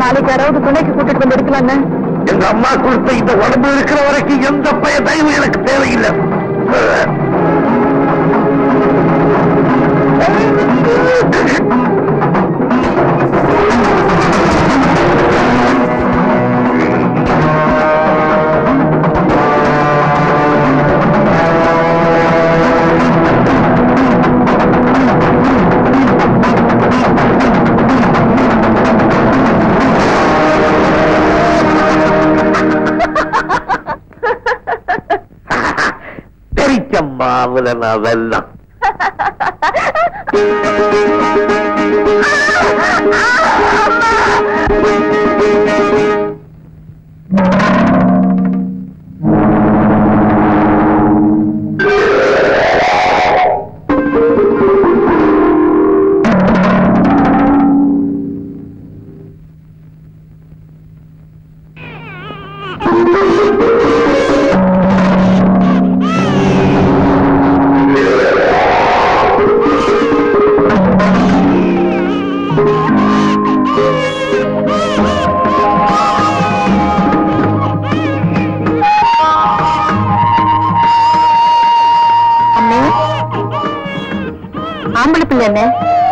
நாளைக்கு யாராவது துணைக்கு கூட்டிட்டு வந்து எடுக்கலான்னு எங்க அம்மா கொடுத்த இந்த உடம்பு இருக்கிற வரைக்கும் எந்த பய தயவு எனக்கு தேவையில்லை தெரிச்சம்மாவுல நான் வெல்லம் அண்ணே ஆம்பளை பிள்ளை அண்ணே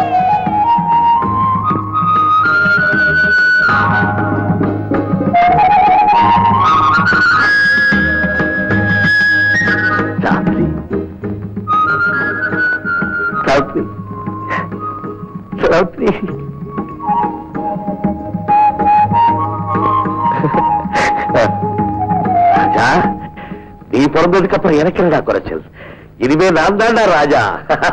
சாத்ரி சாத்ரி சாத்ரி ராஜா நீ பிறந்ததுக்கு அப்புறம் எனக்கு என்னடா குறைச்சல் இனிமே நான் தான்டா ராஜா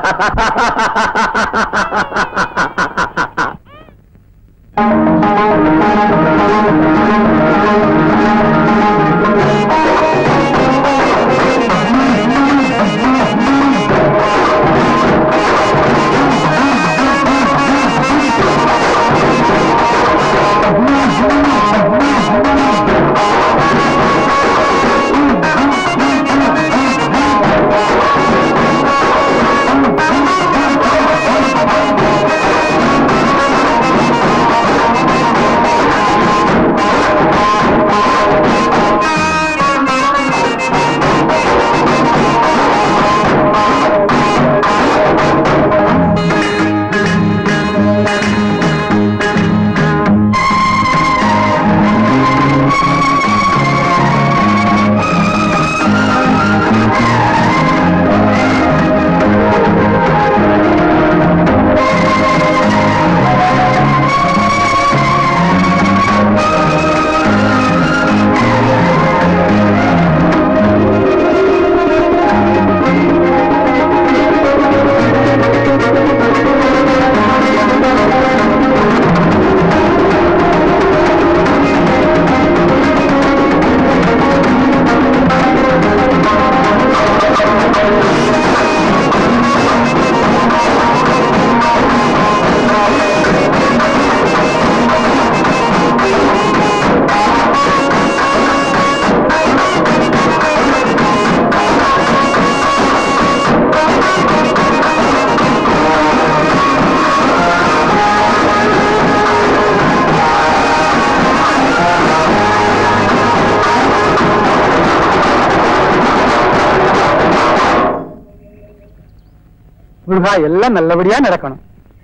முருகா எல்லாம் நல்லபடியா நடக்கணும்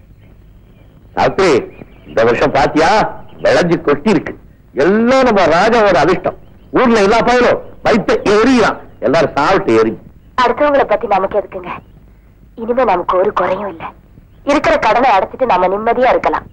சாத்ரி இந்த வருஷம் பாத்தியா விளைஞ்சு கொட்டி இருக்கு எல்லாம் நம்ம ராஜாவோட அதிர்ஷ்டம் ஊர்ல எல்லா பயனும் வைத்த எரியான் எல்லாரும் சாப்பிட்டு எரி அடுத்தவங்களை பத்தி நமக்கு எதுக்குங்க இனிமே நமக்கு ஒரு குறையும் இல்ல இருக்கிற கடனை அடைச்சிட்டு நம்ம நிம்மதியா இருக்கலாம்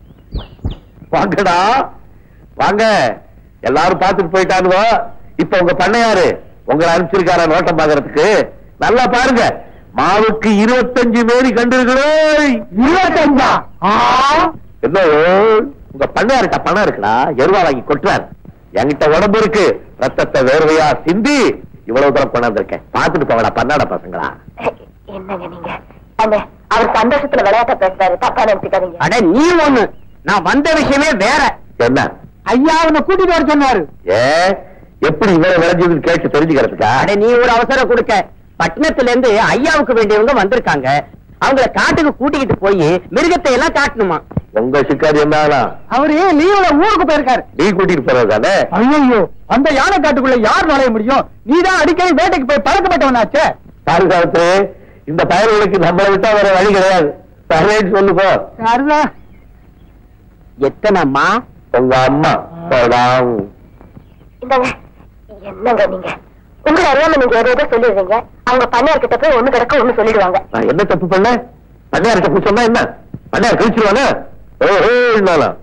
வாங்கடா வாங்க எல்லாரும் பார்த்துட்டு போயிட்டானுவோ இப்ப உங்க பண்ணையாரு உங்களை அனுப்பிச்சிருக்காரா நோட்டம் பாக்குறதுக்கு நல்லா பாருங்க மாவுக்கு இருபத்தஞ்சு மேரி கண்டிருக்கிறோ இருபத்தஞ்சா என்ன உங்க பண்ணையாருக்கா பணம் இருக்குடா எருவா வாங்கி கொட்டுறாரு என்கிட்ட உடம்பு இருக்கு ரத்தத்தை வேர்வையா சிந்தி இவ்வளவு தூரம் கொண்டாந்துருக்கேன் பார்த்துட்டு போங்கடா பன்னாட பசங்களா என்னங்க நீங்க அண்ணே அவர் சந்தோஷத்துல விளையாட்ட பேசுறாரு தப்பா நினைச்சுக்காதீங்க அட நீ ஒண்ணு நான் வந்த விஷயமே வேற என்ன ஐயா அவனை கூட்டிட்டு வர சொன்னாரு ஏ எப்படி இவ்வளவு விளைஞ்சதுன்னு கேட்டு தெரிஞ்சுக்கிறதுக்கா அட நீ ஒரு அவசரம் கொடுக்க பட்டணத்துல இருந்து ஐயாவுக்கு வேண்டியவங்க வந்திருக்காங்க அவங்கள காட்டுக்கு கூட்டிக்கிட்டு போய் மிருகத்தை எல்லாம் காட்டணுமா உங்க சிக்காரி என்ன ஆகலாம் அவரு லீவ்ல ஊருக்கு போயிருக்காரு நீ கூட்டிட்டு போறதானே ஐயோ அந்த யானை காட்டுக்குள்ள யார் நுழைய முடியும் நீதான் அடிக்கடி வேட்டைக்கு போய் பழக்கப்பட்டவனாச்சே பாதுகாத்து இந்த பயல்களுக்கு நம்மளை விட்டா வேற வழி கிடையாது சரேன்னு சொல்லு போ அதுதான் எத்தனைம்மா உங்க அம்மா போடாம். இந்தாங்க என்னங்க நீங்க உங்களை அறியாம நீங்க ஏதோ ஏதோ சொல்லிடுறீங்க அவங்க பண்ணையார் கிட்ட போய் ஒண்ணு கிடக்க ஒண்ணு சொல்லிடுவாங்க நான் என்ன தப்பு பண்ண பண்ணையார்கிட்ட போய் சொன்னா என்ன பண்ணையார் கழிச்சிருவானே ஓஹோ இருந்தாலும்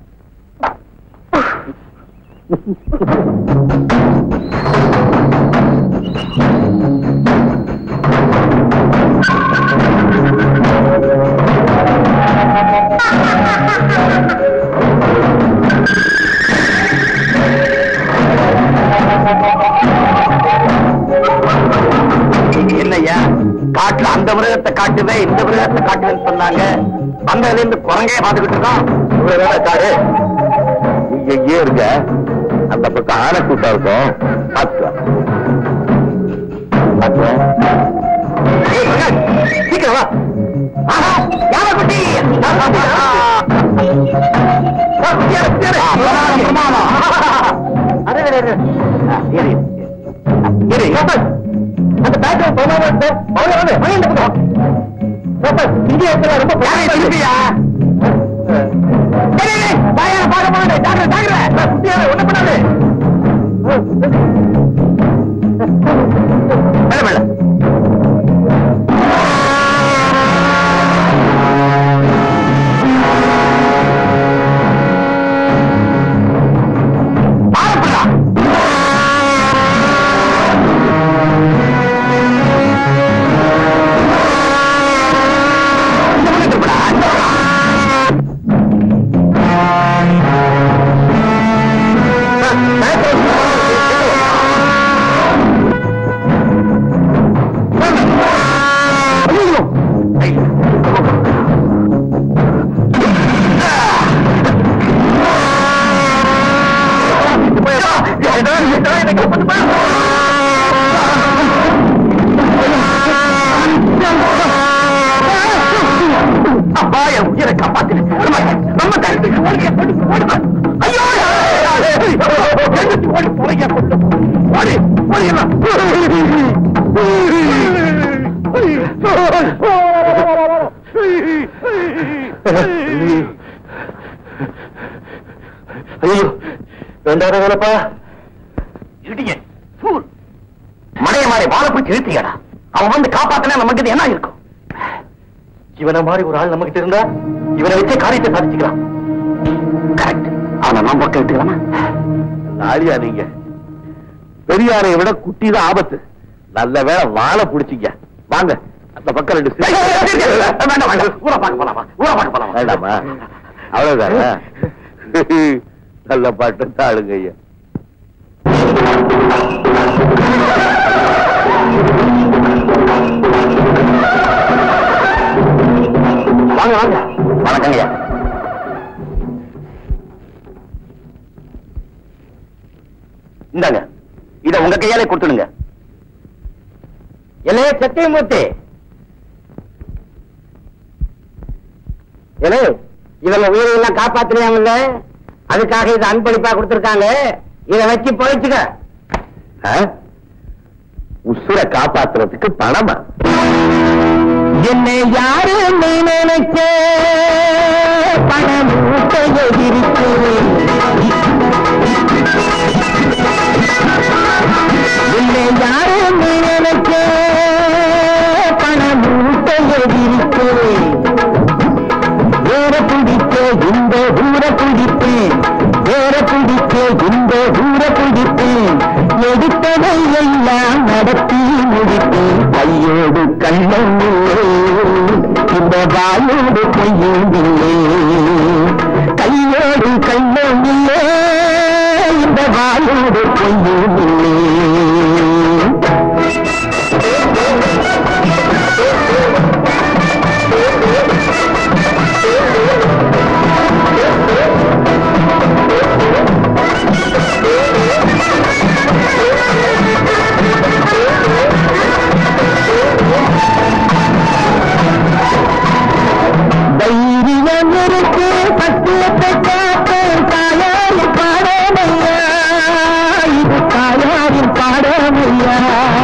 என்னய்யா காட்டுல அந்த மிருகத்தை காட்டுவேன் இந்த மிருகத்தை காட்டுவேன்னு சொன்னாங்க வந்ததுல இருந்து குரங்கே பாத்துக்கிட்டு இருக்கோம் இவ்வளவு வேலை காரு நீங்க இங்கே இருங்க அந்த பக்கம் ஆனை கூட்டம் இருக்கும் பார்த்துக்கலாம் பார்த்துக்கலாம். ஏய், மகன், சீக்கிரம் வா ஆஹா, யானை குட்டி வா, குட்டியாரு, குட்டியாரு. அடே, அடே, அடே. ஆ, இரு, இரு. இரு, யோசன். அந்த பேக்கை போகாம இருக்கு. வாங்க, வாங்க, வாங்க இந்த பக்கம். யோசன், இங்கே இருக்கிற ரொம்ப திருப்பியா பாயான பார்க்க போனே ஜாக்கிர ஜாக்கிர குட்டியாரு ஒண்ணு பண்ணாது மேல மேல பாரப்படா அப்பா என் உயிரை காப்பாத்து நம்ம கருத்து ஓடி ஓடி ஐயோ ஓடி போறீங்க ஓடி ஐயோ வேண்டாம் வேலைப்பா இடிய ஃபூல் மடைய மாதிரி வாழை பிடிச்சி இழுத்தியடா அவன் வந்து காப்பாத்தினா நமக்கு இது என்ன இருக்கும் இவனை மாதிரி ஒரு ஆள் நமக்கு இருந்தா இவனை வச்சே காரியத்தை சாதிச்சுக்கலாம் கரெக்ட் அவனை நம்ம பக்கம் எடுத்துக்கலாமா நாளியா நீங்க பெரியாரை விட குட்டி தான் ஆபத்து நல்ல வேளை வாழை புடிச்சிங்க வாங்க அந்த பக்கம் ரெண்டு ஏய், ஏய், ஏய், ஏய், சிரிப்பு. ஏய், வேண்டாம் வேண்டாம் ஊரை பார்க்க போலாமா ஊரை பார்க்க போலாமா வேண்டாமா அவ்வளவுதானா நல்ல பாட்டு தாளுங்க ஐயா வாங்க வாங்க வணக்கங்கய்யா இந்தாங்க இத உங்க கையாலே கொடுத்துடுங்க எலே சத்தியமூர்த்தி எலே இவங்க உயிரெல்லாம் காப்பாத்துறியாங்கல்ல அதுக்காக இதை அன்பளிப்பா கொடுத்திருக்காங்க இத வச்சு பொழைச்சுக்க ஆ? உசுரை காப்பாத்துறதுக்கு பணமா என்னை யாரு நீ நினைச்ச பணம் என்னை யாரு நீ நினைச்ச பணம் வேற பிடிச்ச இந்த ஊர பிடிப்பேன் வேற பிடிச்ச இந்த ஊர பிடிப்பேன் எடுத்ததை எல்லாம் நடத்தி முடிப்பேன் கையோடு கள்ளம் இல்லை இந்த வாயோடு கையும் இல்லை கையோடு கள்ளம் இல்லை இந்த வாயோடு கையும் இல்லை தைரியமே இருக்கு சத்தியத்தை காப்பேன் தாயாரின் பாடமையா இது தாயாரின் பாடமையா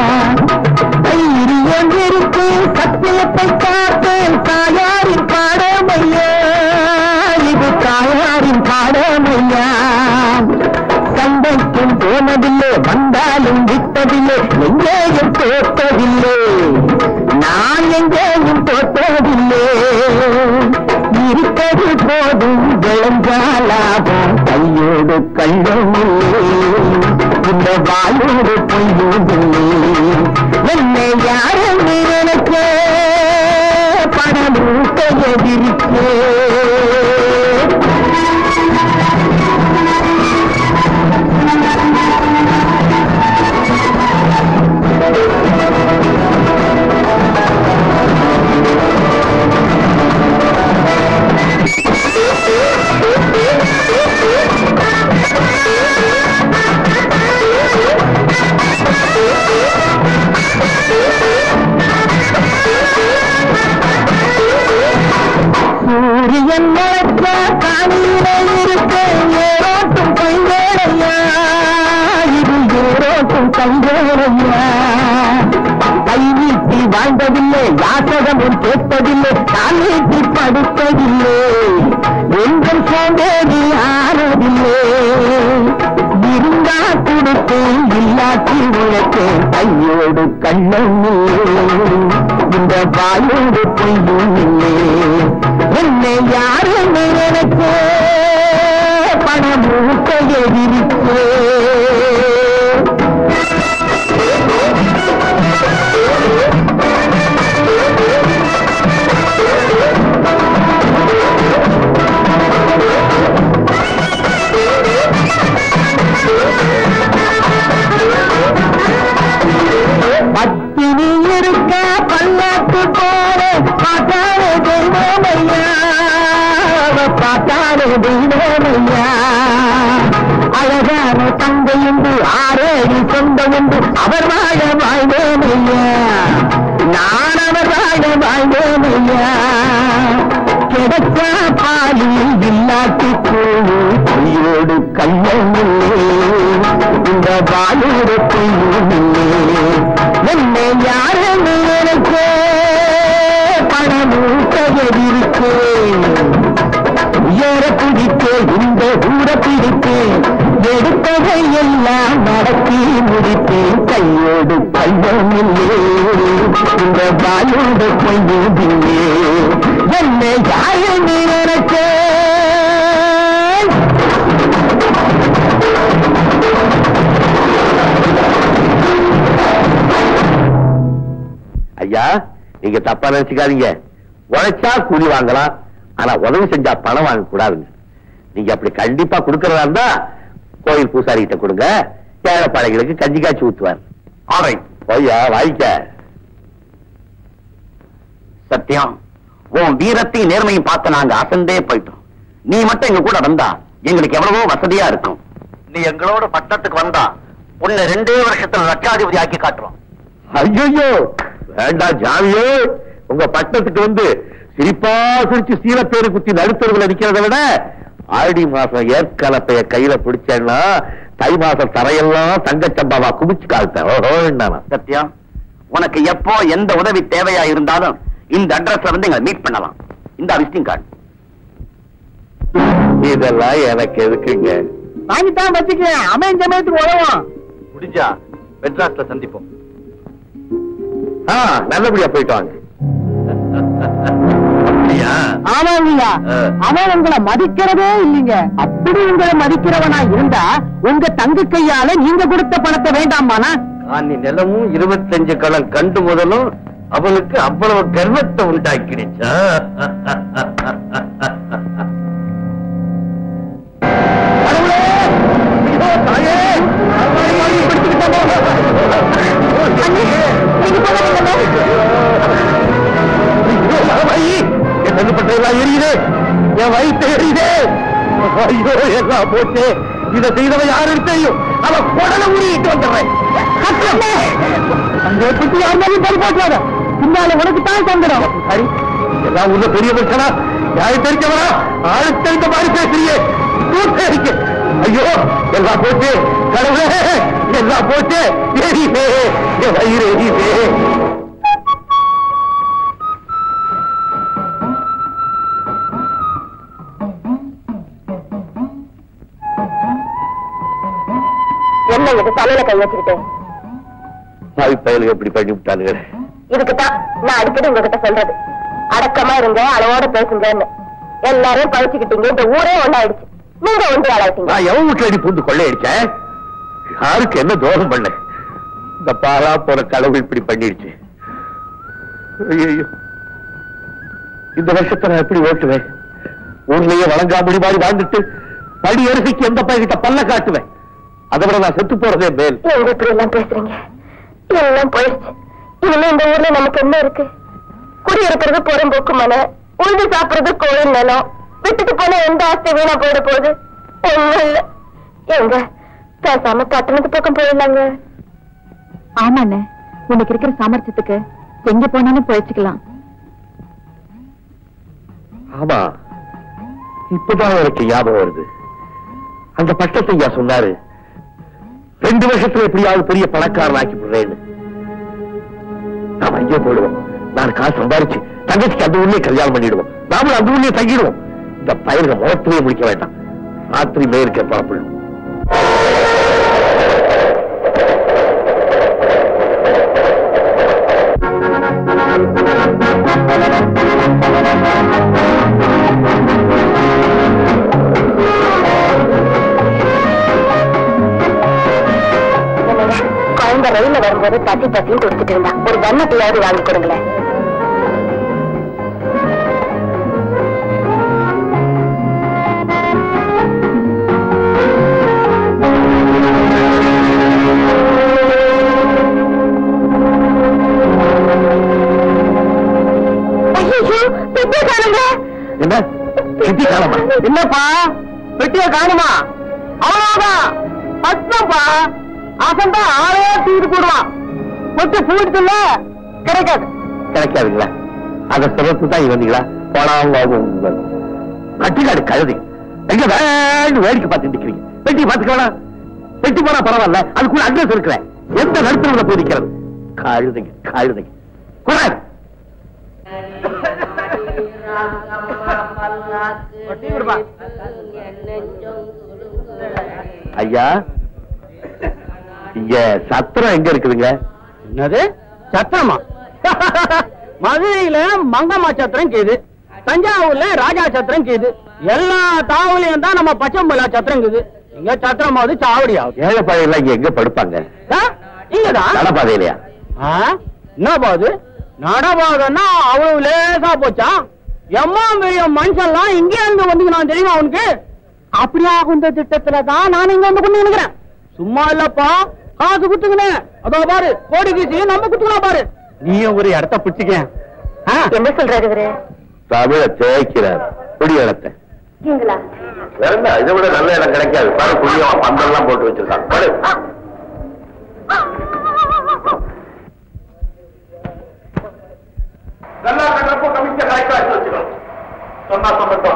தைரியம் இருக்கு சத்தியத்தை காப்பேன் தாயாரின் பாடமையா இது தாயாரின் பாடமையா சண்டைக்கும் போனதில்லை வந்தாலும் விட்டதில்லை எங்கேயும் தோற்றதில்லை நான் எங்கேயும் தோற்றதில்லை இருப்பது போதும் விளைஞ்சாலாகும் கையோடு கள்ளம் இந்த வாயோடு பொய்யும் என்னை யாரும் நினைக்க பணமும் கையதிருக்கே சூரியன் முளைச்ச காணியில இருக்க ஏரோட்டும் கைவேலையா இது ஏரோட்டும் கைவேலையா கை நீட்டி வாழ்ந்ததில்லை யாசகமும் கேட்பதில்லை கால் நீட்டி படுத்ததில்லை எங்கும் சோம்பேறி ஆனதில்லை இருந்தா கொடுத்தேன் இல்லாட்டி உழைத்தேன் கையோடு கண்ணம் இந்த வாயோடு பொய்யும் இல்லை என்னை யாரும் நினைக்க பணமும் கையெதிரிக்கே பத்தினி இருக்க பல்லாக்கு போல பார்த்தாலே தெய்வமையா பார்த்தாலே தெய்வமையா அழகான தந்தை உண்டு ஆறேழு சொந்தம் உண்டு அவர் வாழ வாழ்வேமையா நான் அவர் வாழ வாழ்வேமையா கிடைச்சா பாலி இல்லாட்டி கூழு கையோடு கண்ணமில்லே இந்த வாயோடு பொய்யுமில்லே என்னை யாரும் நினைக்க பணமும் கையெதிர்க்கேன் உயர பிடித்தேன் இந்த ஊர பிடித்தேன் எடுத்ததை எல்லாம் நடத்தி முடித்தேன் கையோடு கள்ளமில்லே இந்த வாயோடு பொய்யுமில்லே என்னை யாரும் நினைக்க ஐயா நீங்க தப்பா நினைச்சுக்காதீங்க உழைச்சா கூலி வாங்கலாம் ஆனா உதவி செஞ்சா பணம் வாங்க கூடாதுங்க நீங்க அப்படி கண்டிப்பா கொடுக்கறதா இருந்தா கோயில் பூசாரி கிட்ட கொடுங்க ஏழைப்பாளைகளுக்கு கஞ்சி காய்ச்சி ஊத்துவார் ஆரை ஐயா வாய்க்க சத்தியம் உன் வீரத்தையும் நேர்மையும் பார்த்து நாங்க அசந்தே போயிட்டோம் நீ மட்டும் எங்க கூட வந்தா எங்களுக்கு எவ்வளவோ வசதியா இருக்கும் நீ எங்களோட பட்டத்துக்கு வந்தா உன்னை ரெண்டே வருஷத்துல லட்சாதிபதி ஆக்கி காட்டுறோம் ஐயோ வேண்டாம் ஜாமியோ உங்க பட்டத்துக்கு வந்து சிரிப்பா சிரிச்சு சீலப்பேரு குத்தி நடுத்தருவில் நிக்கிறத விட ஆடி மாசம் ஏற்கலப்பைய கையில பிடிச்சேன்னா தை மாசம் தரையெல்லாம் தங்கச்சம்பாவா குமிச்சு காழ்த்தேன் ஓஹோ என்னன்னா சத்யா உனக்கு எப்போ எந்த உதவி தேவையா இருந்தாலும் இந்த அட்ரஸ்ல வந்து எங்களை மீட் பண்ணலாம் இந்த விசிட்டிங் கார்டு இதெல்லாம் எனக்கு எதுக்குங்க வாங்கித்தான் வச்சுக்கிறேன் அமையும் சமயத்துக்கு உதவும் முடிஞ்சா மெட்ராஸ்ல சந்திப்போம் ஆ, நல்லபடியா போயிட்டு வாங்க ஆமாங்கய்யா ஆ. அவன் உங்களை மதிக்கிறதே இல்லைங்க அப்படி உங்களை மதிக்கிறவனா இருந்தா உங்க தங்க கையால நீங்க கொடுத்த பணத்தை வேண்டாமானா காணி நிலமும் இருபத்தஞ்சு களம் கண்டு முதலும் அவனுக்கு அவ்வளவு கர்வத்தை உண்டாக்கிடுச்சா என்னது பண்றதெல்லாம் எரியுது என் வயிற்று எரியுது ஐயோ எல்லாம் போச்சு இதை செய்தவன் யாருன்னு தெரியும் அவன் குடலை உருகிட்டு வந்துடுறேன் அந்த குட்டி யாருந்தாலும் பறி போட்டாத பின்னால உனக்கு தான் சங்கடம் சரி எல்லாம் உள்ள பெரிய பிரச்சனை யாரு தெரிஞ்சவரா ஆளு தெரிந்த மாதிரி பேசுறியே தூக்க இருக்கு ஐயோ எல்லாம் போச்சு கடவுளே எல்லாம் போச்சு எரியுமே என் வயிறு எரியுமே என்ன இது தலையில கை வச்சுக்கிட்டு பாவி பயலுக்கு எப்படி பண்ணி விட்டானுங்க இதுக்குதான் நான் அடிக்கடி உங்ககிட்ட சொல்றது அடக்கமா இருங்க அளவோட பேசுங்கன்னு எல்லாரும் பழிச்சுக்கிட்டீங்க இந்த ஊரே ஒண்ணாயிடுச்சு நீங்க ஒன்று ஆளாயிட்டீங்க நான் எவன் வீட்டுல அடி பூந்து கொள்ளையடிச்சேன் யாருக்கு என்ன தோஷம் பண்ண இந்த பாலா போற கடவுள் இப்படி பண்ணிடுச்சு ஐயோ இந்த வருஷத்தை நான் எப்படி ஓட்டுவேன் ஊர்லயே வழங்காமடி மாதிரி வாழ்ந்துட்டு படி அரிசிக்கு எந்த பையன்கிட்ட பல்ல காட்டுவேன் அதை விட நான் செத்து போறதே மேல் எங்க இப்படி எல்லாம் பேசுறீங்க எல்லாம் போயிடுச்சு இனிமே இந்த ஊர்ல நமக்கு என்ன இருக்கு குடியிருக்கிறது பொறும்போக்கு மன உழுது சாப்பிடுறது கோயில் நிலம் விட்டுட்டு போன எந்த ஆஸ்தி வீணா போயிட போகுது ஒண்ணும் இல்ல எங்க பேசாம பட்டணத்து பக்கம் போயிடலாங்க ஆமாண்ணே உனக்கு இருக்கிற சாமர்த்தியத்துக்கு எங்க போனாலும் போயிச்சுக்கலாம் ஆமா இப்பதான் எனக்கு ஞாபகம் வருது அந்த பட்டத்தை ஐயா சொன்னாரு ரெண்டு வருஷத்துல எப்படியாவது பெரிய பணக்காரன் ஆக்கி விடுறேன்னு நாம அங்கே போயிடுவோம் நான் காசு சம்பாரிச்சு தங்கச்சிக்கு அந்த ஊர்லயே கல்யாணம் பண்ணிடுவோம் நாமளும் அந்த ஊர்லயே தங்கிடுவோம் இந்த பயிர்க முகத்திலேயே முடிக்க வேண்டாம் ராத்திரி மேற்கே புறப்படும் என்னங்க, குழந்தை ரயில்ல வரும்போது பசி பசின்னு கொடுத்துட்டு இருந்தா ஒரு கன்னத்தையாவது வாங்கி கொடுங்களேன் ஐயோ பெட்டியை காணுங்க என்ன சித்தி காலமா என்னப்பா பெட்டிய காணுமா அவ்வளவுதான் பத்தப்பா அசந்தா ஆளே தூக்கிட்டு போடுவான் கொட்டு பூட்டுல கிடைக்காது கிடைக்காதுங்களா அந்த சிறப்பு தான் வந்தீங்களா போனாவும் கட்டிக்காடு கழுதி எங்க வேண்டு வேடிக்கை பார்த்துட்டு இருக்கிறீங்க பெட்டி பார்த்துக்க வேணாம் பெட்டி போனா பரவாயில்ல அதுக்குள்ள அட்ரஸ் இருக்கிறேன் எந்த நடுத்தரவுல போய் நிக்கிறது கழுதைங்க கழுதைங்க குறை ஐயா இங்க சத்திரம் எங்க இருக்குதுங்க என்னது சத்திரமா மதுரையில மங்கம்மா சத்திரம் கீது தஞ்சாவூர்ல ராஜா சத்திரம் கீது எல்லா தாவலையும் தான் நம்ம பச்சம்பலா சத்திரம் கீது இங்க சத்திரம் ஆகுது சாவடி ஆகுது ஏழை பழைய இங்க எங்க படுப்பாங்க ஆ? இங்கதான் நடப்பாதையிலையா ஆ? என்ன பாது நடபாதன்னா அவ்வளவு லேசா போச்சா எம்மா பெரிய மனுஷன்லாம் இங்கே இருந்து வந்துக்கணும் தெரியுமா உனக்கு அப்படியா இந்த திட்டத்துல தான் நான் இங்க வந்து கொண்டு நினைக்கிறேன் சும்மா இல்லப்பா காசு குத்துங்கண்ணே அதோ பாரு கோடி கீசி நம்ம குத்துக்கணும் பாரு நீயும் ஒரு இடத்த பிடிச்சிக்க என்ன சொல்றாரு இவரு தமிழ தேய்க்கிறார் குடி இடத்தை நீங்களா வேற இதை விட நல்ல இடம் கிடைக்காது பாரு குடியவன் பந்தெல்லாம் போட்டு வச்சிருக்கான் பாரு நல்லா கட்டப்போ கமிஷன் கரெக்டா வச்சு வச்சுக்கணும் சொன்னா சொல்லட்டும்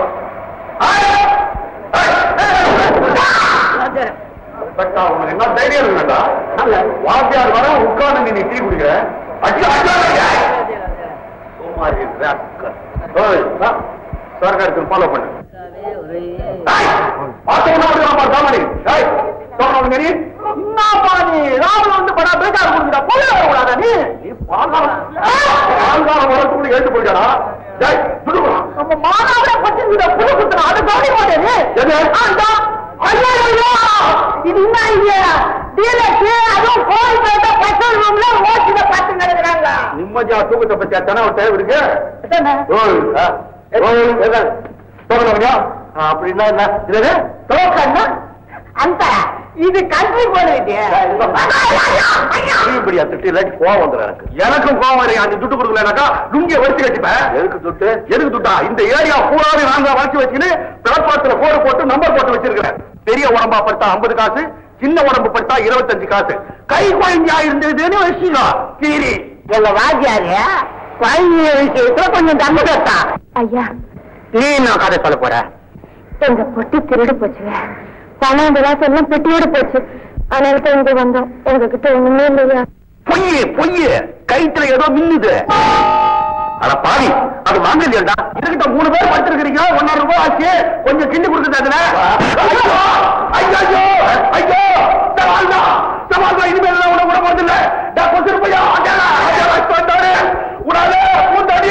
பட்டா உனக்கு என்ன தைரியம் இல்லடா வாத்தியார் வர உட்கார்ந்து நீ டீ குடிக்கிற அடி அடிக்காதீங்க. சும்மாரி ராஸ்கல். ஓய், வா. சர்க்காருக்கு ஃபாலோ பண்ணு டேய், பார்த்தவனா வந்து வாப்பா, சாமானி. டேய், சொல்றவனுங்க நீ? என்னப்பா நீ ராவண வந்து படா பேக்கார கொடுக்குற போல வரக்கூடாதா நீ நீ பால்காரம் பால்காரம் வரத்துக்குள்ள எழுந்து போயிட்டாடா டேய், துடுக்குறா. நம்ம மாநாட பத்தி இந்த புது குத்துற அது கவனி மாட்டே நீ எது? ஆண்டா ஐயோ ஐயோ இது என்ன இது டீலக்ஸ் அதுவும் கோயில் பேட்ட பெட்ரோல் ரூம்ல ஓசில பார்த்து நடக்கிறாங்க நிம்மதியா தூக்கத்தை பத்தி அத்தனை ஒரு தேவை இருக்கு ஓய், ஆ, ஓய், என்ன? சொல்றவனுங்க? ஆ, அப்படின்னா என்ன இது டோக்கன்னா அந்த இது கண்ட்ரி போல இருக்கு இப்படியா திட்டு இல்லாட்டி கோவம் வந்துடும் எனக்கு எனக்கும் கோவம் வரையும் அந்த துட்டு கொடுக்கலனாக்கா லுங்கிய வச்சு கட்டிப்பேன் எதுக்கு துட்டு எதுக்கு துட்டா இந்த ஏரியா பூராவே நாங்க வளர்ச்சி வச்சுன்னு பிளாட்பாரத்துல கோடு போட்டு நம்பர் போட்டு வச்சிருக்கிறேன் பெரிய உடம்பா படுத்தா ஐம்பது காசு சின்ன உடம்பு படுத்தா இருபத்தஞ்சு காசு கை குழந்தையா இருந்ததுன்னு வச்சுக்கோ கீரி எங்க வாத்தியாரு குழந்தைய விஷயத்துல கொஞ்சம் தம்பு கட்டா ஐயா நீ என்ன கதை சொல்ல போற எங்க பொட்டி திருடு போச்சுங்க பணம் விலாசம் எல்லாம் பெட்டியோட போச்சு அதனால தான் இங்க வந்தோம் உங்ககிட்ட ஒண்ணுமே இல்லையா பொய்யு பொய்யு கைத்துல ஏதோ மின்னுது அட பாவி அது வாங்கலையாடா இதுகிட்ட மூணு பேர் படுத்திருக்கிறீங்க ஒன்னாயிரம் ரூபாய் ஆச்சு கொஞ்சம் கிண்டி கொடுக்குறதுல ஐயோ ஐயோ ஐயோ சவால்தா சவால்தா இனிமேல் உன விட போறது இல்ல கொசு ரூபாயா அங்கேடா அங்கேடா உடாலே பூந்தாடி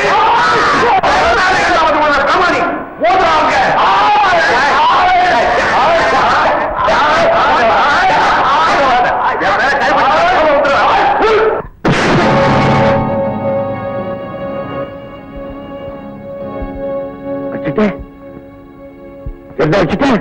கமானி ஓடுறாங்க வச்சுட்டேன் என்ன வச்சுட்டேன்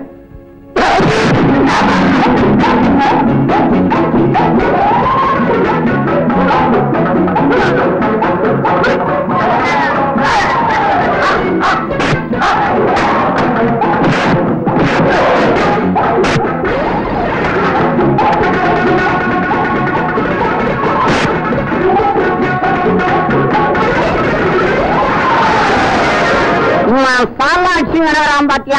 பாலாட்சி வரான் பாத்தியா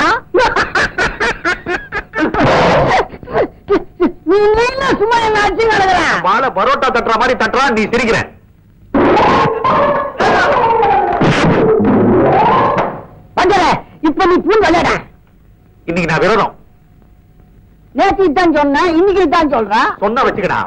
நீ என்ன சும்மா என்ன அடிச்சு கிடக்குற மாலை பரோட்டா தட்டுற மாதிரி தட்டுறான் நீ சிரிக்கிற பஞ்சர இப்ப நீ பூ விளையாட இன்னைக்கு நான் விரதம் நேற்று தான் சொன்னேன் இன்னைக்கு தான் சொல்றேன் சொன்னா வச்சுக்கடா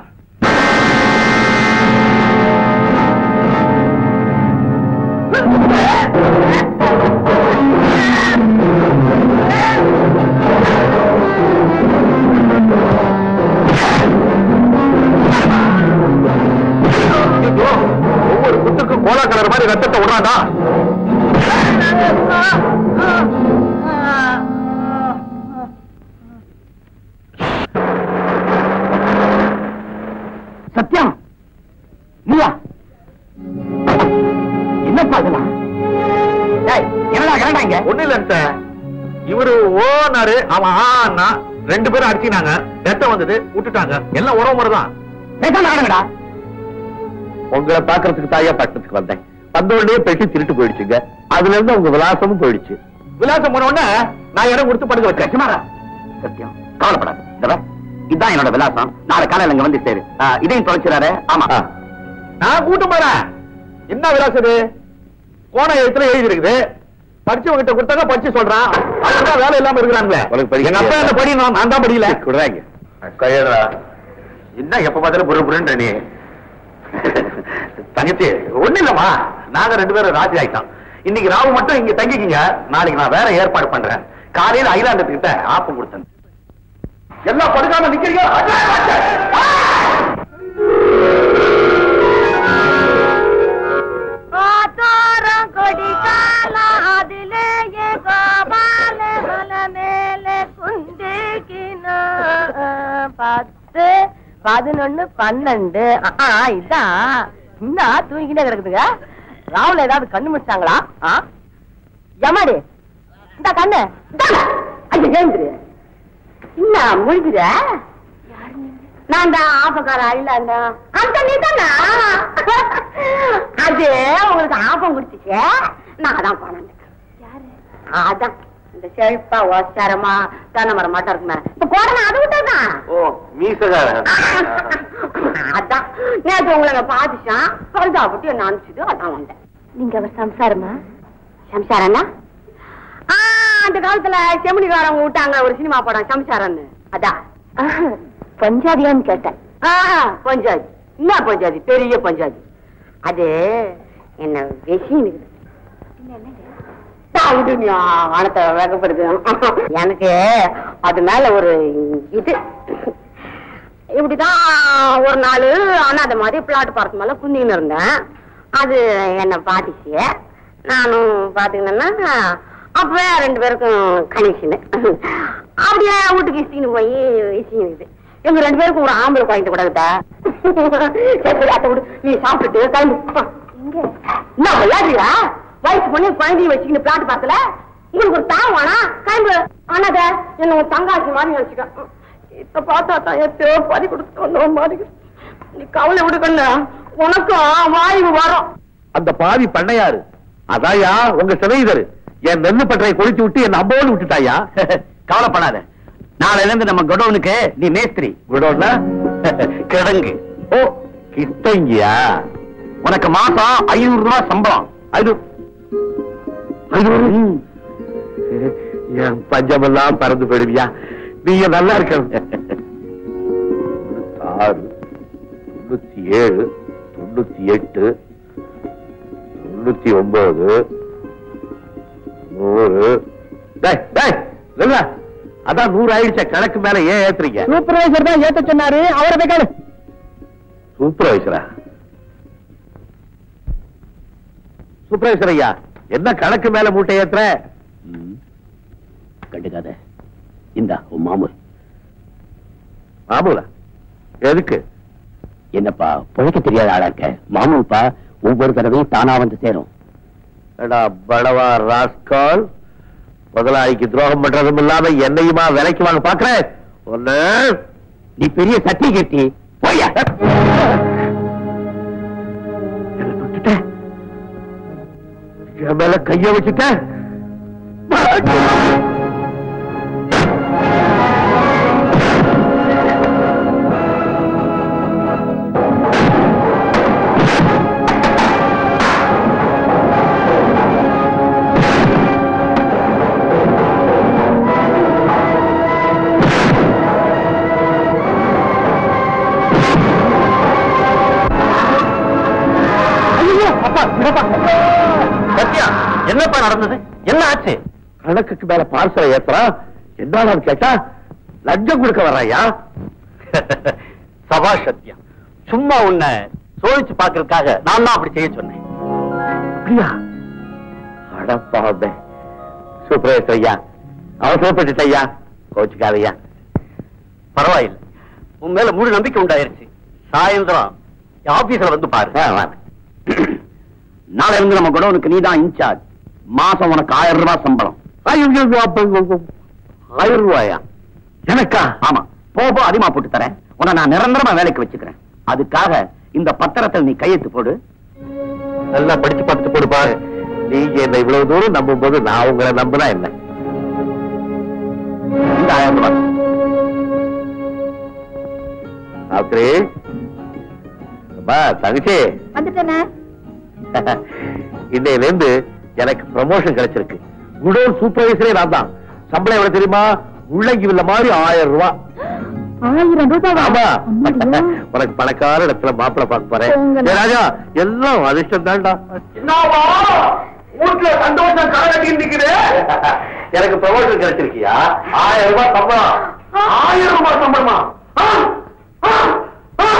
ஐயோ, ஒவ்வொரு குத்துக்கும் கோலா கலர் மாதிரி ரத்தத்தை விடுறாண்டா சத்யம் நீயா என்னப்பா இதெல்லாம் டேய், என்னடா கரண்டா இங்க ஒண்ணு இல்ல அத்தை. இவரு ஓனாரு அவன் ஆனா ரெண்டு பேரும் அடிச்சினாங்க ரத்தம் வந்தது விட்டுட்டாங்க எல்லாம் உறவு முறைதான் பேசாம நடங்கடா உங்களை பாக்குறதுக்கு தாயா பட்டணத்துக்கு வந்தேன் வந்த உடனே பெட்டி திருட்டு போயிடுச்சுங்க அதுல இருந்து உங்க விலாசமும் போயிடுச்சு விலாசம் போன உடனே நான் இடம் கொடுத்து படுக்க வச்சேன் சுமாரா சத்யம் கவலைப்படாத இந்த பார், இதான் என்னோட விலாசம் நாளை காலையில இங்க வந்து சேரு ஆ, இதையும் தொலைச்சிடாரு ஆமா ஆ, நான் கூட்டம் போறேன் என்ன விலாசம் இது கோண எழுத்துல எழுதி இருக்குது படிச்சவங்க கிட்ட கொடுத்தாங்க படிச்சு சொல்றான் அதுதான் வேலை இல்லாம இருக்கிறாங்களே உனக்கு படிக்க எங்க அப்பா என்ன படி நான் நான் தான் படிக்கல குடுறாங்க கையடா என்ன எப்ப பார்த்தாலும் புரு புருன்ற நீ தங்கச்சி ஒண்ணு இல்லம்மா நாங்க ரெண்டு பேரும் ராஜி ஆயிட்டோம் இன்னைக்கு ராவு மட்டும் இங்க தங்கிக்கிங்க நாளைக்கு நான் வேற ஏற்பாடு பண்றேன் காலையில ஐலாண்டு கிட்ட ஆப்பம் கொடுத்தேன் எல்லாம் படுக்காம நிக்கிறீங்க ஆத்தாரம் கொடி காலம் அதிலேயே கோபால மலை மேலே குந்திக்கினா பத்து பதினொன்னு பன்னெண்டு ஆ, ஆ, இதான் என்ன தூங்கினே கிடக்குதுங்க ராவுல ஏதாவது கண்ணு முடிச்சாங்களா ஆ? எமாடி இந்த கண்ணு இந்தாங்க. ஐயோ ஏந்திரு என்ன முழுகுற நான் தான் ஆப்பக்கார அழிலாண்டா அந்த நீ தானா அது உங்களுக்கு ஆப்பம் குடிச்சிச்சு நான் தான் போனேன் அதான் இந்த செழிப்பா ஓச்சாரமா தென்னை மரம் மட்டும் இருக்குமே இப்ப போறேன் அது விட்டதான் ஓ மீசகார அதான் நேற்று உங்களை பாத்துச்சான் பழுதா விட்டு என்ன அனுப்பிச்சுட்டு அதான் வந்தேன் நீங்க அவர் சம்சாரமா சம்சாரம்னா ஆ, அந்த காலத்துல செமினிக்காரங்க விட்டாங்க ஒரு சினிமா படம் சம்சாரம்னு அதான் பஞ்சாதியான்னு கேட்டேன் பஞ்சாதி என்ன பஞ்சாதி பெரிய பஞ்சாதி அது என்ன விஷயம் வானத்தை வேகப்படுது எனக்கு அது மேல ஒரு இது இப்படிதான் ஒரு நாள் அனாதை மாதிரி பிளாட் பார்த்து மேல குந்தின்னு இருந்தேன் அது என்ன பாத்துச்சு நானும் பாத்தீங்கன்னா அப்பவே ரெண்டு பேருக்கும் கனெக்ஷனு அப்படியே வீட்டுக்கு இசின்னு போய் இசிங்குது எங்க ரெண்டு பேருக்கும் ஒரு ஆம்பளை குழந்தை கூடாதுடா சரி சரி அத்தை விடு நீ சாப்பிட்டுட்டு கிளம்பு என்ன விளையாடுறியா வயசு பண்ணி குழந்தைய வச்சுக்கின்னு பிளாட் பார்க்கல உங்களுக்கு ஒரு தாம் வேணா கிளம்பு ஆனாத என்ன உன் தங்காச்சி மாதிரி நினைச்சுக்க இப்ப பார்த்தா தான் எப்பயோ பறி கொடுத்து வந்த மாதிரி இருக்கு. நீ கவலை விடுக்கண்ண உனக்கும் வாய்வு வரும் அந்த பாவி பண்ணையாரு அதாயா உங்க சிநேகிதரு என் நெல்லு பட்டறை கொளுத்தி விட்டு என் அம்போடு விட்டுட்டாயா கவலைப்படாத நாளையில இருந்து நம்ம குடோனுக்கு நீ மேஸ்திரி விடோன்னா கிடங்கு ஓ கிட்டங்கியா உனக்கு மாசம் ஐநூறு ரூபாய் சம்பளம் அது ஐநூறு என் பஞ்சமெல்லாம் பறந்து போயிடுவியா நீங்க நல்லா இருக்க ஆறு தொண்ணூத்தி ஏழு தொண்ணூத்தி எட்டு தொண்ணூத்தி ஒன்பது நூறு டேய், டேய், நில்லுடா. அதான் நூறு ஆயிடுச்ச கணக்கு மேல ஏன் ஏத்துறீங்க சூப்பர்வைசர் தான் ஏத்த சொன்னாரு அவரை போய் கேளு சூப்பர்வைசரா சூப்பர்வைசர் ஐயா என்ன கணக்கு மேல மூட்டை ஏத்துற கண்டுக்காத இந்தா உன் மாமூல் மாமூலா எதுக்கு என்னப்பா பிழைக்க தெரியாத ஆளா இருக்க மாமூல்ப்பா ஒவ்வொரு தடவையும் தானா வந்து சேரும் எடா படவா ராஸ்கால் முதலாளிக்கு துரோகம் பண்றதும் இல்லாம என்னையுமா விலைக்கு வாங்க பாக்குறேன் ஒண்ணு நீ பெரிய சட்டி கட்டி போயா என்னை தொட்டுட்ட? என் மேல கைய வச்சுட்ட அப்பா விடப்பா சத்யா என்னப்பா நடந்தது என்ன ஆச்சு கணக்குக்கு மேல பார்சலை ஏத்துறான் என்னன்னு கேட்டா லஞ்சம் கொடுக்க வர்றாயா சபா சத்யா சும்மா உன்னை சோதிச்சு பாக்குறதுக்காக நான் தான் அப்படி செய்ய சொன்னேன் அப்படியா அடப்பாவே சூப்பரேஸ் ஐயா அவசரப்பட்டுட்ட ஐயா கோச்சுக்காதையா பரவாயில்லை உன் மேல முழு நம்பிக்கை உண்டாயிருச்சு சாயந்தரம் என் ஆபீஸ்ல வந்து பாரு நாளை இருந்து நம்ம குடோனுக்கு நீ தான் இன்சார்ஜ் மாசம் உனக்கு ஆயிரம் ரூபாய் சம்பளம் ஆயிரம் ரூபாயா எனக்கா ஆமா போ போ அதிகமா போட்டு தரேன் உன்னை நான் நிரந்தரமா வேலைக்கு வச்சுக்கிறேன் அதுக்காக இந்த பத்திரத்தில் நீ கையெழுத்து போடு நல்லா படிச்சு பார்த்துட்டு போடுப்பா நீங்க என்ன இவ்வளவு தூரம் நம்பும் போது நான் உங்களை நம்பினா என்ன இந்த ஆயிரம் ரூபாய் சாஸ்திரி அம்மா தங்கச்சி வந்துட்டேனே இன்னையில இருந்து எனக்கு ப்ரமோஷன் கிடைச்சிருக்கு குடோன் சூப்பர்வைசரே நான் தான் சம்பளம் எவ்வளவு தெரியுமா உள்ளங்கி வில்ல மாதிரி ஆயிரம் ரூபாய் ஆயிரம் ரூபாய் ஆமா உனக்கு பணக்கார இடத்துல மாப்பிளை பார்க்க போறேன் போங்கண்ணா. ஏய் ராஜா எல்லாம் அதிர்ஷ்டம் தான்டா வீட்டுல சந்தோஷம் கரகட்டி நிக்குது எனக்கு ப்ரமோஷன் கிடைச்சிருக்கியா ஆயிரம் ரூபாய் சம்பளம் ஆயிரம் ரூபாய் சம்பளமா ஆ! ஆ! ஆ!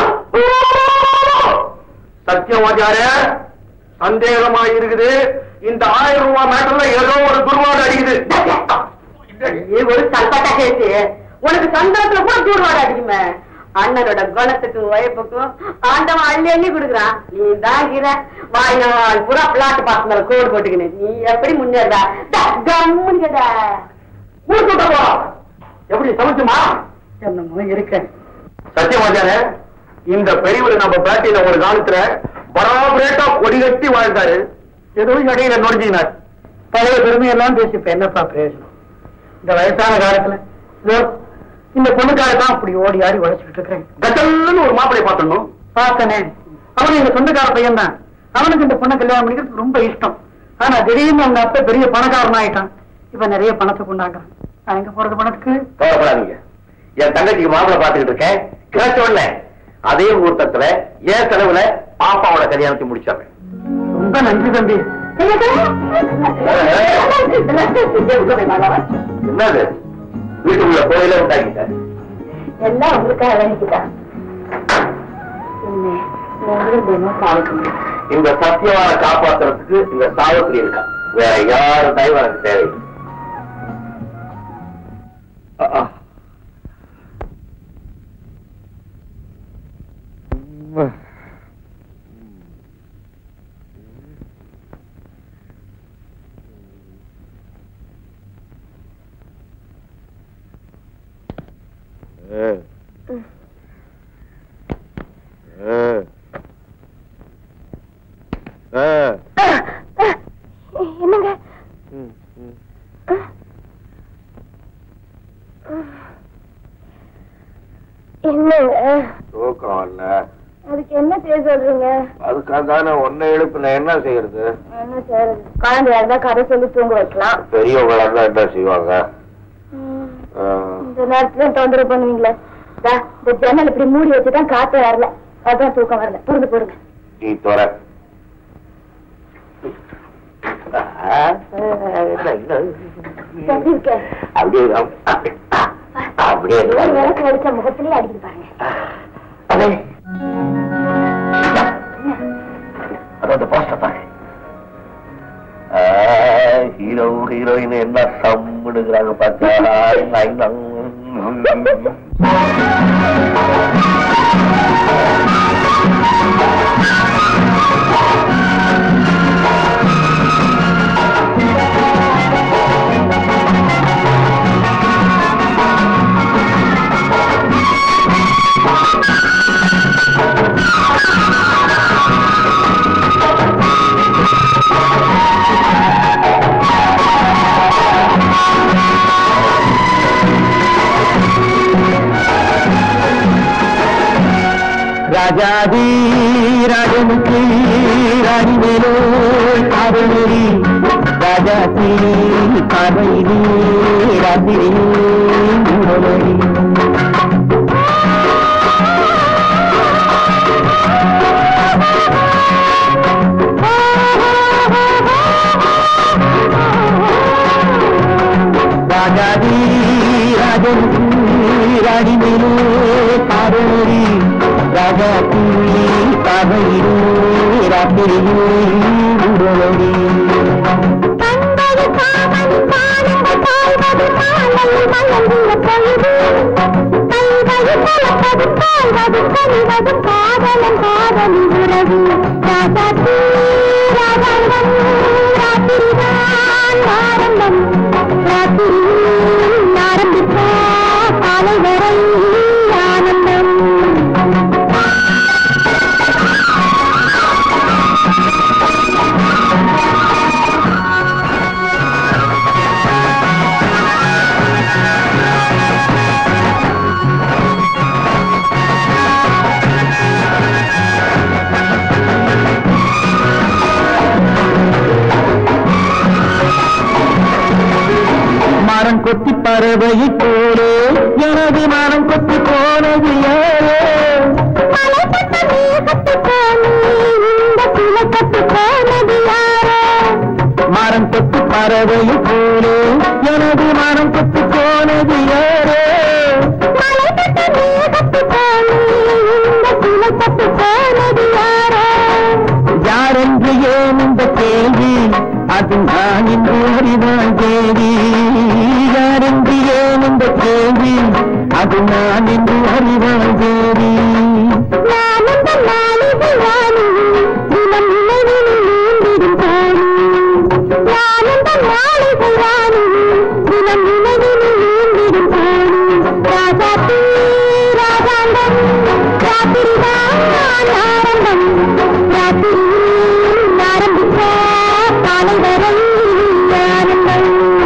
சத்தியவாச்சாரே சந்தேகமா இருக்குது இந்த ஆயிரம் ரூபாய் மேட்டர்ல ஏதோ ஒரு துர்வாடு அடிக்குது நீ ஒரு தல்பட்ட கேட்டு உனக்கு சந்தோஷத்துல கூட தூர்வாடு அடிக்குமே அண்ணனோட குணத்துக்கும் உழைப்புக்கும் ஆண்டவன் அள்ளி அள்ளி கொடுக்குறான் நீ தான் கீர வாய் நாள் பூரா பிளாட் பாசங்கள கோடு போட்டுக்கினு நீ எப்படி முன்னேறா கம்முன்னுடா ஊருக்கு எப்படி சமைச்சுமா என்னமோ இருக்கேன் சத்தியவாச்சாரே இந்த பெரியவர் நம்ம பேட்டையில ஒரு காலத்துல பராபரேட்டா கொடி கட்டி வாழ்ந்தாரு ஏதோ இடையில நுழைஞ்சினார் பழைய பெருமையெல்லாம் பேசி இப்ப என்னப்பா பிரயோஜனம் இந்த வயசான காலத்துல இதோ இந்த பொண்ணுக்காக தான் அப்படி ஓடி ஆடி உழைச்சிட்டு இருக்கிறேன் கட்டல்னு ஒரு மாப்பிளை பார்த்தணும் பார்த்தனே அவன் எங்க சொந்தக்கார பையன் தான் அவனுக்கு இந்த பொண்ணை கல்யாணம் பண்ணிக்கிறது ரொம்ப இஷ்டம் ஆனா திடீர்னு அவங்க அப்பா பெரிய பணக்காரன் ஆயிட்டான் இப்ப நிறைய பணத்தை கொண்டாங்க நான் எங்க போறது பணத்துக்கு கவலைப்படாதீங்க என் தங்கச்சிக்கு மாப்பிளை பார்த்துக்கிட்டு இருக்கேன் கிடைச்ச உடனே அதே முகூர்த்தத்துல என் செலவுல பாப்பாவோட கல்யாணத்தை முடிச்சிடுறேன் ரொம்ப நன்றி தம்பி என்னது வீட்டுக்குள்ள கோயில உண்டாக்கிட்ட எல்லாம் உங்களுக்காக வேண்டிக்கிட்டான் இந்த சத்தியவான காப்பாத்துறதுக்கு இந்த சாவித்திரி இருக்கா வேற யாரும் தயவு எனக்கு தேவை என்னங்க என்னங்க தூக்கம் இல்ல அதுக்கு என்ன செய்ய சொல்றீங்க அதுக்காக தானே ஒன்னை எழுப்புன என்ன செய்யறது என்ன செய்யறது குழந்தையா இருந்தா கதை சொல்லி தூங்க வைக்கலாம் பெரியவங்களா இருந்தா என்ன செய்வாங்க ஆ, இந்த நேரத்துல தொந்தரவு பண்ணுவீங்களே தா, இந்த ஜன்னல் இப்படி மூடி வச்சுதான் காத்து வரல அதான் தூக்கம் வரல புரிந்து போடுங்க நீ துற எப்படி இருக்க அப்படியே அப்படியே ஒரு விளக்கு அடிச்ச முகத்திலேயே அடிக்குது பாருங்க அதாவது போஸ்டர் பாரு ஹீரோ ஹீரோயின் என்ன சம்முடுங்கிறாங்க பார்த்தா ராஜாதி ராஜனுக்கு ராணி மேலோ காதலி ராஜாதி பார்வையிலே ராத்திரி மூடலி ராஜாதி ராஜனுக்கு ராணி மேலோ காதலி ராஜாதி பார்வையிலே ராத்திரியே மூடலி கண்கள் காமன் காணுங்கள் காய்வது காலையில் மலர்ந்த பொழுது கைகள் கலப்பது காய்வது கனிவது காதலன் காதலின் உறவு ராஜாத்தி ராஜாங்கம் ராத்திரிதான் ஆரம்பம் ராத்திரியில் ஆரம்பித்தா காலை வரை ஆனந்தம் மரம் கொத்தி பறவையை போலே எனது மனம் கொத்தி போனது யாரோ மலைப்பட்ட மேகத்து போலே இந்த கிழக்கத்து போனது யாரோ மரம் கொத்தி பறவையை போலே எனது மனம் கொத்தி போனது யாரோ மலைப்பட்ட மேகத்து போலே இந்த கிழக்கத்து போனது யாரோ யாரென்று ஏன் இந்த கேள்வி அது நான் இன்று அறிவான் தேவி யாரென்று ஏன் இந்த கேள்வி அது நான் இன்று அறிவான் தேவி நான் இந்த மாளிகை ராணி தினம் நினைவில் நீந்திடும் தோணி நான் இந்த மாளிகை ராணி தினம் நினைவில் நீந்திடும் தோணி ராஜாத்தி ராஜாங்கம் ராத்திரிதான் ஆரம்பம் ராத்திரியில் ஆரம்பித்த காலை வரை ஆனந்தம்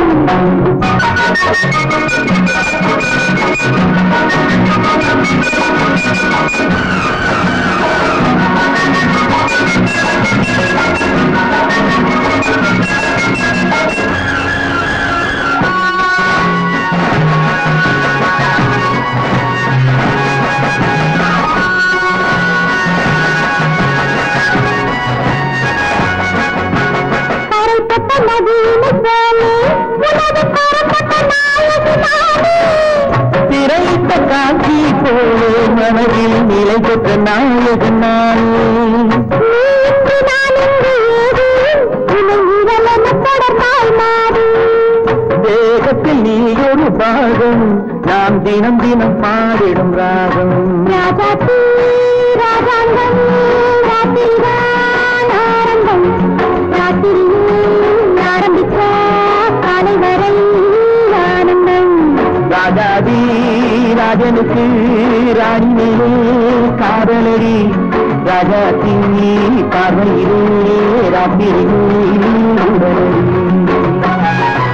கரைப்பட்ட நதியினை போலே உனது கரப்பட்ட நாயகி நானே திரையிட்ட காட்சி போலே மனதில் நிலை பெற்ற நாயகன் நானே நீ இன்று நான் இங்கு ஏது உன்னை நிழலென தொடர்ந்தால் மாறி தேகத்தில் நீ ஒரு பாகம் நாம் தினம் தினம் பாடிடும் ராகம் ராஜாத்தி ராஜாங்கம் ராத்திரிதான் ஆரம்பம் ராத்திரியில் ஆரம்பித்த காலை வரை ஆனந்தம் ராஜாதி ராஜனுக்கு ராணி மேலே காதலடி ராஜாத்தி பார்வையிலே ராத்திரியே உடலடி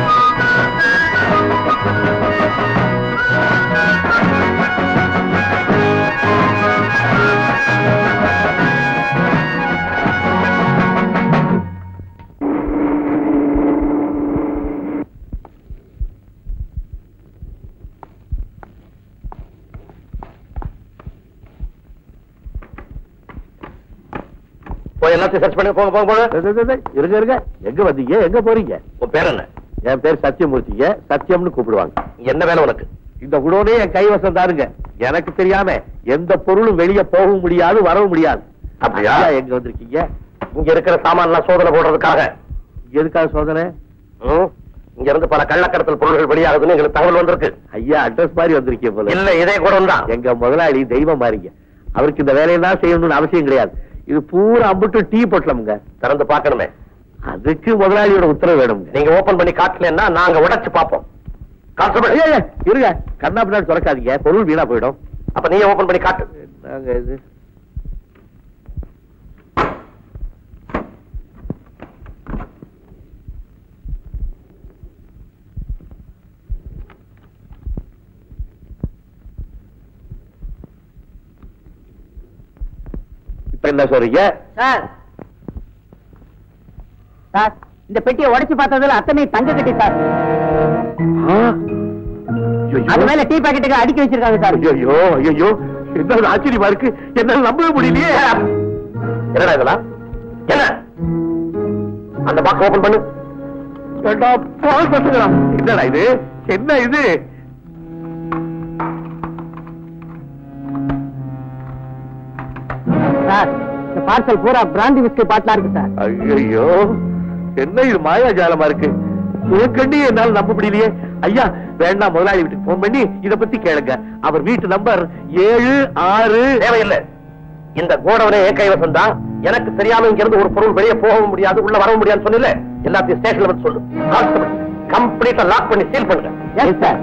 ராஜாத்தி போய் எல்லாத்தையும் சர்ச் பண்ணி போங்க போங்க போங்க டேய், டேய், டேய், இருங்க இருங்க எங்க வந்தீங்க எங்க போறீங்க உன் பேர் என்ன என் பேர் சத்தியமூர்த்திங்க சத்தியம்னு கூப்பிடுவாங்க என்ன வேலை உனக்கு இந்த குடோனே என் கைவசம் தாருங்க எனக்கு தெரியாம எந்த பொருளும் வெளிய போகவும் முடியாது வரவும் முடியாது அப்படியா? ஐயா, எங்க வந்திருக்கீங்க இங்க இருக்கிற சாமான்லாம் சோதனை போடுறதுக்காக எதுக்காக சோதனை ம், இங்க இருந்து பல கள்ளக்கடத்தல் பொருள்கள் வெளியாகுதுன்னு எங்களுக்கு தகவல் வந்திருக்கு ஐயா அட்ரஸ் மாதிரி வந்திருக்கீங்க போல இல்ல இதே கூட தான் எங்க முதலாளி தெய்வம் மாறிங்க அவருக்கு இந்த வேலையை தான் செய்யணும்னு அவசியம் கிடையாது இது பூரா அம்புட்டு டீ பொட்டலமுங்க திறந்து பார்க்கணுமே அதுக்கு முதலாளியோட உத்தரவு வேணுங்க நீங்க ஓபன் பண்ணி காட்டலன்னா நாங்க உடைச்சு பார்ப்போம் கான்ஸ்டபிள் ஐயா, ஐயா, இருங்க கண்ணா பின்னாடி திறக்காதீங்க பொருள் வீணா போயிடும் அப்ப நீங்க ஓபன் பண்ணி காட்டு நாங்க இது இப்ப என்ன சொல்றீங்க சார் சார் இந்த பெட்டியை உடைச்சு பார்த்ததுல அத்தனை தங்க கட்டி சார் ஆ? ஐயோ. அது மேல டீ பாக்கெட்டுக்கு அடுக்கி வச்சிருக்காங்க சார் ஐயோ ஐயோ என்ன ஒரு ஆச்சரியமா இருக்கு என்னால நம்பவே முடியலையே என்னடா இதெல்லாம் என்ன அந்த பாக்ஸ் ஓபன் பண்ணு ஏண்டா, பால் பசங்களா என்னடா இது என்ன இது சார் இந்த பார்சல் பூரா பிராந்தி விஸ்கி பாட்டிலா இருக்கு சார் ஐயோ என்ன இது மாயாஜாலமா இருக்கு கண்டி என்னால நம்ப முடியலையே ஐயா வேண்டாம் முதலாளி வீட்டுக்கு போன் பண்ணி இத பத்தி கேளுங்க அவர் வீட்டு நம்பர் ஏழு ஆறு தேவையில்லை இந்த கோடவனே என் கைவசம் தான் எனக்கு தெரியாம இங்க இருந்து ஒரு பொருள் வெளியே போகவும் முடியாது உள்ள வரவும் முடியாதுன்னு சொன்னல எல்லாத்தையும் ஸ்டேஷன்ல வந்து சொல்லு கான்ஸ்டபிள் கம்ப்ளீட்டா லாக் பண்ணி சீல் பண்ணுங்க எஸ் சார்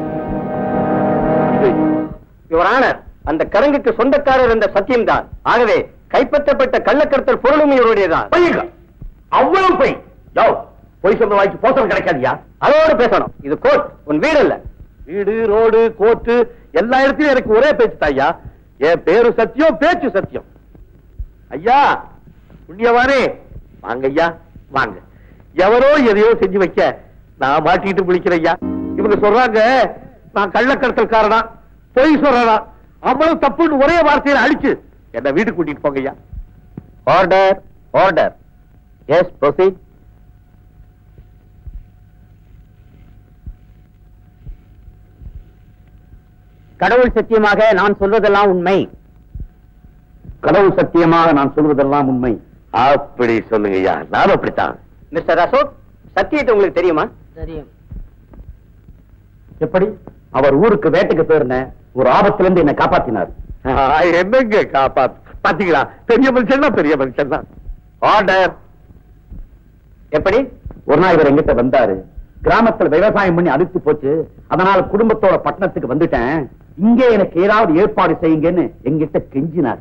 யுவர் ஆனர் அந்த கரங்குக்கு சொந்தக்காரர் இந்த சத்தியம் தான் ஆகவே கைப்பற்றப்பட்ட கள்ளக்கடத்தல் பொருளும் இவருடையதான் பொய்யுங்க அவ்வளவு பொய் யோ பொய் சொன்ன வாய்க்கு போசனம் கிடைக்காதியா அதோடு பேசணும் இது கோர்ட் உன் வீடு இல்ல வீடு ரோடு கோர்ட்டு எல்லா இடத்துலயும் எனக்கு ஒரே பேச்சு தாய்யா என் பேரு சத்தியம் பேச்சு சத்தியம் ஐயா புண்ணியவானே வாங்க ஐயா வாங்க எவரோ எதையோ செஞ்சு வைக்க நான் மாட்டிக்கிட்டு முழிக்கிறேன் ஐயா இவங்க சொல்றாங்க நான் கள்ளக்கடத்தல்காரனா பொய் சொல்றனா அவ்வளவு தப்புன்னு ஒரே வார்த்தையில அடிச்சு என்ன வீட்டுக்கு கூட்டிட்டு போங்க ஐயா ஆர்டர் ஆர்டர் எஸ் ப்ரொசீட் கடவுள் சத்தியமாக நான் சொல்வதெல்லாம் உண்மை கடவுள் சத்தியமாக நான் சொல்வதெல்லாம் உண்மை அப்படி சொல்லுங்க ஐயா நானும் அப்படித்தான் மிஸ்டர் அசோக் சத்தியத்தை உங்களுக்கு தெரியுமா தெரியும் எப்படி அவர் ஊருக்கு வேட்டைக்கு போயிருந்தேன் ஒரு ஆபத்துல இருந்து என்னை காப்பாத்தினார் ஆ, என்னங்க காப்பாத்து பாத்தீங்களா பெரிய மனுஷன் தான் பெரிய மனுஷன் தான் ஆர்டர் எப்படி ஒரு நாள் இவர் எங்கிட்ட வந்தாரு கிராமத்துல விவசாயம் பண்ணி அழுத்து போச்சு அதனால குடும்பத்தோட பட்டணத்துக்கு வந்துட்டேன் இங்கே எனக்கு ஏதாவது ஏற்பாடு செய்யுங்கன்னு எங்கிட்ட கெஞ்சினார்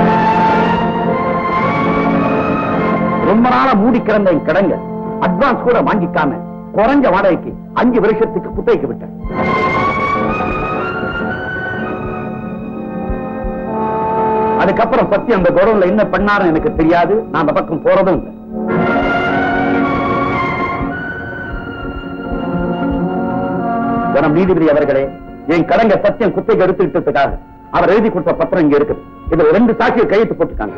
ரொம்ப நாளா மூடி கிடந்த என் கிடங்க அட்வான்ஸ் கூட வாங்கிக்காம குறைஞ்ச வாடகைக்கு அஞ்சு வருஷத்துக்கு குத்தகைக்கு விட்டேன் அதுக்கப்புறம் பத்தி அந்த குடவுல என்ன பண்ணாரும் எனக்கு தெரியாது நான் அந்த பக்கம் போறதும் இல்லை கனம் நீதிபதி அவர்களே என் கடங்க சத்தியம் குத்தை எடுத்துக்கிட்டதுக்காக அவர் எழுதி கொடுத்த பத்திரம் இங்க இருக்குது இதுல ரெண்டு சாட்சியை கையெழுத்து போட்டுருக்காங்க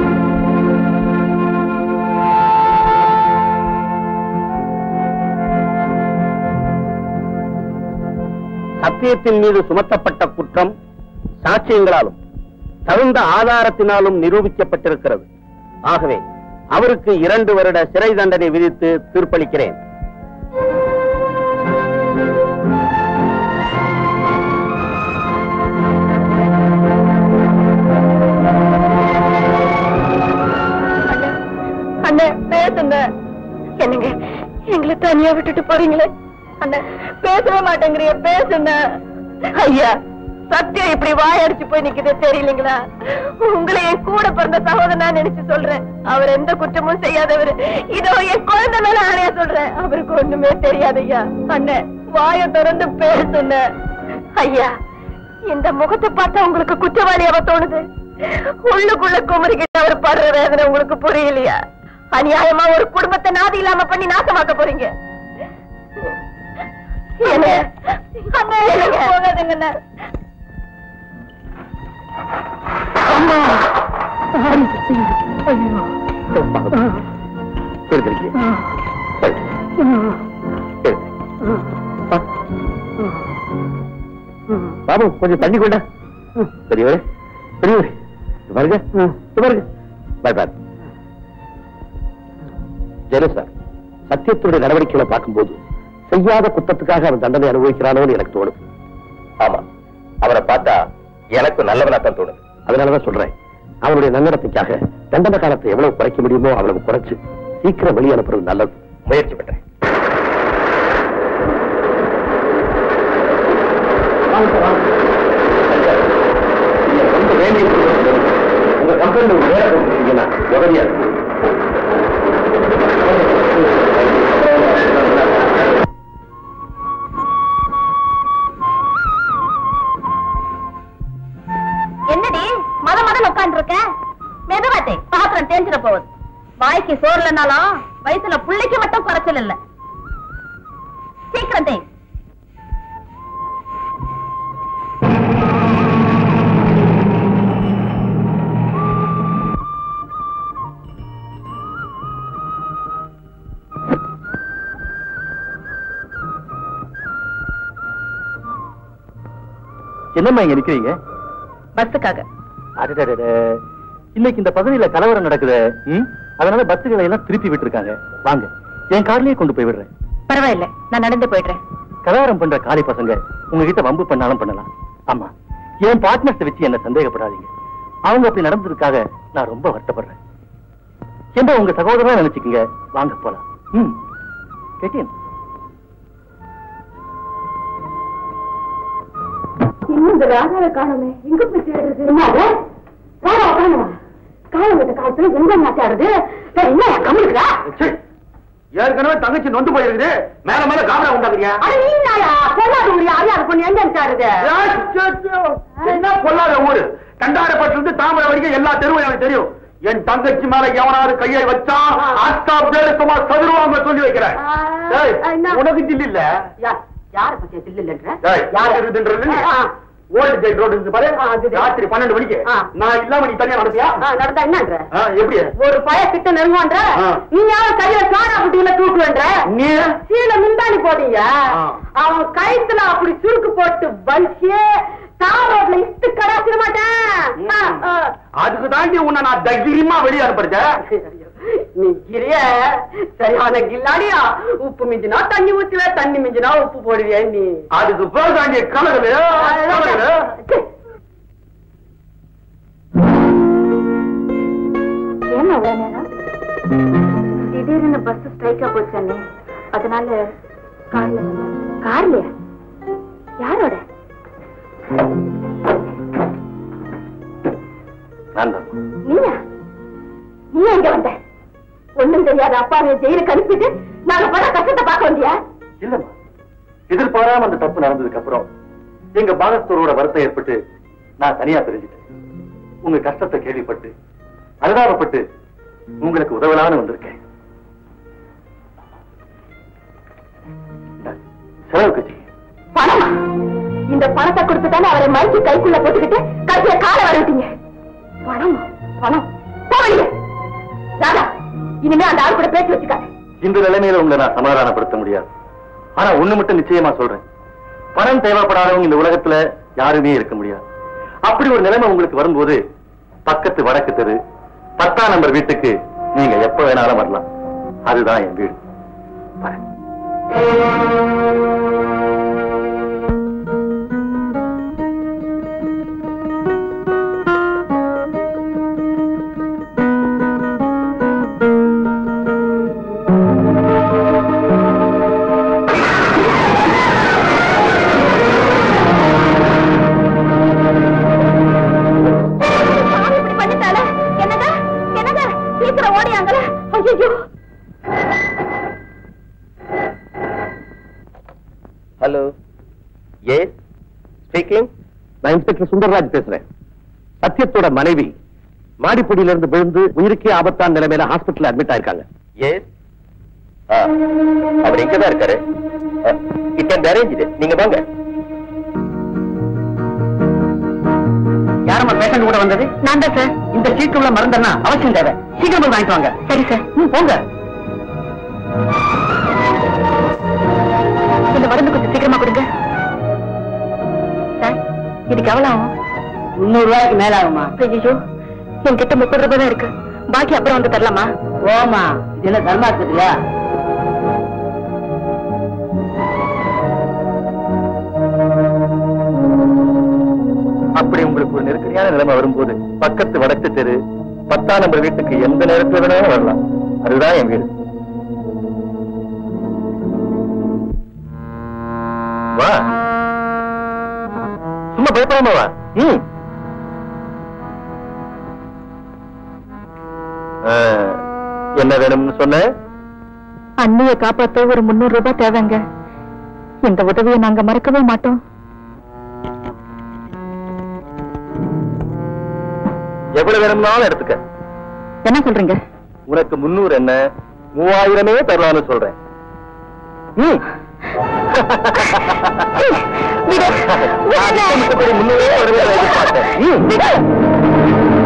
சத்தியத்தின் மீது சுமத்தப்பட்ட குற்றம் சாட்சியங்களாலும் தகுந்த ஆதாரத்தினாலும் நிரூபிக்கப்பட்டிருக்கிறது ஆகவே அவருக்கு இரண்டு வருட சிறை தண்டனை விதித்து தீர்ப்பளிக்கிறேன் அண்ணே பேசுங்க என்னங்க எங்களை தனியா விட்டுட்டு போறீங்களே அண்ணே பேசவே மாட்டேங்கிறிய பேசுங்க ஐயா சத்தியம் இப்படி வாயடிச்சு போய் நிக்குது தெரியலீங்களா உங்களை என் கூட பிறந்த சகோதரனா நினைச்சு சொல்றேன் அவர் எந்த குற்றமும் செய்யாதவர் இதோ என் குழந்தை மேல ஆணையா சொல்றேன் அவருக்கு ஒண்ணுமே தெரியாது ஐயா அண்ணே வாய திறந்து பேசுன ஐயா இந்த முகத்தை பார்த்தா உங்களுக்கு குற்றவாளியாவ தோணுது உள்ளுக்குள்ள குமரிக்கிட்டு அவர் படுற வேதனை உங்களுக்கு புரியலையா அநியாயமா ஒரு குடும்பத்தை நாதி இல்லாம பண்ணி நாசமாக்க போறீங்க என்ன? போகாதீங்க அண்ணா. வந்திருக்கீங்க சரி. சரி. ஆ. பாபு கொஞ்சம் தண்ணி கொண்டா பெரியவரே பெரியவரே இங்க பாருங்க இங்க பாருங்க பாய் பாய் ஜெயலலிதா சார் சத்தியத்துடைய நடவடிக்கைகளை பார்க்கும்போது செய்யாத குத்தத்துக்காக அவன் தண்டனை அனுபவிக்கிறானோன்னு எனக்கு தோணுது ஆமா அவரை பார்த்தா எனக்கு நல்லவனா தான் தோணுது அதனாலதான் சொல்றேன் அவனுடைய நன்னடத்தைக்காக தண்டனை காலத்தை எவ்வளவு குறைக்க முடியுமோ அவ்வளவு குறைச்சு சீக்கிரம் வெளியே அனுப்புறது நல்லது முயற்சி பண்றேன் ரொம்ப வேண்டிய உங்க கம்பெனில ஒரு வேலை கொடுத்துருக்கீங்கன்னா உதவியா இருக்கும் என்னடி மத மதம் உட்கார்ந்து இருக்க மெதுவாத்தே பாத்திரம் தேஞ்சிட போகுது வாய்க்கு சோறு இல்லைனாலும் வயசுல புள்ளைக்கு மட்டும் குறைச்சல் இல்ல சீக்கிரம் தே என்னம்மா இங்க நிக்கிறீங்க பஸ்ஸுக்காக அடடடட. இன்னைக்கு இந்த பகுதியில கலவரம் நடக்குது ம்? அதனால பஸ்ஸுகளை எல்லாம் திருப்பி விட்டுருக்காங்க வாங்க என் கார்லயே கொண்டு போய் விடுறேன் பரவாயில்ல நான் நடந்து போயிடுறேன் கலவரம் பண்ற காலி பசங்க உங்ககிட்ட வம்பு பண்ணாலும் பண்ணலாம் ஆமா என் பார்ட்னர்ஸ் வச்சு என்ன சந்தேகப்படாதீங்க அவங்க அப்படி நடந்ததுக்காக நான் ரொம்ப வருத்தப்படுறேன் என்ன உங்க சகோதரனா நினைச்சுக்கங்க வாங்க போலாம் ம் கேட்டேன் இன்னும் இந்த ராகாவை காணுமே எங்க போய் தேடுறது என்னது ராகா காணுமா காலம் விட்ட காலத்துல எங்க மாட்டாடுது என்ன கம்முடுறா ஏற்கனவே தங்கச்சி நொந்து போயிருக்குது மேல மேல காமரா உண்டாக்குறியா அட நீ நாயா பொல்லாத முடியும் அறியாத பொண்ணு எங்க இருக்காருது என்ன பொல்லாத ஊரு கண்டாரப்பட்டு இருந்து தாமரை வரைக்கும் எல்லா தெருவும் எனக்கு தெரியும் என் தங்கச்சி மேல எவனாவது கையை வச்சா அக்கா பேரு சும்மா சதுருவாங்க சொல்லி வைக்கிறேன் ஏய், உனக்கு தில்லு இல்ல யார பத்தியா சில்லுன்ற ஏய், யார் இருக்குதுன்றது ஓல்டு ஜெயில் ரோடு இருந்து பாரு ராத்திரி பன்னெண்டு மணிக்கு ஆ. நான் இல்லாம நீ தனியா நடத்தியா நடந்தா என்னன்ற ஆ, எப்படி ஒரு பய கிட்ட நெருங்குவான்ற ஆ. நீ யாரும் கையில சாரா புட்டியில தூக்குவேன்ற நீ கீழே முந்தாணி போட்டீங்க ஆ. அவன் கழுத்துல அப்படி சுருக்கு போட்டு வலிச்சு தாரோட்ல இட்டு கடாச்சிட மாட்டேன் ஆ, ஆ. அதுக்கு தாண்டி உன்னை நான் தைரியமா வெளியே அனுப்புறேன் நீ கிரிய சரியான கில்லாடியா உப்பு மிஞ்சினா தண்ணி ஊத்துவ தண்ணி மிஞ்சினா உப்பு போடுவிய நீ அதுக்கு பேர் தாண்டி கலகலு கலகலு ஏன் அவ்வளவு நேரம் திடீர்னு பஸ் ஸ்ட்ரைக்கா போச்சு அதனால கார்ல வந்தேன். கார்லயா யாரோட நான் தான் நீயா நீ எங்க வந்த ஒண்ணும் தெரியாத அப்பாவை ஜெயிலுக்கு அனுப்பிட்டு நாங்க பட கஷ்டத்தை பார்க்க வந்தியா இல்லம்மா எதிர்பாராம அந்த தப்பு நடந்ததுக்கு அப்புறம் எங்க பாகஸ்தரோட வருத்தம் ஏற்பட்டு நான் தனியா தெரிஞ்சுட்டேன் உங்க கஷ்டத்தை கேள்விப்பட்டு அனுதாபப்பட்டு உங்களுக்கு உதவலான்னு வந்திருக்கேன் இந்தாங்க, செலவுக்கு செய்யுங்க. பணமா இந்த பணத்தை கொடுத்து தானே அவரை மறைச்சு கைக்குள்ள போட்டுக்கிட்டு கடைசிய காலை வரட்டீங்க பணமா பணம் போவீங்க ராதா இனிமே அந்த ஆள் கூட பேச்சு வச்சுக்காது இந்த நிலைமையில உங்களை நான் சமாதானப்படுத்த முடியாது ஆனா ஒண்ணு மட்டும் நிச்சயமா சொல்றேன் பணம் தேவைப்படாதவங்க இந்த உலகத்துல யாருமே இருக்க முடியாது அப்படி ஒரு நிலைமை உங்களுக்கு வரும்போது பக்கத்து வடக்கு தெரு பத்தாம் நம்பர் வீட்டுக்கு நீங்க எப்ப வேணாலும் வரலாம் அதுதான் என் வீடு வரேன். சாமி இப்படி பண்ணிட்டாளே என்னங்க என்னங்க சீக்கிரம் ஓடியாங்களே ஐயோ ஹலோ எஸ் ஸ்பீக்கிங் நான் இன்ஸ்பெக்டர் சுந்தரராஜ் பேசுறேன் சத்யத்தோட மனைவி மாடிப்படியில இருந்து விழுந்து உயிருக்கே ஆபத்தான நிலைமையில ஹாஸ்பிட்டல் அட்மிட் ஆயிருக்காங்க எஸ் அவர் இங்கதான் இருக்காரு இட் அரேஞ்ச் நீங்க வாங்க யாரம்மா பேஷண்ட் கூட வந்தது நான் தான் சார் இந்த சீட்டு உள்ள மருந்தெல்லாம் அவசியம் தேவை சீக்கிரம் போய் வாங்கிட்டு வாங்க சரி சார் ம், போங்க இந்த மருந்து கொஞ்சம் சீக்கிரமா கொடுங்க சார் இதுக்கு எவ்வளவு ஆகும் முன்னூறு ரூபாய்க்கு மேல ஆகுமா ஐயோ என்கிட்ட முப்பது ரூபாய் தான் இருக்கு பாக்கி அப்புறம் வந்து தரலாமா ஓமா இது என்ன தர்மாஸ்பத்திரியா அப்படி உங்களுக்கு ஒரு நெருக்கடியான நிலைமை வரும்போது பக்கத்து வடக்கு தெரு பத்தாம் நம்பர் வீட்டுக்கு எந்த நேரத்துல வேணாலும் வரலாம் அதுதான் என் வீடு வா சும்மா பயப்படாம வா ம் ஆ, என்ன வேணும்னு சொன்ன அண்ணிய காப்பாத்த ஒரு முன்னூறு ரூபாய் தேவைங்க இந்த உதவியை நாங்க மறக்கவே மாட்டோம் எவ்வளவு வேணும்னாலும் எடுத்துக்க என்ன சொல்றீங்க உனக்கு முன்னூறு என்ன மூவாயிரமே தரலாம்னு சொல்றேன் ம். நான் திட்டமிட்டபடி முன்னூறே வருவே எதிர்பார்த்தேன் ம்.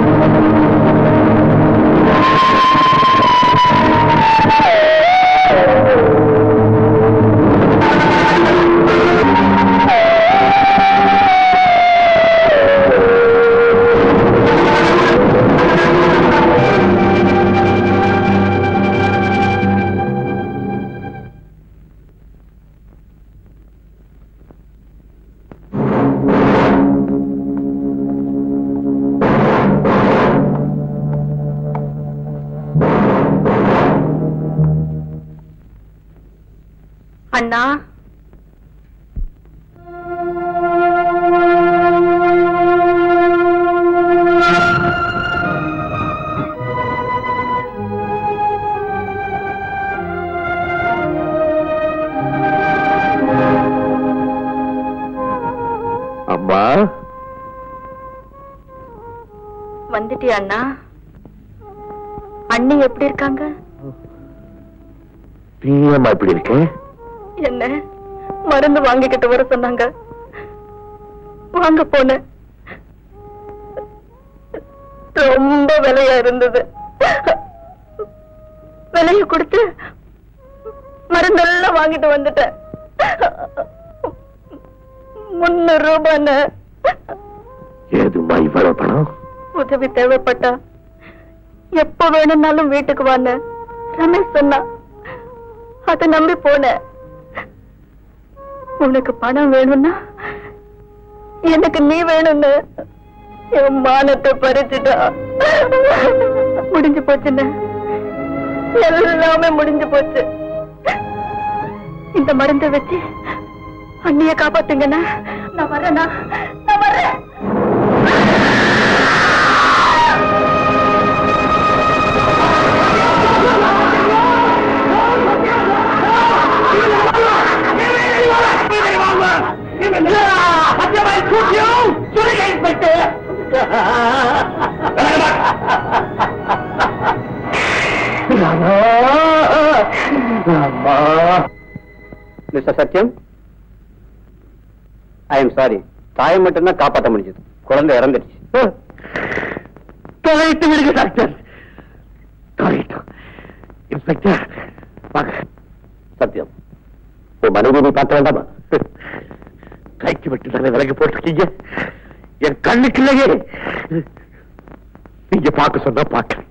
அண்ணா அம்மா வந்துட்டியா அண்ணா அண்ணி எப்படி இருக்காங்க நீ ஏம்மா இப்படி இருக்க என்ன மருந்து வாங்கிக்கிட்டு வர சொன்னாங்க வாங்க போனேன் ரொம்ப விலையா இருந்தது விலைய கொடுத்து மருந்தெல்லாம் வாங்கிட்டு வந்துட்டேன் முன்னூறு ரூபான்னு ஏதும்மா இவ்வளவு பணம் உதவி தேவைப்பட்டா எப்ப வேணும்னாலும் வீட்டுக்கு வான்னு ரமேஷ் சொன்னா அதை நம்பி போனேன் உனக்கு பணம் வேணும்னா எனக்கு நீ வேணும்னு என் மானத்தை பறிச்சுட்டா முடிஞ்சு போச்சுன்னு எல்லாமே முடிஞ்சு போச்சு இந்த மருந்தை வச்சு அண்ணிய காப்பாத்துங்கண்ணா நான் வரேண்ணா நான் வர்றேன் mister Sathyam I am sorry தாயை மட்டும்தான் காப்பாற்ற முடிஞ்சது குழந்தை இறந்துடுச்சு தொலைத்து விடுங்க டாக்டர் தொலைட்டும் இன்ஸ்பெக்டர் வாங்க சத்யம் உன் மனைவி நீ பார்க்க வேண்டாமா கைக்கு விட்டு தானே விலகு போட்டிருக்கீங்க என் கண்ணுக்கு இல்லையே நீங்க பார்க்க சொன்னா பார்க்க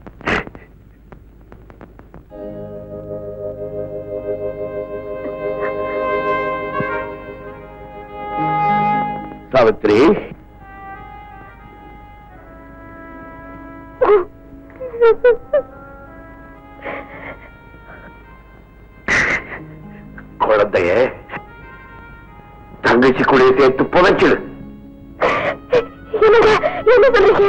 சாவித்ரி குழந்தைய தங்கச்சி கூட சேர்த்து புதைச்சிடு என்ன சொல்றீங்க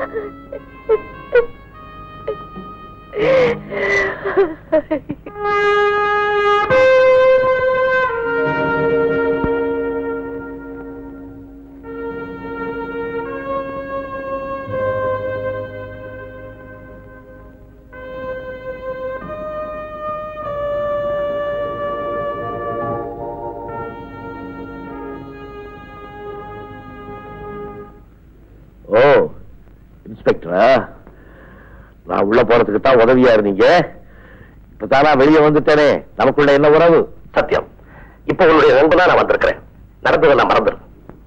ஓ இன்ஸ்பெக்டரா நான் உள்ள போறதுக்கு தான் உதவியா இருந்தீங்க இப்பதானா வெளியே வந்துட்டேனே நமக்குள்ள என்ன உறவு சத்தியம் இப்ப உன்னுடைய நண்பனா நான் வந்திருக்கிறேன் நடந்ததெல்லாம் மறந்துடும்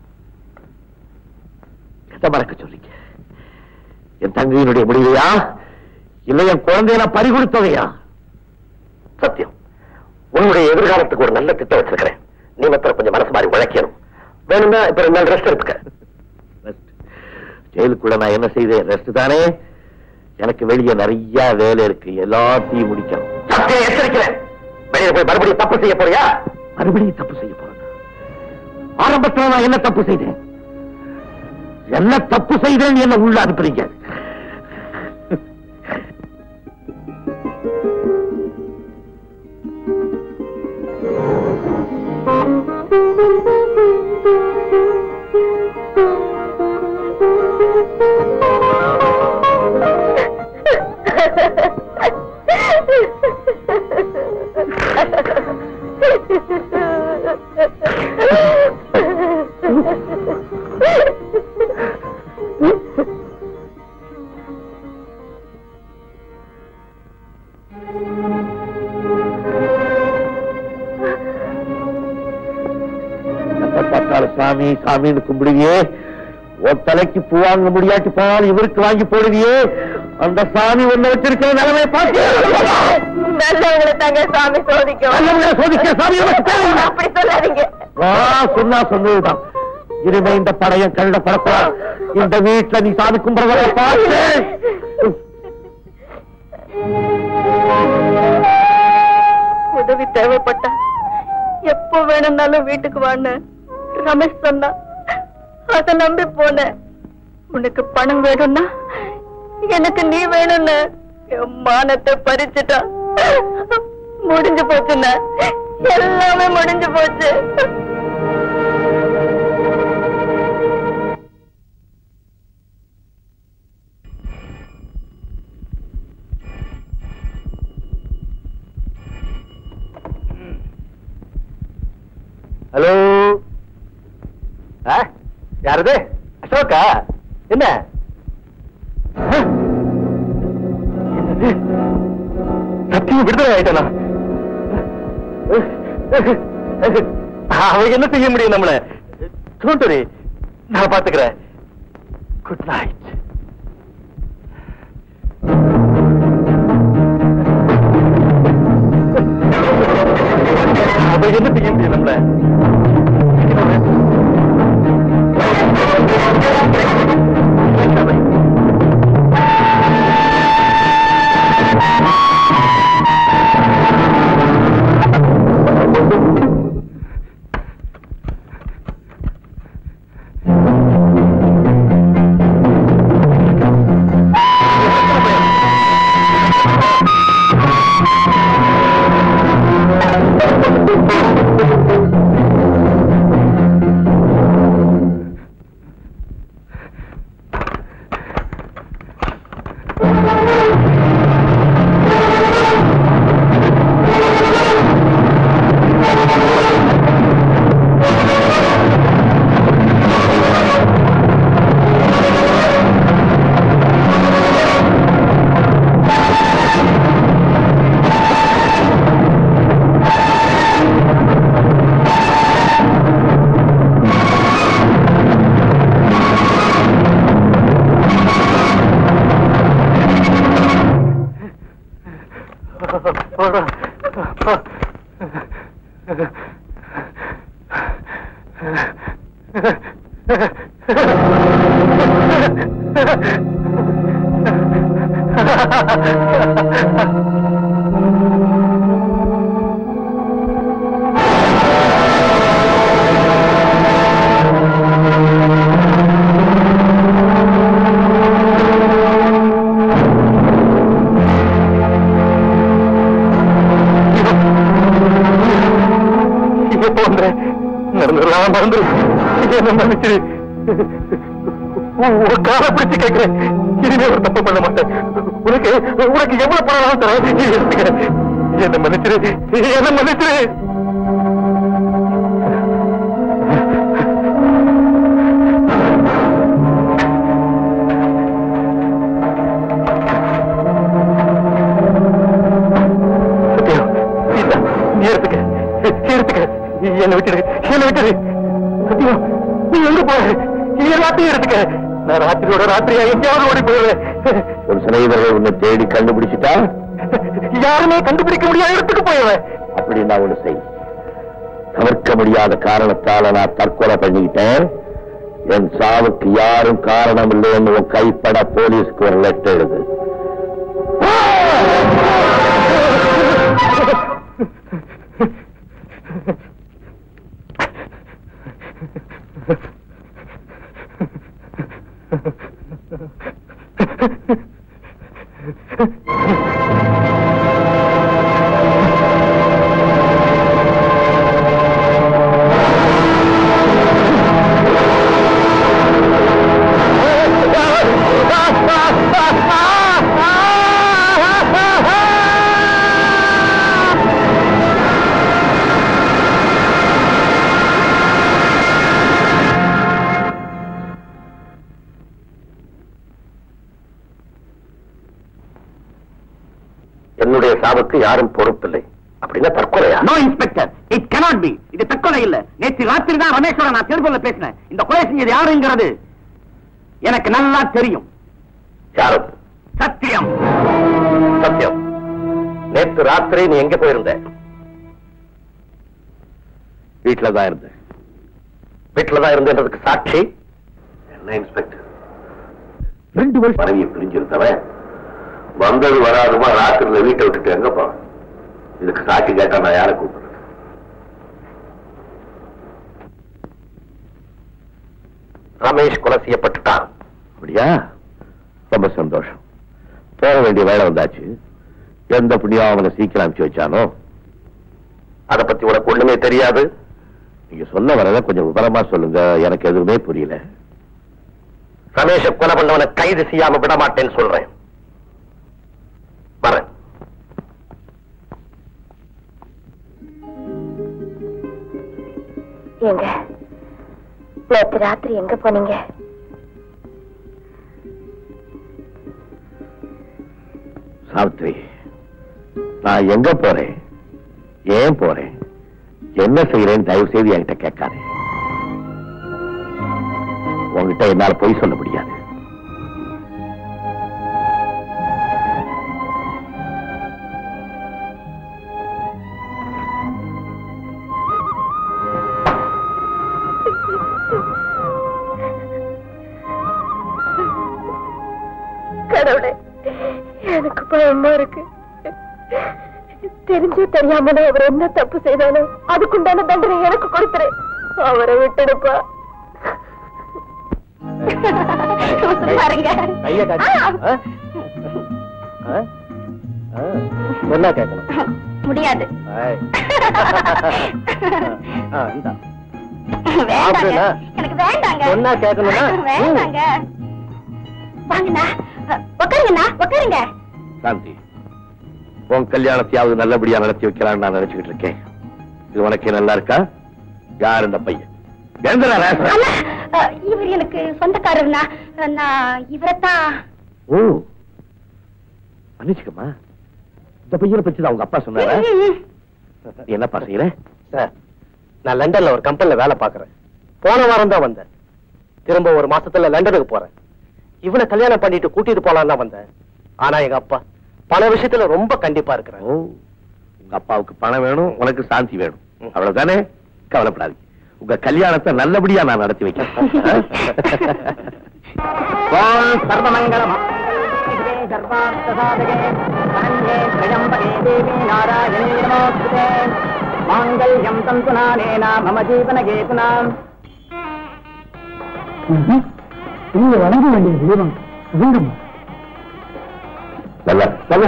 எதை மறக்க சொல்றீங்க என் தங்கையினுடைய முடிவையா இல்ல என் குழந்தைய நான் பறி கொடுத்ததையா சத்தியம் உன்னுடைய எதிர்காலத்துக்கு ஒரு நல்ல திட்டம் வச்சிருக்கிறேன் நீ மாத்திரம் கொஞ்சம் மனசு மாதிரி உழைக்கணும் வேணும்னா இப்ப ரெண்டு நாள் ரெஸ்ட் எடுத்துக்க Rest. ஜெயிலுக்குள்ள நான் என்ன செய்தேன் ரெஸ்ட் தானே எனக்கு வெளியே நிறைய வேலை இருக்கு எல்லாத்தையும் முடிக்கணும் சத்தியம் எச்சரிக்கிறேன் வெளியே போய் மறுபடியும் தப்பு செய்ய போறியா மறுபடியும் தப்பு செய்ய போறேன் ஆரம்பத்துல நான் என்ன தப்பு செய்தேன் என்ன தப்பு செய்தேன் என்ன உள்ள அனுப்புறீங்க எப்ப பார்த்தாலும் சாமி சாமின்னு கும்பிடுவியே உன் தலைக்கு பூ வாங்க முடியாட்டி போனாலும் இவருக்கு வாங்கி போடுவியே அந்த சாமி ஒண்ணு வச்சிருக்கிற நிலைமை பார்த்து நல்லவங்களை தாங்க சாமி சோதிக்கும் நல்லவங்களை சோதிக்க சாமி நமக்கு தேவையில்லை. அப்படி சொல்லாதீங்க வா சொன்னா சொன்னதுதான் இனிமே இந்த படையம் கண்ட படக்கூடாது இந்த வீட்டுல நீ சாமி கும்பிடுறத பார்த்து உதவி தேவைப்பட்டா எப்போ வேணும்னாலும் வீட்டுக்கு வான்னு ரமேஷ் சொன்னா அத நம்பி போனேன் உனக்கு பணம் வேணும்னா எனக்கு நீ வேணும்னு என் மானத்தை பறிச்சுட்டா முடிஞ்சு போச்சுண்ணா எல்லாமே முடிஞ்சு போச்சு ஹலோ யாரது அசோகா என்ன ஆ? என்னது சத்தியம் விடுதலை ஆயிட்டனா அவன் என்ன செய்ய முடியும் நம்மள தோன்றி நான் பாத்துக்கிறேன் குட் நைட் அவன் என்ன செய்ய முடியும் நம்மள இது போன்ற நடந்ததெல்லாம் மறந்துரு என்ன மன்னிச்சிரு உன் காலை பிடிச்சு கேட்கிறேன் இனிமே ஒரு தப்பு பண்ண மாட்டேன் உனக்கு உனக்கு எவ்வளவு பணம் தரேன் நீ எடுத்துக்க என்ன மன்னிச்சிரு என்ன மன்னிச்சிரு என்ன விட்டுடு என்ன விட்டுடு சத்தியம் நீ எங்க போற எல்லாத்தையும் எடுத்துக்க நான் ராத்திரியோட ராத்திரியா எங்கேயாவது ஓடி போயிடுவேன் ஒரு சிநேகிதர்கள் உன்னை தேடி கண்டுபிடிச்சிட்டா யாருமே கண்டுபிடிக்க முடியாத இடத்துக்கு போயிடுவேன் அப்படி நான் ஒண்ணு செய் தவிர்க்க முடியாத காரணத்தால நான் தற்கொலை பண்ணிக்கிட்டேன் என் சாவுக்கு யாரும் காரணம் இல்லைன்னு உன் கைப்பட போலீஸ்க்கு ஒரு லெட்டர் எழுது என்னுடைய சாவுக்கு யாரும் பொறுப்பில்லை அப்படின்னா தற்கொலையா no inspector it cannot be இது தற்கொலை இல்ல நேற்று ராத்திரி தான் ரமேஷோட நான் டெலிபோன்ல பேசினேன் இந்த கொலை செஞ்சது யாருங்கிறது எனக்கு நல்லா தெரியும் யாரும் சத்தியம் சத்தியம் நேற்று ராத்திரி நீ எங்க போயிருந்த வீட்டுல தான் இருந்தேன் வீட்டுல தான் இருந்ததுக்கு சாட்சி என்ன இன்ஸ்பெக்டர் ரெண்டு வருஷம் மனைவியை பிரிஞ்சிருந்தவன் வந்தது வராதுமா ராத்திரில வீட்டை விட்டுட்டு எங்க போறேன் இதுக்கு சாட்சி கேட்டா நான் யாரை கூப்பிடுறேன் ரமேஷ் கொலை செய்யப்பட்டுட்டான் அப்படியா ரொம்ப சந்தோஷம் போக வேண்டிய வேலை வந்தாச்சு எந்த புண்ணியம் அவனை சீக்கிரம் அனுப்பிச்சு வச்சானோ அத பத்தி உனக்கு ஒண்ணுமே தெரியாது நீங்க சொல்ல வரத கொஞ்சம் விவரமா சொல்லுங்க எனக்கு எதுவுமே புரியல ரமேஷ கொலை பண்ணவனை கைது செய்யாம விட மாட்டேன்னு சொல்றேன் வரேன் ஏங்க நேற்று ராத்திரி எங்க போனீங்க சாவித்ரி நான் எங்க போறேன் ஏன் போறேன் என்ன செய்யறேன்னு தயவு செய்து என்கிட்ட கேட்காதே உங்ககிட்ட என்னால பொய் சொல்ல முடியாது கடவுளே எனக்கு பயமா இருக்கு தெரிஞ்சோ தெரியாமலோ அவர் என்ன தப்பு செய்தாலும் அதுக்குண்டான தண்டனை எனக்கு கொடுத்துரு அவரை விட்டுடுப்பா பாருங்க கைய காட்டு. ஆ? ஆ? ஆ. சொன்னா கேட்கணும் முடியாது ஆய். ஆ, இந்தா. வேண்டாங்க அப்படின்னா? எனக்கு வேண்டாங்க சொன்னா கேட்கணும்னா? வேண்டாங்க வாங்கண்ணா உட்காருங்கண்ணா உட்காருங்க சாந்தி உன் கல்யாணத்தையாவது நல்லபடியா நடத்தி வைக்கலாம்னு நான் நினைச்சுக்கிட்டு இருக்கேன் இது உனக்கு நல்லா இருக்கா யார் இந்த பையன் எழுந்துடா ராசா. அண்ணா அஹ், இவர் எனக்கு சொந்தக்காரர்னா நான் இவரைத்தான் ஓ மன்னிச்சுக்கம்மா இந்த பையனை பத்தி தான் உங்க அப்பா சொன்னாரா நீ என்னப்பா செய்யற சார் நான் லண்டன்ல ஒரு கம்பெனில வேலை பார்க்கறேன் போன வாரம் தான் வந்தேன் திரும்ப ஒரு மாசத்துல லண்டனுக்கு போறேன் இவனை கல்யாணம் பண்ணிட்டு கூட்டிட்டு போலாம் தான் வந்தேன் ஆனா எங்க அப்பா பண விஷயத்துல ரொம்ப கண்டிப்பா இருக்கிறேன் ஓ உங்க அப்பாவுக்கு பணம் வேணும் உனக்கு சாந்தி வேணும் அவ்வளவுதானே கவலைப்படாதீங்க உங்க கல்யாணத்தை நல்லபடியா நான் நடத்தி வைக்கிறேன் ஓம் சர்வமங்கலம் சர்வார்த்தசாதகே சரண்யே திரையம்பகே தேவி நாராயணே நமோஸ்துதே மாங்கல்யம் தந்து நானேன மம ஜீவன கேதுனாம் நீங்க வணங்க வேண்டிய தெய்வம் சிதம்பரம் நல்ல நல்ல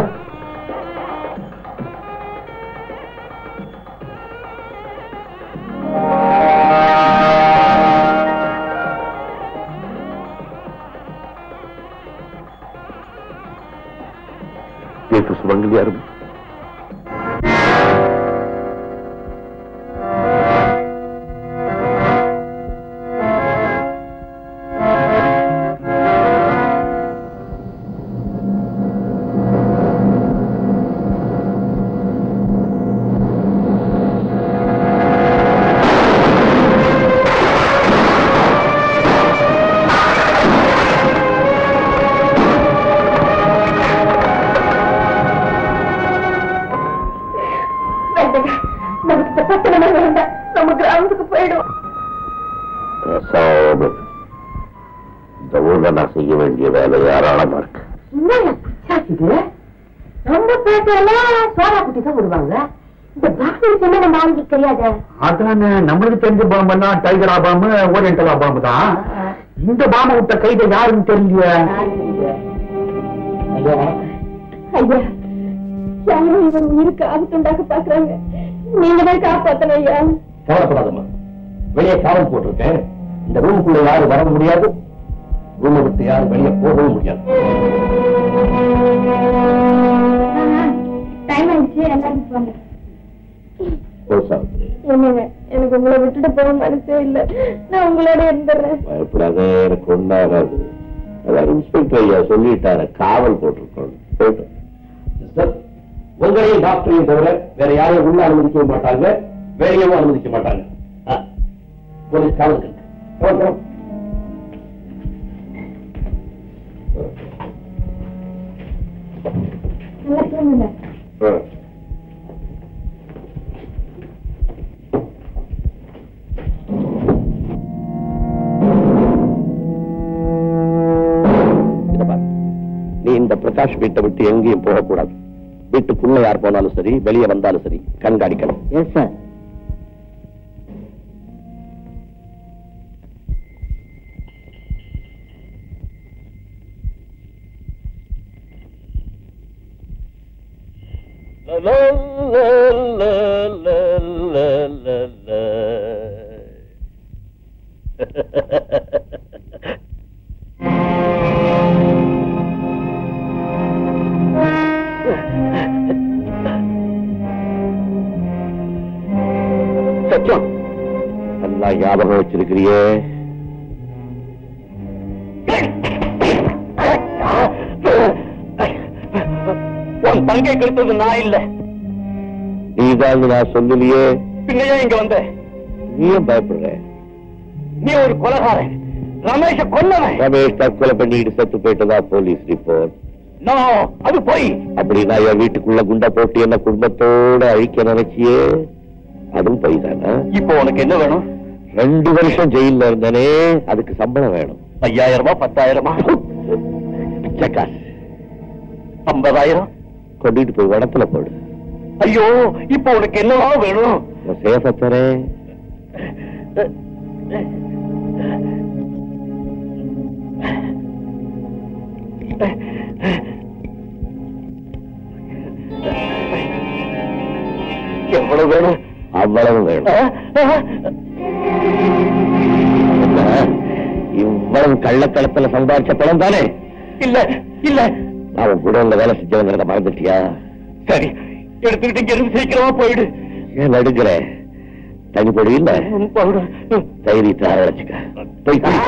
நேற்று சுமங்கலியாரும் பேசாம இந்த ஊர்ல நான் செய்ய வேண்டிய வேலை ஏராளமா இருக்கு என்னங்க பிச்சாச்சுது நம்ம பேட்டெல்லாம் சோடா குட்டி தான் விடுவாங்க இந்த பாக்டரி என்ன நம்ம ஆளுக்கு தெரியாத அதானே நம்மளுக்கு தெரிஞ்ச பாம்புன்னா டைகரா பாம்பு ஓரியன்டலா பாம்பு தான் இந்த பாம்பு விட்ட கைத யாருன்னு தெரியல ஐயா யாரும் இவன் உயிருக்கு ஆபத்துண்டாக்க பாக்குறாங்க நீங்க தான் காப்பாத்தணும் ஐயா கவலைப்படாதம்மா வெளியே காவல் போட்டிருக்கேன் இந்த ரூமுக்குள்ள யாரும் வர முடியாது ரூமை விட்டு யாரும் வெளியே போகவும் முடியாது டைம் ஆயிடுச்சு எல்லாரும் வாங்க ஓ, சாவித்திரி, என்னங்க எனக்கு உங்களை விட்டுட்டு போக மனசே இல்ல நான் உங்களோட இருந்துடுறேன் பயப்படாத எனக்கு ஒன்றாகாது அதான் இன்ஸ்பெக்டர் ஐயா சொல்லிட்டாரு காவல் போட்டிருக்கோம் போயிட்டு சார் உங்களையும் டாக்டரையும் தவிர வேற யாரையும் உள்ள அனுமதிக்க மாட்டாங்க வெளியவும் அனுமதிக்க மாட்டாங்க ஆ, போலீஸ் காவலுக்கு இருக்கு. போங்க, போங்க. நல்லா தூங்குங்க இத பாரு. நீ இந்த பிரகாஷ் வீட்டை விட்டு எங்கேயும் போகக்கூடாது வீட்டுக்குள்ள யார் போனாலும் சரி வெளியே வந்தாலும் சரி கண்காணிக்கணும் எஸ் சார் சத்தியம் நல்லா ஞாபகம் வச்சிருக்கிறியே உன் தங்கை கெடுத்தது நான் இல்ல நீதான் நான் சொல்லலையே பின்னையே இங்க வந்த நீ ஏன் பயப்படுற நீ ஒரு கொலகாரன் ரமேஷ கொன்னவன் ரமேஷ் தற்கொலை பண்ணிட்டு செத்து போயிட்டதா போலீஸ் ரிப்போர்ட் நோ அது போய் அப்படின்னா என் வீட்டுக்குள்ள குண்டா போட்டு என்ன குடும்பத்தோட அழிக்க நினைச்சியே அதுவும் பொய் தானே இப்போ உனக்கு என்ன வேணும் ரெண்டு வருஷம் ஜெயில்ல இருந்தனே அதுக்கு சம்பளம் வேணும் ஐயாயிரமா பத்தாயிரமா பிச்சைக்காசு ஐம்பதாயிரம் கொண்டுட்டு போய் வடத்துல போடு ஐயோ இப்போ உனக்கு என்னவா வேணும் நான் சேஃபா தரேன் எவ்வளவு வேணும் அவ்வளவு வேணும் என்ன, இவ்வளவு கள்ளத்தளத்துல சம்பாதிச்ச பணம் தானே இல்ல இல்ல நான் உன் கூட உள்ள வேலை செஞ்சவங்க மறந்துட்டியா சரி எடுத்துக்கிட்டு இங்க இருந்து சீக்கிரமா போயிடு ஏன் நடுங்கிற தனி பொடி இல்ல போயிடு. தைரியத்தை அரவழைச்சுக்க போய் குடி.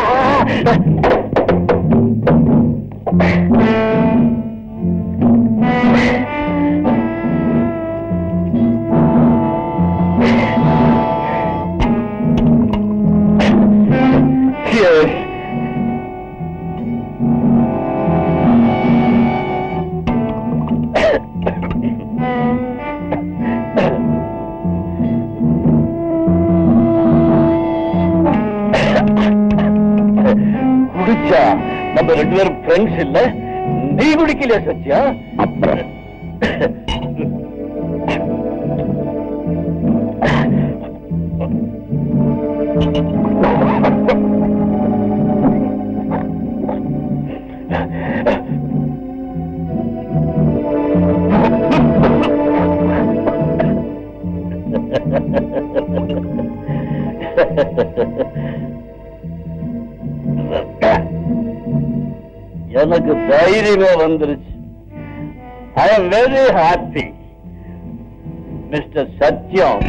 Yes. குடிச்சா நம்ம ரெண்டு பேரும் ஃப்ரெண்ட்ஸ் இல்ல நீ குடிக்கலையா சத்யா அப்புறம் எனக்கு தைரியமே வந்துருச்சு I am very happy mister Sathyam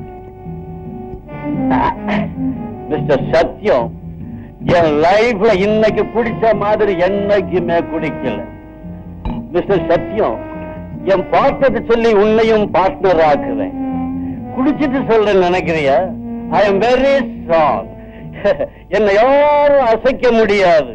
mister Sathyam என் லைஃப்ல இன்னைக்கு குடிச்ச மாதிரி என்னைக்குமே குடிக்கல மிஸ்டர் சத்யம் என் பாட்டத்தை சொல்லி உன்னையும் பார்ட்னர் ஆக்குறேன் குடிச்சிட்டு சொல்றேன் நினைக்கிறியா ஐ எம் வெரி ஸ்ட்ராங் என்னை யாரும் அசைக்க முடியாது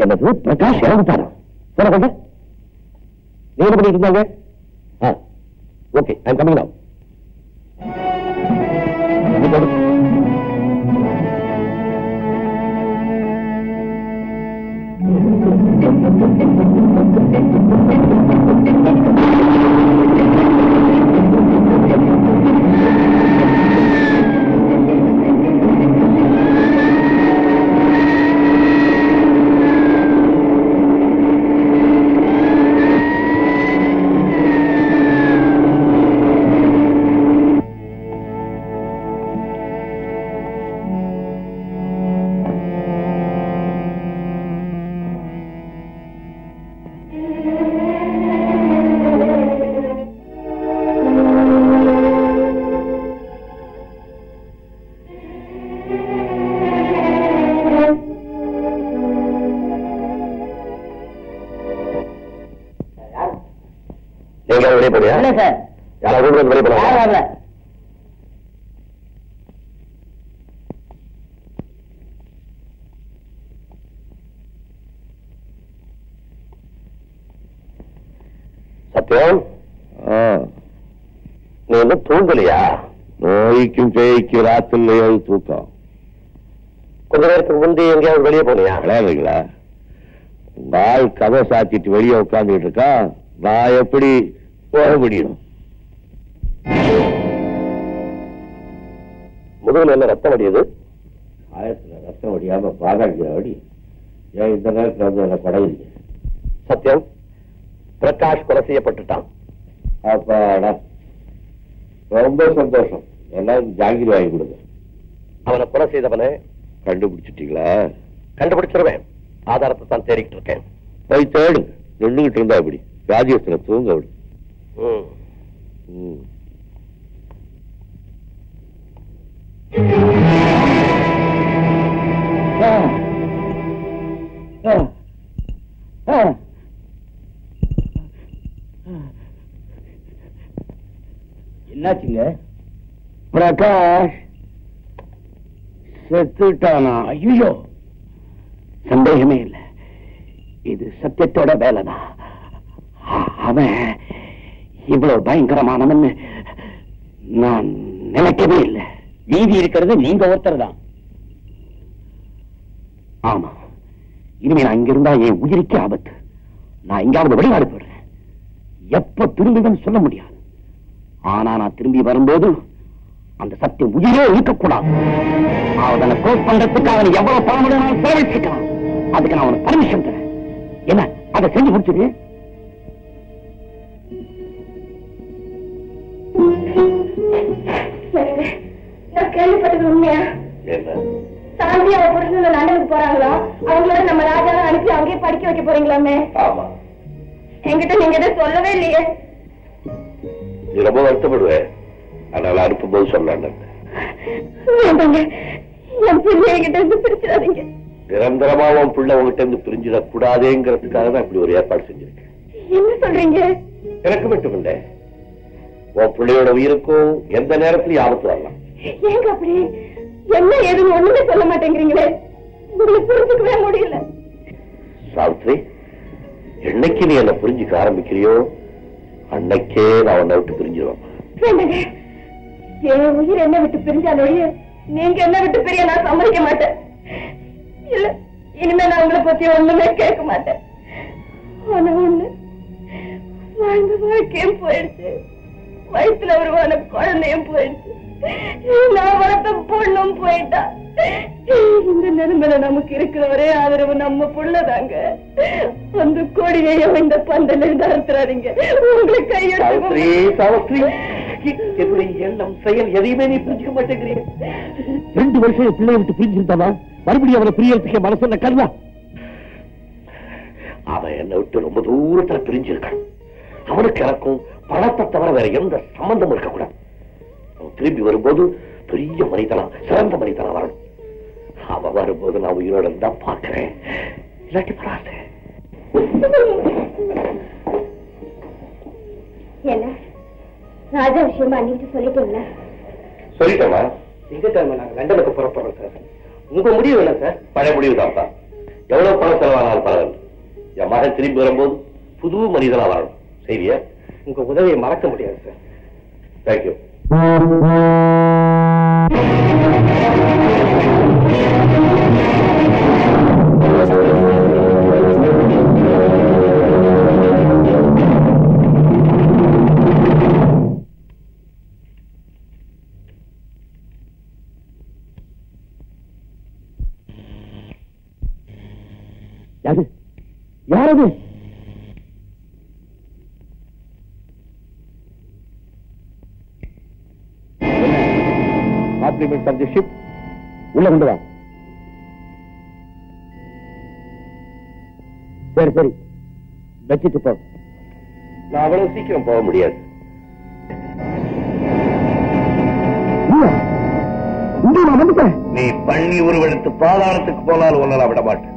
என்னது பிரகாஷ் இறந்துட்டாரா சொல்ல கொஞ்சம் நீ என்ன பண்ணிட்டு இருந்தாங்க ஓகே ஐ கமிங் நவ் நீங்க வெளியே போறியா இல்ல சார் யாராவது கூட்டு வந்து வெளியே யாரும் போறாங்க வரல சத்யம் நீ இன்னும் தூங்கலையா நோய்க்கும் பேய்க்கும் ராத்திரிலையாவது தூக்கம் கொஞ்ச நேரத்துக்கு முந்தி எங்கேயாவது வெளியே போனியா விளையாடுறீங்களா உங்க ஆள் கதை சாத்திட்டு வெளியே உட்கார்ந்துட்டு இருக்கா நான் எப்படி போக முடியும் முதுகுல என்ன ரத்தம் வடியுது ஆயிரத்துல ரத்தம் வடியாம பாதாடிக்கிற வடி ஏன் இந்த நேரத்துல வந்து என்ன படையுது சத்யம் பிரகாஷ் கொலை செய்யப்பட்டுட்டான் அப்பாடா ரொம்ப சந்தோஷம் எல்லாம் ஜாங்கிரி வாங்கி கொடுங்க அவனை கொலை செய்தவனை கண்டுபிடிச்சிட்டீங்களா கண்டுபிடிச்சிருவேன் ஆதாரத்தை தான் தேடிக்கிட்டு இருக்கேன் போய் தேடு நின்றுகிட்டு இருந்தா இப்படி ராஜேஸ்வர தூங்க விடு ம். என்னாச்சுங்க பிரகாஷ் செத்துட்டானா ஐயோ சந்தேகமே இல்லை இது சத்தியத்தோட வேலைதான் அ- அவன் இவ்வளவு பயங்கரமானவன்னு நான் நினைக்கவே இல்லை மீதி இருக்கிறது நீங்க ஒருத்தர் தான் ஆமா இனிமே நான் இங்க இருந்தா என் உயிருக்கு ஆபத்து நான் எங்காவது வெளிநாடு போயிடுறேன் எப்ப திரும்பிதான் சொல்ல முடியாது ஆனா நான் திரும்பி வரும்போது அந்த சத்தியம் உயிரே இருக்கக்கூடாது அவனை கோட் பண்றதுக்கு அவன் எவ்வளவு பணம் வேணும்னாலும் செலவழிச்சுக்கலாம் அதுக்கு நான் அவனுக்கு பர்மிஷன் தரேன் என்ன அதை செஞ்சு முடிச்சிடு நான் கேள்விப்பட்டது உண்மையா என்ன சாந்தி அவ புருஷன் லண்டனுக்கு போறாங்களா அவங்களோட நம்ம ராஜாவை அனுப்பி அங்கேயே படிக்க வைக்க போறீங்களாமே ஆமா என்கிட்ட நீங்க எதுவும் சொல்லவே இல்லையே நீ ரொம்ப வருத்தப்படுவேன் அதனால அனுப்பும்போது சொல்லான்னு வேண்டாங்க என் பிள்ளை என்கிட்ட இருந்து பிரிச்சிடாதீங்க நிரந்தரமா உன் பிள்ளை உங்ககிட்ட இருந்து பிரிஞ்சிடக் கூடாதேங்கிறதுக்காக தான் இப்படி ஒரு ஏற்பாடு செஞ்சிருக்கேன் என்ன சொல்றீங்க எனக்கு மட்டும் இல்லை உன் பிள்ளையோட உயிருக்கும் எந்த நேரத்திலயும் ஆபத்து வரலாம் ஏங்க அப்படி என்ன ஏதுன்னு ஒண்ணுமே சொல்ல மாட்டேங்கிறீங்களே உங்களுக்கு புரிஞ்சுக்கவே முடியல சாவித்ரி என்னைக்கு நீ என்ன புரிஞ்சுக்க ஆரம்பிக்கிறியோ அன்னைக்கே நான் உன்னை விட்டு பிரிஞ்சிருவேன் வேண்டாங்க என் உயிர் என்ன விட்டு பிரிஞ்சாலொழிய நீங்க என்ன விட்டு பிரிய நான் சம்மதிக்க மாட்டேன் இல்ல இனிமே நான் உங்களை பத்தி ஒண்ணுமே கேட்க மாட்டேன் ஆனா ஒண்ணு வாழ்ந்த வாழ்க்கையும் போயிடுச்சு வயிற்றுல உருவான குழந்தையும் போயிடுச்சு நான் வளர்த்த பொண்ணும் போயிட்டா இந்த நிலைமையில நமக்கு இருக்கிற ஒரே ஆதரவு நம்ம புள்ளதாங்க அந்த கொடியையும் இந்த பந்தல அறுத்துறாதீங்க உங்களை சாவித்ரி கையெடுத்து சாவித்ரி என்னுடைய எண்ணம் செயல் எதையுமே நீ புரிஞ்சுக்க மாட்டேங்கிறீங்க ரெண்டு வருஷம் என் பிள்ளைய விட்டு பிரிஞ்சிருந்தானா மறுபடியும் அவனை பிரியறதுக்கு மனசு என்ன கருதா அவன் என்னை விட்டு ரொம்ப தூரத்துல பிரிஞ்சிருக்கான் அவனுக்கு எனக்கும் பணத்தை தவிர வேற எந்த சம்பந்தமும் இருக்கக்கூடாது அவன் திரும்பி வரும்போது பெரிய மனிதனா சிறந்த மனிதனா வரணும் அவன் வரும்போது நான் உயிரோட இருந்தா பாக்குறேன் இல்லாட்டி வராது என்ன ராஜா விஷயமா அன்னைக்கு சொல்லிட்டீங்களா சொல்லிட்டோமா திங்கட்கிழமை நாங்க லண்டனுக்கு புறப்படுறோம் சார் உங்க முடிவு என்ன சார் பழைய முடிவு தான்ப்பா எவ்வளவு பணம் செலவானாலும் பரவாயில்ல என் மகன் திரும்பி வரும்போது புது மனிதனா வரணும் சரியா உங்க உதவியை மறக்க முடியாது சார் தேங்க்யூ யாரு யாரது காம்ப்ளிமெண்ட் ஆஃப் தி ஷிப் உள்ள கொண்டு வா சரி சரி வச்சுட்டு போ நான் அவ்வளவு சீக்கிரம் போக முடியாது இங்கே நான் வந்துட்டேன் நீ பண்ணி உருவெடுத்து பாதாளத்துக்கு போனாலும் ஒன்ன நான் விட மாட்டேன்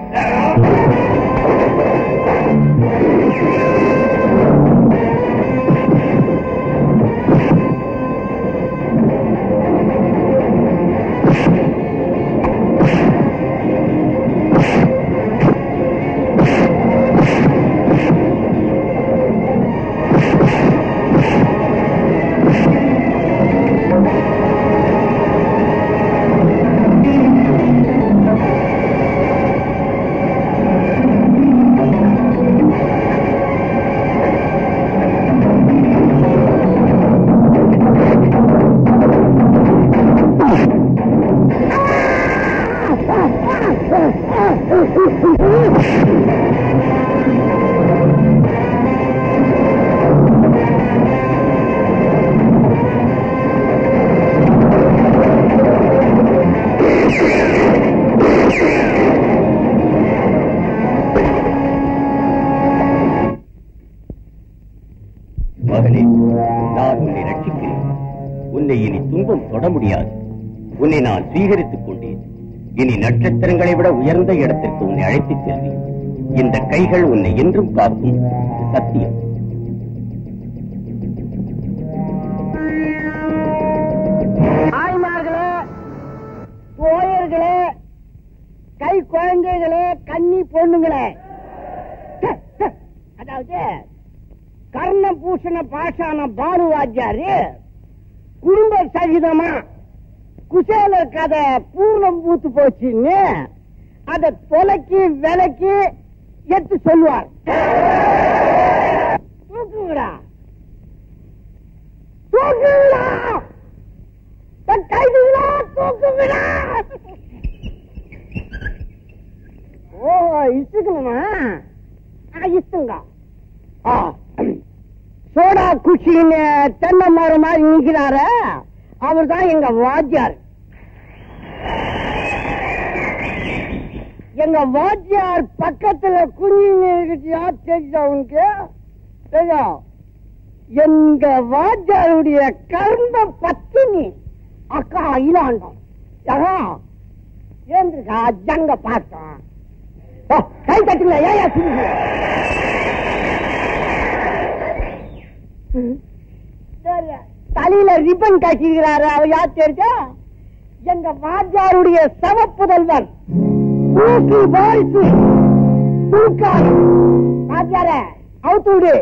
மகனே நான் உன்னை ரட்சிக்கிறேன் உன்னை இனி துன்பம் தொட முடியாது உன்னை நான் சுவீகரித்துக் கொண்டேன் இனி நட்சத்திரங்களை விட உயர்ந்த இடத்திற்கு உன்னை அழைத்துச் செல்வேன் இந்த கைகள் உன்னை என்றும் காக்கும் இது சத்தியம் தாய்மார்களே தோயர்களே கை குழந்தைகளே கன்னி பொண்ணுங்களே அதாவது கர்ணபூஷண பாஷான பாலுவாஜாரு குடும்ப சகிதமா குசேல கதை பூர்ணம் பூத்து போச்சுன்னு அத தொலைக்கி விலைக்கு எடுத்து சொல்லுவார் தூக்குங்கடா தூக்குங்கடா தன் கைதுங்களா தூக்குங்களா ஓ இசுக்கணுமா இசுங்க சோடா குஷின்னு தென்னை மரம் மாதிரி நிக்கிறாரு அவர் தான் எங்க வாத்தியார் எங்க வாத்தியார் பக்கத்துல குஞ்சு இருக்கியா தெரியுதா உனக்கு தெரியும் எங்க வாத்தியாருடைய கர்ம பத்தினி அக்கா இலாண்டம் யாரா ஏந்திருக்கா ஜங்க பார்த்தோம் ஓ, கை தட்டுங்க ஏயா சிரிக்கிறீங்க? சரி, தலையில ரிப்பன் கட்டிருக்கிறாரு அவர் யார் தெரிஞ்சா எங்க வாத்தியாருடைய சவப்புதல்வன் தூக்கி வாரிசு தூக்காரு வாத்தியார அவுத்து விடு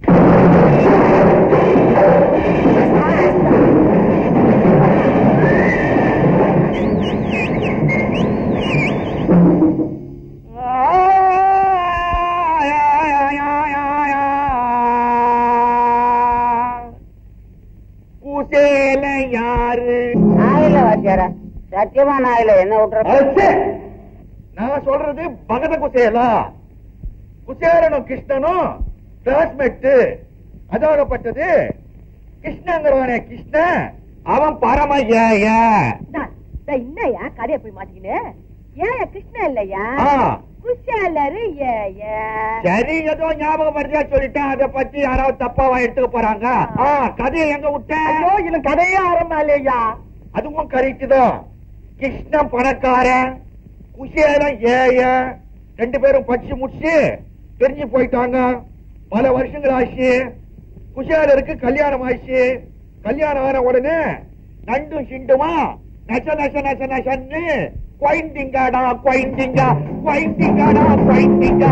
குசேல யாரு நாயில வாத்தியார சத்தியமா நாயில என்ன விட்டுற நான் சொல்றது பகத குசேலா குசேலனும் கிருஷ்ணனும் கிளாஸ்மேட் அதாகப்பட்டது கிருஷ்ணங்கிறவனே கிருஷ்ணன் அவன் பரம ஏய என்னையா கதையை போய் மாட்டீங்கன்னு ஏன் கிருஷ்ணா இல்லையா ஆ. குஷாலரு ஏய சரி ஏதோ ஞாபகம் வருதா சொல்லிட்டேன் அதை பத்தி யாராவது தப்பாவா எடுத்துக்க போறாங்க ஆ, கதையை எங்க விட்டேன் இது கதையே ஆரம்பம் இல்லையா அதுவும் கரெக்ட் தான் கிருஷ்ணன் பணக்காரன் குசேலன் ஏய ரெண்டு பேரும் படிச்சு முடிச்சு தெரிஞ்சு போயிட்டாங்க பல வருஷங்கள் ஆச்சு குசேலருக்கு கல்யாணம் ஆச்சு கல்யாணம் ஆன உடனே நண்டும் சிண்டுமா நச நச நச நசன்னு குவைண்டிங்காடா குவைண்டிங்கா குவைண்டிங்காடா குவைண்டிங்கா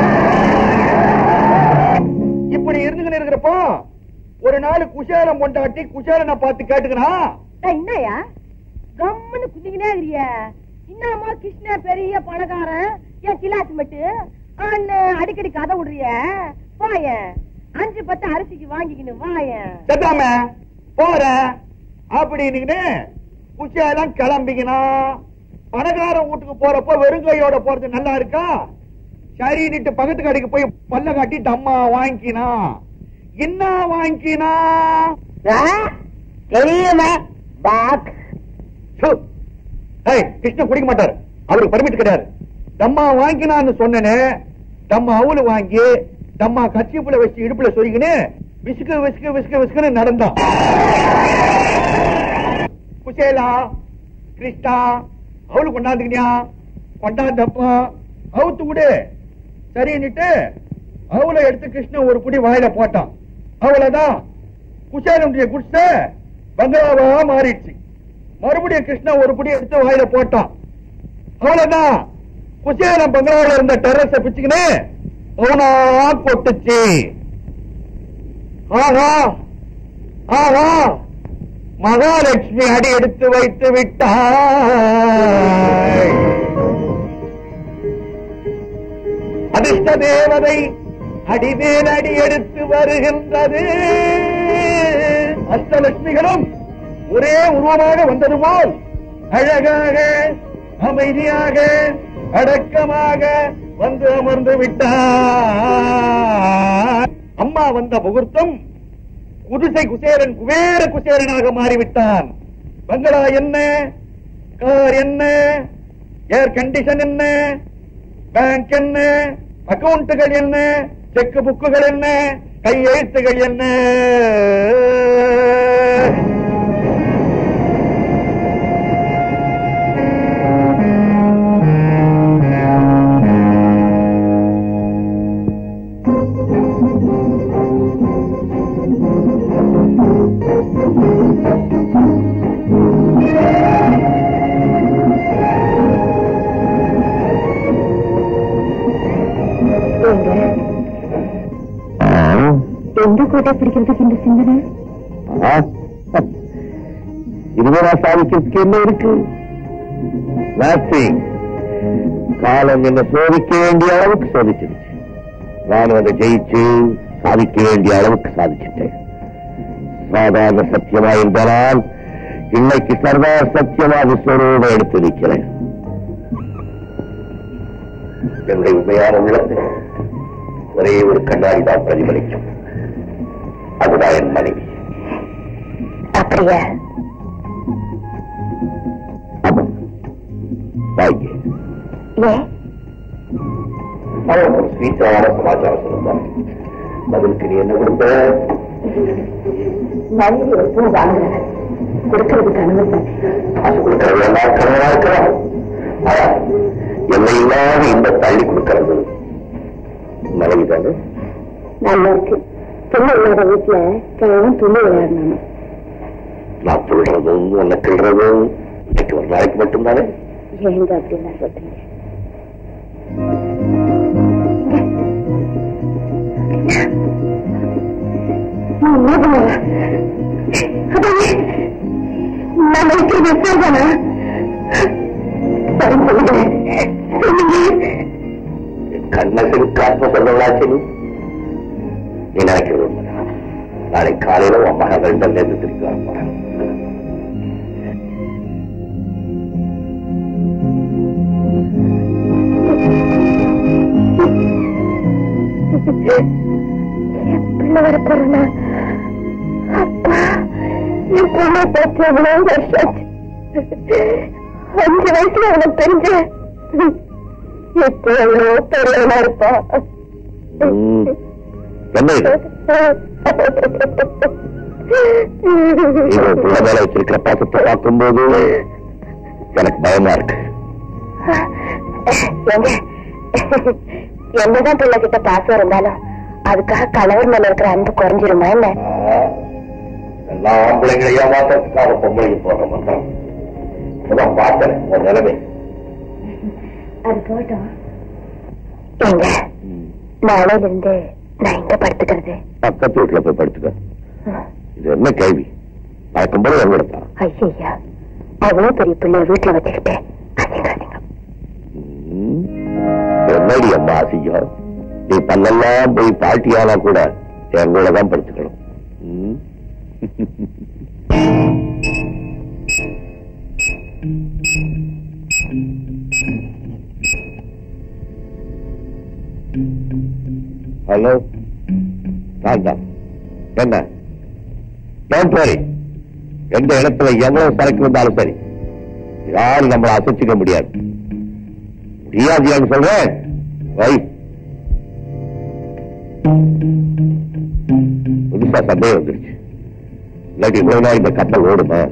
இப்படி இருந்துகிட்டு இருக்கிறப்போ ஒரு நாள் குஷேலம் கொண்டாட்டி குஷேலனை பார்த்து கேட்டுக்கிறான் என்னையா கம்முன்னு குதிக்கினே இருக்கிறிய இன்னமா கிருஷ்ண பெரிய பணக்காரன் ஏன் கிலாஸ் மட்டு அண்ணன் அடிக்கடி கதை விடுறிய வாயன் அஞ்சு பத்து அரிசிக்கு வாங்கிக்கின்னு வாயன் செத்தாம போற அப்படின்னு குஷேலம் கிளம்பிக்கணும் பணக்காரன் வீட்டுக்கு போறப்போ வெறுங்கையோட போறது நல்லா இருக்கா சரின்னுட்டு பக்கத்து கடைக்கு போய் பல்ல காட்டி டம்மா வாங்கிக்கினா என்ன வாங்கிக்கினா தெரியுமே பாக் சு. ஏய், கிருஷ்ணன் குடிக்க மாட்டாரு அவருக்கு பர்மிட் கிடையாது தம்மா வாங்கினான்னு சொன்னனே தம்மா அவுளு வாங்கி தம்மா கச்சிப்புல வச்சு இடுப்புல சொருகின்னு விசுக்கு விசுக்கு விசுக்கு விசுக்குன்னு நடந்தான் குசேலா கிருஷ்ணா அவளு கொண்டாந்துக்கினியா கொண்டாந்தப்பா அவுத்து விடு சரின்னுட்டு அவளை எடுத்து கிருஷ்ணன் ஒரு புடி வாயில போட்டான் அவ்வளவுதான் குசேலனுடைய குடிசை பங்களாவா மாறிடுச்சு மறுபடியும் கிருஷ்ணன் ஒரு புடி எடுத்து வாயில போட்டான் அவ்வளவுதான் குசேலம் பங்களாவில இருந்த டெரஸ பிச்சுக்கினு அவனா கொட்டுச்சு ஆஹா ஆஹா மகாலட்சுமி அடி எடுத்து வைத்து விட்டாய் அதிர்ஷ்ட தேவதை அடிமேல் அடி எடுத்து வருகின்றது அஷ்டலட்சுமிகளும் ஒரே உருவமாக வந்தது போல் அழகாக அமைதியாக அடக்கமாக வந்து அமர்ந்து விட்டார் அம்மா வந்த முகூர்த்தம் குடிசை குசேரன் குபேர குசேரனாக மாறிவிட்டான் பங்களா என்ன கார் என்ன ஏர் கண்டிஷன் என்ன பேங்க் என்ன அக்கவுண்ட்டுகள் என்ன செக் புக்குகள் என்ன கையெழுத்துகள் என்ன எந்த கோட்டை பிடிக்கிறதுக்கு இந்த சிந்தனை இதுவரை சாதிக்கிறதுக்கு என்ன இருக்கு Nothing. காலம் என்ன சோதிக்க வேண்டிய அளவுக்கு சோதிச்சிருச்சு நான் அதை ஜெயிச்சு சாதிக்க வேண்டிய அளவுக்கு சாதிச்சிட்டேன் சாதாரண சத்தியமா இருந்தால் இன்னைக்கு சர்வ சத்தியமாக சொரூப எடுத்து நிற்கிறேன் என்னுடைய உண்மையான உள்ளத்தில் ஒரே ஒரு கண்ணாடி தான் பிரதிபலிக்கும் அதுதான் என் மனைவி அப்படியா ஆமாம் தாய்க்கு ஏன் அவன் ஒரு ஸ்வீட்டான சமாச்சாரம் சொல்லுந்தான் பதிலுக்கு நீ என்ன கொடுத்த மனைவி எப்பவும் வாங்குறாங்க கொடுக்கறதுக்கு அனுமதி காசு கொடுக்கறது எல்லாம் கடனா இருக்கலாம் ஆனா எல்லை இல்லாத இந்த தள்ளி கொடுக்கறது மனைவி தானே நல்லா இருக்கு துணி இல்லாத வீட்டுல கிழவன் துணி விளையாடணும் நான் துள்றதும் உன்னை கிள்றதும் இன்னைக்கு ஒரு நாளைக்கு மட்டும்தானே ஏங்க அப்படின்னா சொல்றீங்க நான் நினைக்கிறது சரிதானா சரி சொல்லுங்க கண்ணசுக்கு ஆத்ம சொல்லலாச்சு நீ நீ நினைக்கிறது உண்மைதான். நாளை காலையில உன் மகன் இருந்து திருப்பி வர போறேன் பிள்ளை வர போறேன்னா அப்பா என் பொண்ணை பார்த்து எவ்வளவு வருஷம் ஆச்சு. அஞ்சு வயசுல அவனுக்கு தெரிஞ்ச இப்போ எவ்வளவு பெரியவனா இருப்பா ம். என்ன இது இவன் பிள்ளை மேல வச்சிருக்கிற பாசத்தை பார்க்கும்போது எனக்கு பயமா இருக்கு ஏங்க, என்னதான் பிள்ளை கிட்ட பாசம் இருந்தாலும் அதுக்காக கணவர் மேல இருக்கிற அன்பு குறைஞ்சிருமா என்ன எல்லா ஆம்பளைங்களை ஏமாத்துறதுக்காக பொம்பளைக்கு போடுற மந்திரம் இப்பதான் பார்த்தேன் ஒரு நிலைமை அது போட்டோம் எங்க நாளையில இருந்து நான் எங்க படுத்துக்கிறது பக்கத்து வீட்டுல போய் படுத்துக்க இது என்ன கேள்வி பழக்கம் போல எங்கடா ஐயா அவ்வளவு பெரிய பிள்ளை வீட்டுல வச்சுக்கிட்டு அசிங்க அசிங்கம் என்னடி அம்மா அசிங்கம் நீ பல்லெல்லாம் போய் பாட்டியானா கூட என் கூட தான் படுத்துக்கணும் ம்? ஹலோ நான் தான் என்ன டோன்ட் வரி எந்த இடத்துல எவ்வளவு சரக்கு வந்தாலும் சரி யாரும் நம்மளை அசைச்சிக்க முடியாது முடியாதியான்னு சொல்றேன் வை புதுசா சந்தேகம் வந்துருச்சு இல்லாட்டி இவ்வளவு நாள் இந்த கப்பல் ஓடுமா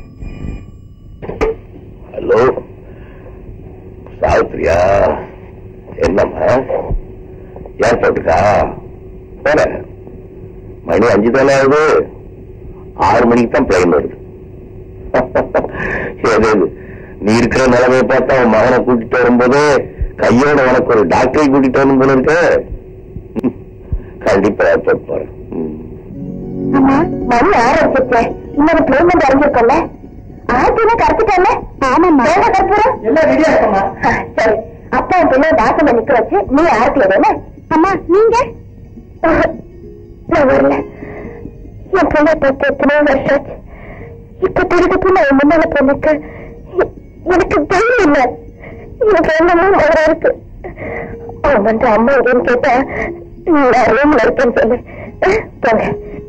ஹலோ சாவித்ரியா என்னம்மா ஏர்போர்ட்டுக்கா போறேன் மணி அஞ்சு தானே ஆகுது ஆறு மணிக்கு தான் பிளைன் வருது ஏது இது? நீ இருக்கிற நிலைமையை பார்த்தா உன் மகனை கூட்டிட்டு வரும்போது கையோட உனக்கு ஒரு டாக்டரை கூட்டிட்டு வரணும் போல இருக்கு ம். கண்டிப்பா ஏர்போர்ட் போறேன் ம். ஆமா மணி ஆரம்பிச்சிருச்சே இன்னொரு பிளேன் வந்து அறிஞ்சிருக்கோம்ல ஆர்த்தினா கருத்துட்டேன்ல ஆமாம்மா வேலை கற்பூரம் எல்லாம் ரெடியா இருக்கம்மா ஆ, சரி அப்பா என் பிள்ளை தாசல நிக்க வச்சு நீ ஆர்த்தி எதுன்னு அம்மா நீங்க நான் வரல என் பிள்ளை பார்த்து எத்தனையோ வருஷம் ஆச்சு இப்ப திருப்பி நான் என் முன்னால பொண்ணுக்கு எனக்கு தைரியம் இல்ல எனக்கு என்னமோ மகரம் இருக்கு அவன் வந்து அம்மா எதுன்னு கேட்டா நான் ரூம்ல இருக்கேன்னு சொல்லு அஹ், போங்க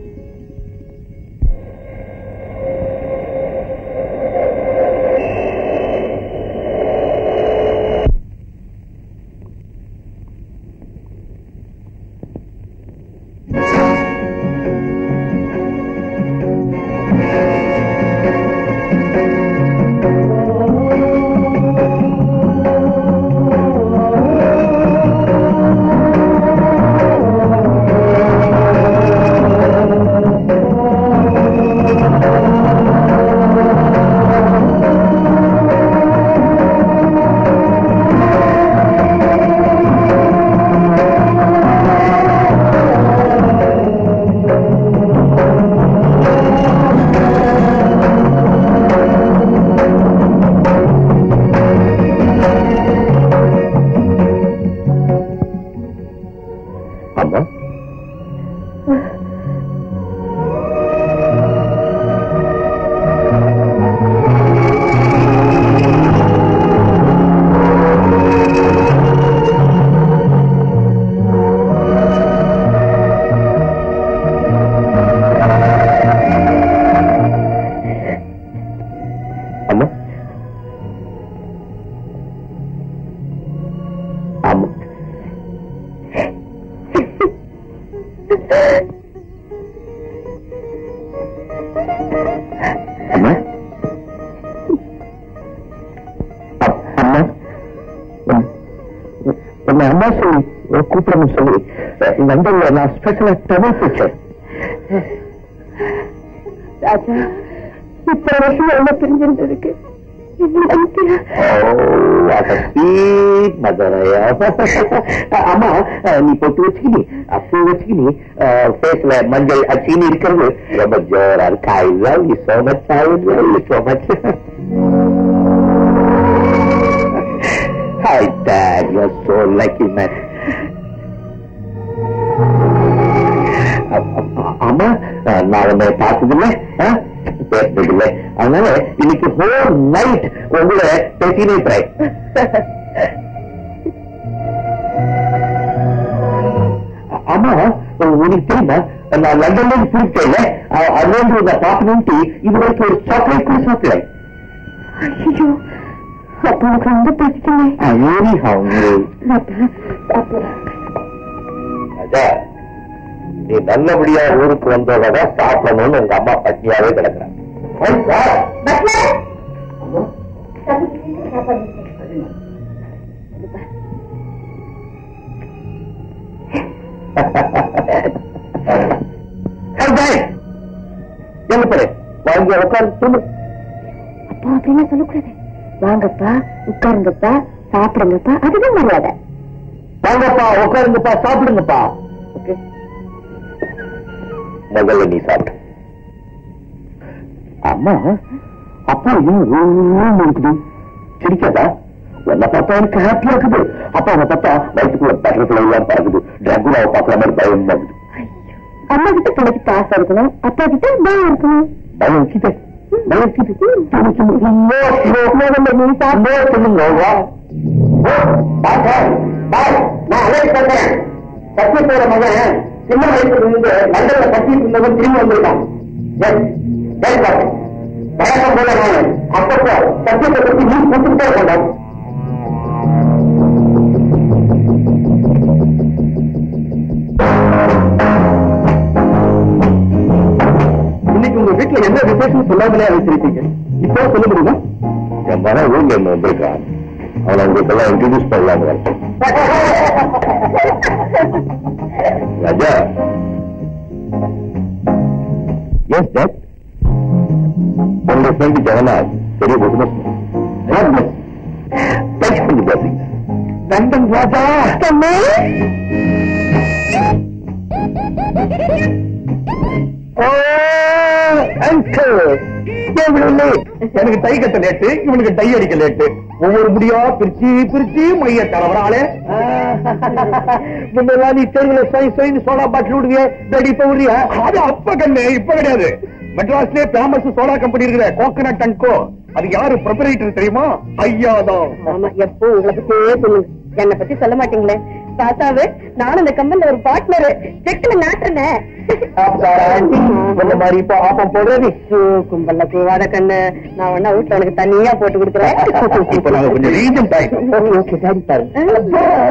அம்மா அம்மா அம்மா அம்மா அப்- அம்மா உன்- உன்னை அம்மா சொல்லி கூப்பிடணும் சொல்லி லண்டன்ல நான் ஸ்பெஷலா தமிழ் பிடிச்சேன் ராஜா இத்தனை வருஷம் என்ன பிரிஞ்சிருந்ததுக்கு என்ன மன்னிக்கிற? அம்மா நீ பொட்டு வச்சுக்கினி அப்போ வச்சுக்கினி ஃபேஸ்ல மஞ்சள் சீனி இருக்கிறது ரொம்ப ஜோரா இருக்கு I love you so much I love you so much Hi, Dad. You're so lucky, man. அம்மா நான் உன்னை பார்த்ததில்ல பேசினதில்லை அதனால இன்னைக்கு ஹோல் நைட் உங்களை பேசினே இருக்கிறேன் அம்மா உனக்கு தெரியுமா நான் லண்டன்ல இருந்து பிடிச்சேன் அது வந்து உங்க பார்க்கணும்ட்டு இது வரைக்கும் ஒரு சாக்லேட் கூட சாப்பிடல ஐயோ அப்ப எனக்கு ரொம்ப பசிக்குமே ஐயோரி ஹவுங்கு சாப்பிடுறேன் அஜா நீ நல்லபடியா ஊருக்கு வந்தோட சாப்பிடணும்னு உங்க அம்மா பட்னியாவே கிடக்குறாங்க என்ன பாரு வாங்கி உட்காந்து சொல்லு அப்பா அப்படின்னு சொல்லக்கூடாது வாங்கப்பா உட்காருங்கப்பா சாப்பிடுங்கப்பா அதுதான் மரியாதை வாங்கப்பா உட்காருங்கப்பா சாப்பிடுங்கப்பா ஓகே முதல்ல நீ சாப்பிடு அம்மா அப்பா ஏன் ரூம் இருக்குது சிரிக்காதா உன்னை பார்த்தா எனக்கு ஹாப்பியா இருக்குது அப்பா அவனை பார்த்தா வயிற்றுக்குள்ள பட்டர்ஃபிளை எல்லாம் பறக்குது டிராகுலாவை பார்க்கற மாதிரி பயமா இருக்குது அம்மா கிட்ட பிள்ளைக்கு பாசம் இருக்கணும் அப்பா கிட்ட பயம் இருக்கணும் பயம் இருக்குது பயம் இருக்குது நீ சாப்பிடு சொல்லுங்க வா நான் அழைச்சு பண்றேன் சத்தியத்தோட மகன் சின்ன வயசுல இருந்து லண்டன்ல கட்டிட்டு இருந்தவன் திரும்பி வந்திருக்கான் வழக்கம் போல நான் அப்பப்போ சத்தியத்தை பத்தி நீ கொடுத்துட்டே இருக்கணும் இன்னைக்கு உங்க வீட்டுல என்ன விசேஷம் சொல்லாமலே அழைச்சிருக்கீங்க இப்போ சொல்ல முடியுமா என் மகன் ஊர்ல இருந்து வந்திருக்கான் அவனை உங்களுக்கு எல்லாம் இன்ட்ரடியூஸ் பண்ணலாம் ராஜா எஸ் டேட் உங்க ஃப்ரெண்ட் ஜெகநாத் பெரிய பிசினஸ் தேங்க்ஸ் பண்ணி பேசுங்க லண்டன் ராஜா எனக்கு டை கட்ட லேட்டு இவனுக்கு டை அடிக்க லேட்டு ஒவ்வொரு முடியா பிரிச்சு பிரிச்சு மைய தரவராளே முன்னெல்லாம் நீ தெருவுல சை சைன்னு சோடா பாட்டில் விடுவிய டடி இப்ப விடுறியா அது அப்ப கண்ணு இப்ப கிடையாது மெட்ராஸ்லயே ஃபேமஸ் சோடா கம்பெனி இருக்கிற கோகனட் அண்ட் கோ அது யாரு ப்ரொபரேட்டர் தெரியுமா ஐயாதான் ஆமா எப்போ உங்களை பத்தியே சொல்லுங்க என்ன பத்தி சொல்ல மாட்டீங்களே தாத்தாவு நானும் இந்த கம்பெனில ஒரு பார்ட்னர் செக்ல நாட்டுறேன் இந்த மாதிரி இப்போ ஆப்பம் போடுறது கும்பல்ல கூவாத கண்ணு நான் வேணா வீட்டுல உனக்கு தனியா போட்டு கொடுக்குறேன் இப்ப நாங்க கொஞ்சம் ரீஜன் டைம் ஓகே சரி பாருங்க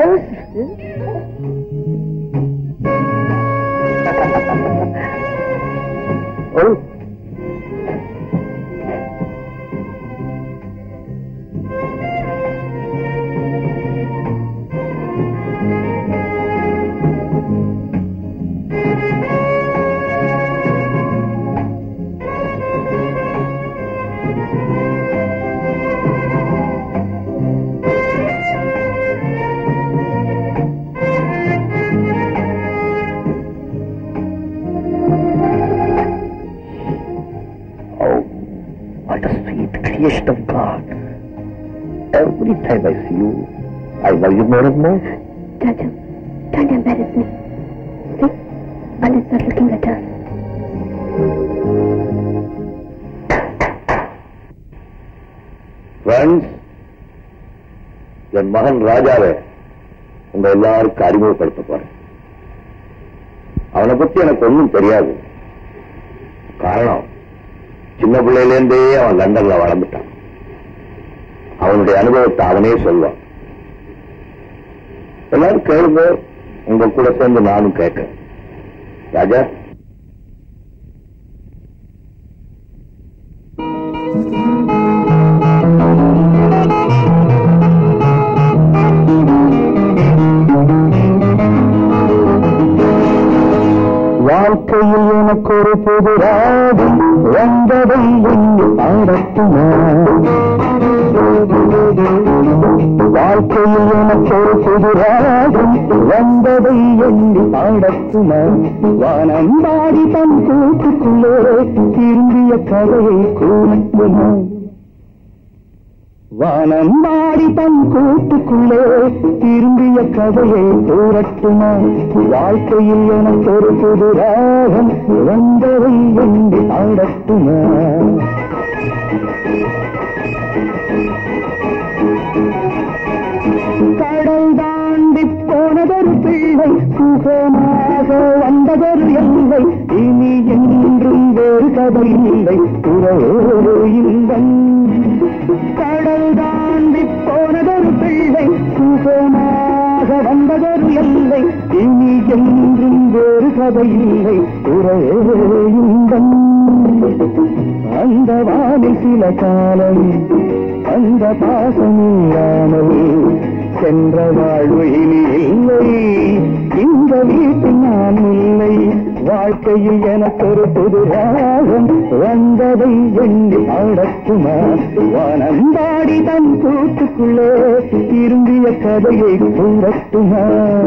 Oh, what a sweet creation of God. Every time I see you, I love you more and more. Raju, don't embarrass me. See, others are looking at us. Friends என் மகன் ராஜாவை உங்க எல்லாருக்கும் அறிமுகப்படுத்த போறேன் அவனை பத்தி எனக்கு ஒன்றும் தெரியாது காரணம் சின்ன பிள்ளையிலேருந்தே அவன் லண்டன்ல வளர்ந்துட்டான் அவனுடைய அனுபவத்தை அவனே சொல்வான் எல்லாரும் கேளுங்க உங்க கூட சேர்ந்து நானும் கேட்கிறேன் ராஜா வாழ்க்கையில் எனக்கு ஒரு புது ராகம் வந்ததை எண்ணி பாடட்டுமா வாழ்க்கையில் எனக்கு ஒரு புது ராகம் வந்ததை எண்ணி பாடட்டுமா வானம் பாடி தன் கூட்டுக்குள்ளே திரும்பிய கதையை கூட்டுமா வானம் மாறி தன் கூட்டுக்குள்ளே திரும்பிய கதையை கூறட்டுமா வாழ்க்கையில் எனக்கு ஒரு புது ராகம் வந்ததை எண்ணி ஆடட்டுமா கடல் தாண்டி போனதொரு பிள்ளை சுகமாக வந்ததொரு எல்லை இனி என்றும் வேறு கதை இல்லை துறையோடு இன்பம் கடல் தாண்டி போனதொரு பிள்ளை சுகமாக வந்ததொரு எல்லை இனி என்றும் வேறு கதை இல்லை துறையோடு இன்பம் அந்த வானில் சில காலம் அந்த பாசம் இல்லாமல் சென்ற வாழ்வு இனி இல்லை இந்த வீட்டில் நான் இல்லை வாழ்க்கையில் எனக்கொரு புது ராகம் வந்ததை எண்ணி ஆடக்குமா வானந்தாடி தன் கூட்டுக்குள்ளே திரும்பிய கதையை கூறட்டுமா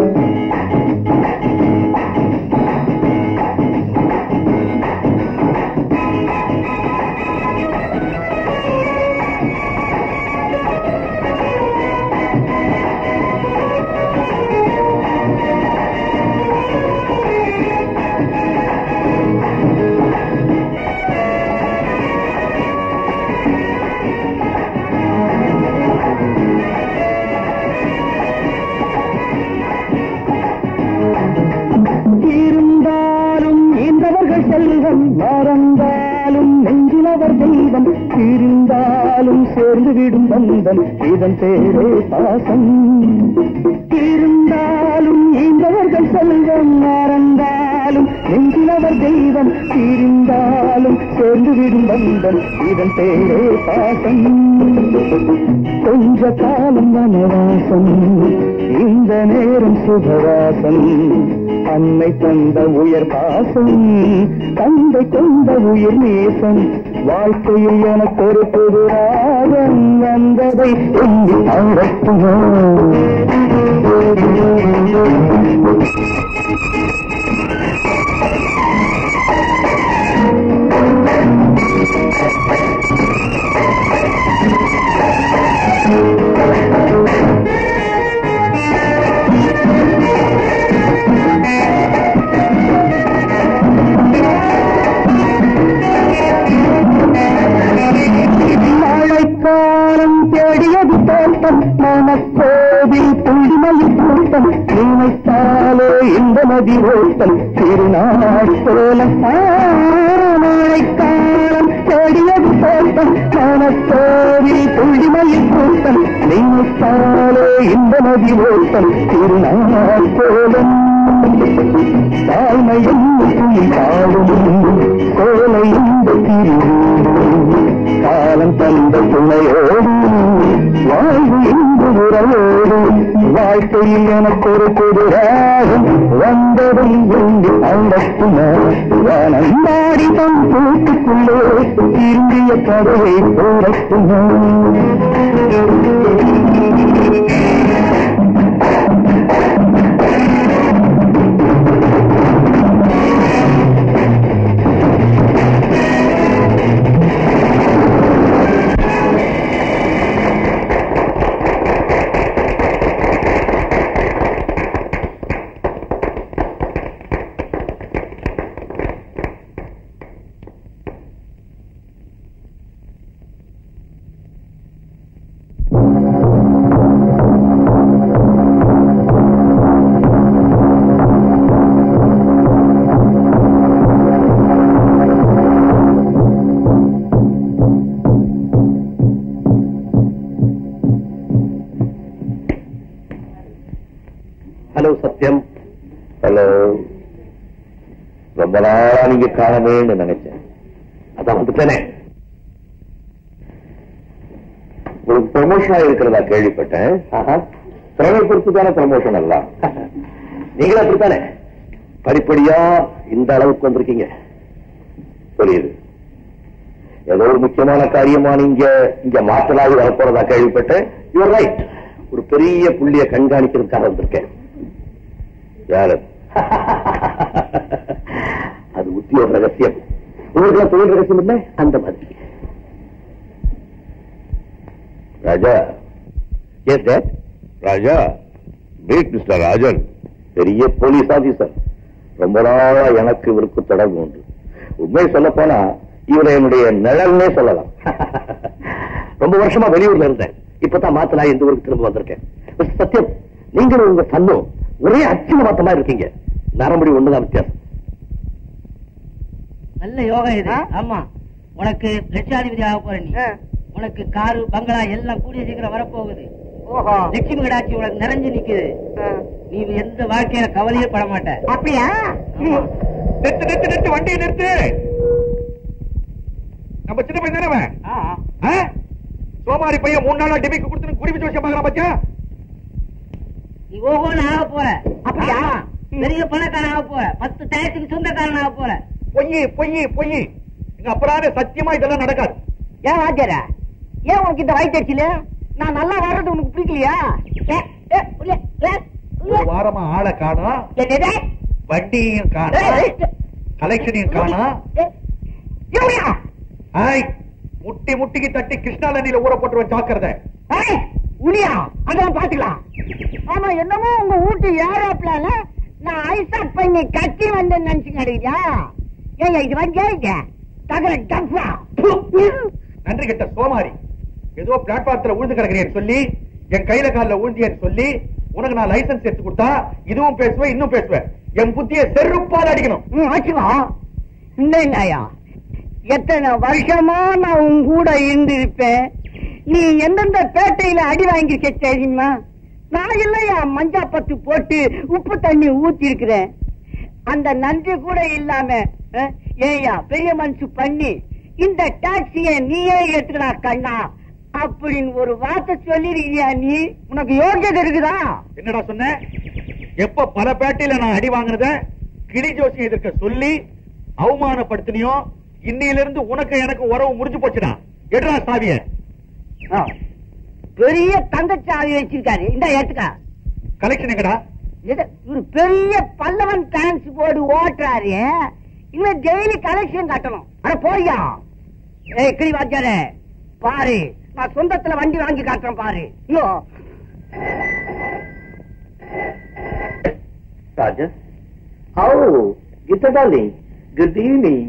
இருந்தாலும் இந்தவர்கள் செல்வம் மறந்தாலும் நெஞ்சிலவர் தெய்வம் இருந்தாலும் சேர்ந்து விடும் பந்தம் இதன் பேரே பாசம் இருந்தாலும் இந்தவர்கள் செல்வம் மறந்தாலும் நெஞ்சிலவர் தெய்வம் இருந்தாலும் சேர்ந்து விடும் பந்தம் இதன் பேரே பாசம் கொஞ்ச காலம் வனவாசம் இந்த நேரம் சுகவாசம் அன்னை தந்த உயர் பாசம் தந்தை கொண்ட உயிர் நேசம் வாழ்க்கையில் எனக்கு ஒரு புது ராகம் வந்ததை எண்ணி ஆடட்டுமா மழைக்காலம் தேடியது தோட்டம் மனக்கோவில் புள்ளிமயில் கூட்டம் நினைத்தாலே இந்த நதி ஓட்டம் திருநாள் கோலம் ஆ, மழைக்காலம் தேடியது தோட்டம் மனக்கோவில் புள்ளிமயில் கூட்டம் நினைத்தாலே இந்த நதி ஓட்டம் திருநாள் கோலம் தாய்மையும் குயில் பாடும் கோலையும் திருவூரும் காலம் தந்த துணையோடு வாழ்வு இன்று உறவோடு வாழ்க்கையில் எனக்கு ஒரு புது ராகம் வந்ததை எண்ணி அண்டக்குமா வானந்தாடி தன் கூட்டுக்குள்ளே திரும்பிய கதையை போரட்டுமா ஹலோ சத்யம் ஹலோ ரொம்ப நாளா நீங்க காணமேன்னு நினைச்சேன் அதான் வந்துட்டேனே உங்களுக்கு ப்ரமோஷனா இருக்கிறதா கேள்விப்பட்டேன் திறமை பொறுத்து தானே ப்ரமோஷன் எல்லாம் நீங்களும் அப்படித்தானே படிப்படியா இந்த அளவுக்கு வந்திருக்கீங்க புரியுது ஏதோ ஒரு முக்கியமான காரியமா நீங்க இங்க மாற்றலாகி வரப்போறதா கேள்விப்பட்டேன் யூர் ரைட் ஒரு பெரிய புள்ளிய கண்காணிக்கிறதுக்காக வந்திருக்கேன் யாரு அது உத்தியோக ரகசியம் உங்களுக்கு தொழில் ரகசியம் இல்லை அந்த மாதிரி Raja yes dad Raja meet mister Rajan பெரிய போலீஸ் ஆபீசர் ரொம்ப நாளா எனக்கு இவருக்கு தொடர்பு உண்டு உண்மை சொல்ல போனா இவரை என்னுடைய நிழல்னே சொல்லலாம் ரொம்ப வருஷமா வெளியூர்ல இருந்தேன் இப்பதான் மாத்தலா இந்த ஊருக்கு திரும்ப வந்திருக்கேன் மிஸ்டர் சத்யம் நீங்களும் உங்க சன்னும் ஒரே அச்சுல மாத்தமா இருக்கீங்க நரம்படி ஒண்ணுதான் வித்தியாசம் நல்ல யோகம் இது ஆமா உனக்கு லட்சாதிபதி ஆக போற நீ உனக்கு காரு பங்களா எல்லாம் கூடிய சீக்கிரம் வரப்போகுது ஓஹோ லட்சுமி கடாட்சி உனக்கு நிறைஞ்சு நிக்குது நீ எந்த வாழ்க்கையில கவலையே பட மாட்ட அப்படியா ஆமா. நிறுத்து நிறுத்து நிறுத்து வண்டியை நிறுத்து நம்ம சின்ன பையன் தானே அவன்? ஆ, ஆ? சோமாரி பையன் மூணு நாளா டிமிக்கு கொடுத்து குடிமிச்சு விஷயம் பாக்குறான் பச்சா நீ ஓஹோன்னு ஆக போற அப்படியா? ஆமா. பெரிய பணக்காரன் ஆக போற பத்து டயத்துக்கு சொந்தக்காரன் ஆக போற பொய் பொய் பொய் எங்க அப்பறானே சத்தியமா இதெல்லாம் நடக்காது ஏன் வாத்தியார ஏன் உனக்கு இந்த வயிற்றுல நான் நல்லா வர்றது உனக்கு பிடிக்கலையா ஏ, ஏ, உள்ள, ஏ, உள்ள. ஒரு வாரமா ஆளை காணோம் என்னது? வண்டியும் ஏ, காணோம் ஏ, கலெக்ஷனையும் காணோம் ஏ, யூரியா. ஆய் முட்டி முட்டிக்கு தட்டி கிருஷ்ணாலனில ஊற போட்டுருவேன் ஜாக்கிரதை ஏய், உளியா அதான் பாத்துக்கலாம் ஆமா என்னமோ உங்க வீட்டு ஏரோப்ளான நான் ஐசா பண்ணி கட்டி வந்தேன்னு நினைச்சு கிடையா ஏன் இது வந்து தகர டப்பா நன்றி கெட்ட சோமாரி ஏதோ பிளாட்பாரத்துல உழுந்து கிடக்கிறேன்னு சொல்லி என் கையில கால்ல உழுந்தியன்னு சொல்லி உனக்கு நான் லைசன்ஸ் எடுத்து கொடுத்தா இதுவும் பேசுவேன் இன்னும் பேசுவேன் என் புத்திய செருப்பால் அடிக்கணும் ம், வச்சுக்கோ இந்த நாயா எத்தனை வருஷமா நான் உன் கூட இருந்திருப்பேன் நீ எந்தெந்த பேட்டையில அடி வாங்கிருக்க தெரியுமா நான் இல்லையா மஞ்சா பத்து போட்டு உப்பு தண்ணி ஊத்தி இருக்கிறேன் அந்த நன்றி கூட இல்லாம அஹ், ஏய்யா பெரிய மனசு பண்ணி இந்த டாக்ஸிய நீயே எடுத்துக்கடா கண்ணா அப்படின்னு ஒரு வார்த்தை சொல்லிருக்கியா நீ உனக்கு யோகியதை இருக்குதா என்னடா சொன்ன எப்ப பல பேட்டையில நான் அடி வாங்கினத கிளி ஜோசியம் எதிர்க்க சொல்லி அவமானப்படுத்தினியோ இன்னையில இருந்து உனக்கு எனக்கு உறவு முடிஞ்சு போச்சுடா எடுறா சாவிய ஆ. பெரிய தங்கச்சாவி வச்சிருக்காரு இந்த ஏத்துக்கா கலெக்ஷன் எங்கடா இது ஒரு பெரிய பல்லவன் டிரான்ஸ்போர்ட் ஓட்டுறாரு இன்னும் டெய்லி கலெக்ஷன் கட்டணும் அட போய்யா ஏய் கிளி வாத்தியாரே பாரு நான் சொந்தத்துல வண்டி வாங்கி காட்டுறேன் பாரு இன்னும் Rajan oh Geetha darling good evening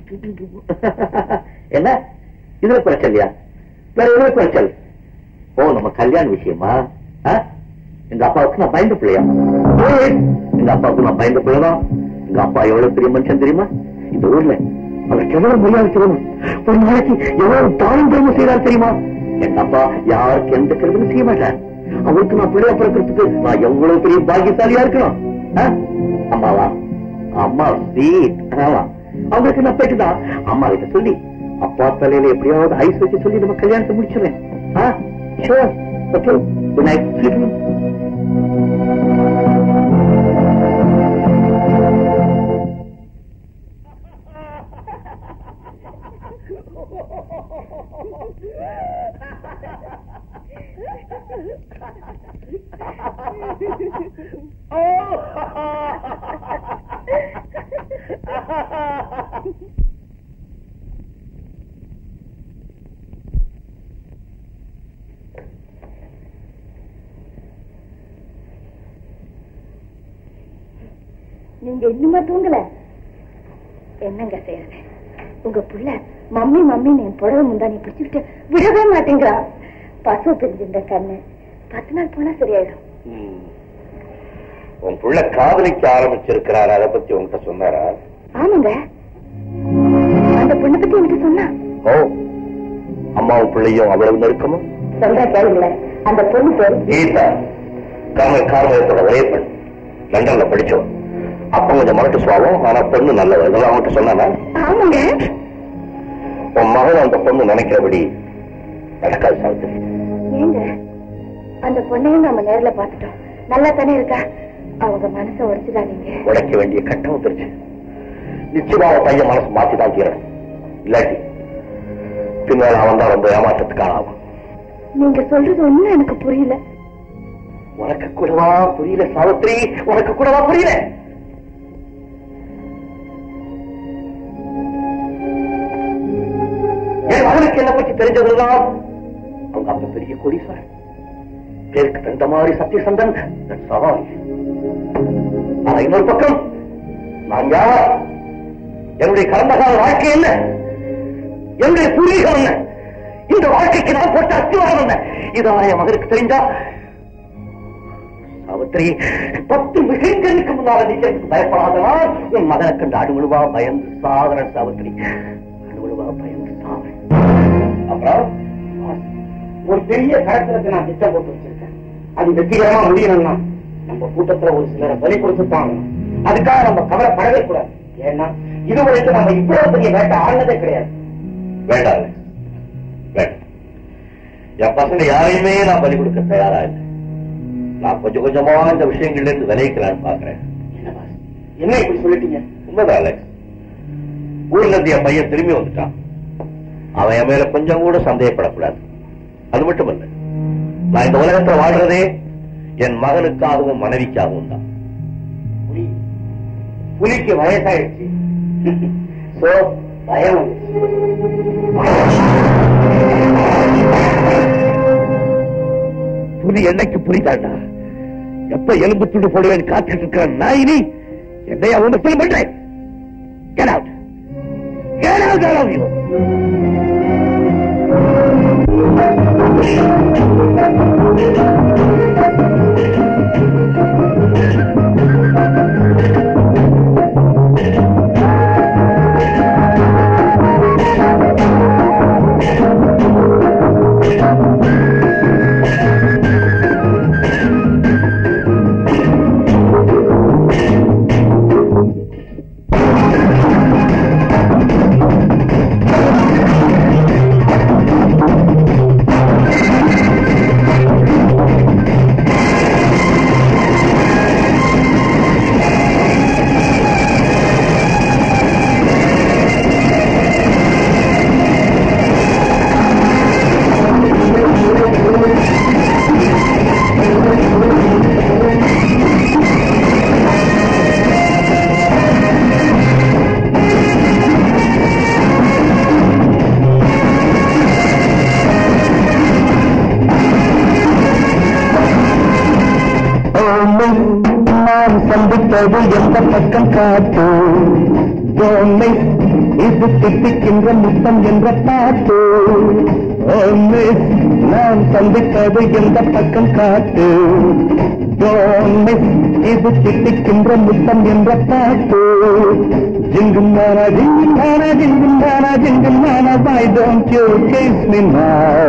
என்ன இதுல குறைச்சல்யா வேற எதுல குறைச்சல் ஓ நம்ம கல்யாண விஷயமா ஆ? எங்க அப்பாவுக்கு நான் பயந்த பிள்ளையா ஏய், எங்க அப்பாவுக்கு நான் பயந்த பிள்ளைதான் எங்க அப்பா எவ்வளவு பெரிய மனுஷன் தெரியுமா இந்த ஊர்ல அவருக்கு எவ்வளவு மரியாதை செய்யணும் ஒரு நாளைக்கு எவ்வளவு தானம் பெருமை செய்யறாரு தெரியுமா எங்க அப்பா யாருக்கு எந்த கருவிலும் செய்ய மாட்டார் அவருக்கு நான் பிள்ளையா பிறக்கிறதுக்கு நான் எவ்வளவு பெரிய பாக்கியசாலியா இருக்கணும் ஆ? அம்மாவா அம்மா ஸ்வீட் ஆமா அவங்களுக்கு நான் போயிட்டுதான் அம்மா கிட்ட சொல்லி அப்பா தலையில எப்படியாவது ஐஸ் வச்சு சொல்லி நம்ம கல்யாணத்தை முடிச்சிடுறேன் ஆ ஷோர் ஓகே குட் நைட் நீங்க இன்னுமா தூங்கல என்னங்க செய்யறது உங்க புள்ள மம்மி மம்மின்னு என் புடவை முந்தானி பிடிச்சுக்கிட்டு விடவே மாட்டேங்கிறா பசு பிரிஞ்சிருந்த கண்ணு பத்து நாள் போனா சரியாயிடும் உன் புள்ள காதலிக்க ஆரம்பிச்சிருக்கிறாரு அதை பத்தி உன்கிட்ட சொன்னாரா ஆமாங்க அந்த பொண்ணை பத்தி எனக்கு சொன்னா ஓ அம்மாவும் பிள்ளையும் அவ்வளவு நெருக்கமா சொல்ற கேளுங்கள அந்த பொண்ணு பேரு கீதா காம கார்மயத்தோட ஒரே பெண் லண்டன்ல படிச்சோம் அப்ப கொஞ்சம் மரட்டு சுவாபம் ஆனா பொண்ணு நல்லவ இதெல்லாம் அவன்கிட்ட சொன்னானா ஆமாங்க உன் மகன் அந்த பொண்ணு நினைக்கிறபடி நடக்காது சாவித்திரி ஏங்க அந்த பொண்ணையும் நம்ம நேர்ல பாத்துட்டோம் நல்லா தானே இருக்கா அவங்க மனசை உடைச்சிடாதீங்க உடைக்க வேண்டிய கட்டம் வந்துருச்சு நிச்சயமா அவன் பையன் மனசு மாத்தி தான் தீரணும் இல்லாட்டி பின்னால் அவன் தான் ரொம்ப ஏமாற்றத்துக்கு ஆளாகும் நீங்க சொல்றது ஒண்ணும் எனக்கு புரியல உனக்கு கூடவா புரியல சாவித்திரி உனக்கு கூடவா புரியல என் மகனுக்கு என்ன பற்றி தெரிஞ்சதுதான் அவங்க அப்ப பெரிய கோடீஸ்வரன் பேருக்கு தந்த மாதிரி சத்தியசந்தன் that's all. ஆனா இன்னொரு பக்கம் நான் யார் என்னுடைய கடந்த கால வாழ்க்கை என்ன என்னுடைய பூர்வீகம் என்ன இந்த வாழ்க்கைக்கு நான் போட்ட அத்திவாரம் என்ன இதான் என் மகனுக்கு தெரிஞ்சா சாவித்திரி பத்து மிகங்களுக்கு முன்னால நிச்சயத்துக்கு பயப்படாதனா உன் மகனை கண்டு அணுமுழுவா பயந்து சாதன சாவித்திரி அணுமுழுவா பயந்து சாவன் அப்புறம் ஒரு பெரிய கழகத்துக்கு நான் திட்டம் போட்டு வச்சிருக்கேன் அது வெற்றிகரமா முடியணும்னா நம்ம கூட்டத்துல ஒரு சிலரை பலி கொடுத்துட்டாங்க அதுக்காக நம்ம கவலைப்படவே கூடாது ஏன்னா இதுவரைக்கும் நம்ம இவ்வளவு பெரிய வேட்டை ஆனதே கிடையாது வேண்டாம் வேண்டாம் என் பசங்க யாரையுமே நான் பலி கொடுக்க தயாரா இல்லை நான் கொஞ்சம் கொஞ்சமா இந்த விஷயங்கள்ல இருந்து விளைவிக்கலான்னு பாக்குறேன் என்னவா என்ன இப்படி சொல்லிட்டீங்க உண்மைதான் அலெக்ஸ் ஊர்ல இருந்து என் பையன் திரும்பி வந்துட்டான் அவன் என் மேல கொஞ்சம் கூட சந்தேகப்படக்கூடாது அது மட்டும் இல்ல நான் இந்த உலகத்துல வாழ்றதே என் மகனுக்காகவும் மனைவிக்காகவும் தான் புலி புலிக்கு வயசாயிடுச்சு சோ பயம் புலி என்னைக்கு புரிதாண்டா எப்ப எலும்பு துண்டு போடுவேன் காத்துட்டு இருக்கிற நாயினி என்னையா ஒண்ணு பில் பண்றேன் Get out! Get out, all of you! நான் சந்தித்தது எந்த பக்கம் காட்டு ஓமை இது திட்டிக்கின்ற முத்தம் என்ற பாட்டு ஓமை நான் சந்தித்தது எந்த பக்கம் காட்டு ஓமை இது திட்டிக்கின்ற முத்தம் என்ற பாட்டு ஜிங்கும் மானா ஜிங்கும் மானா ஜிங்கும் மானா ஜிங்கும் மானா why don't you kiss me now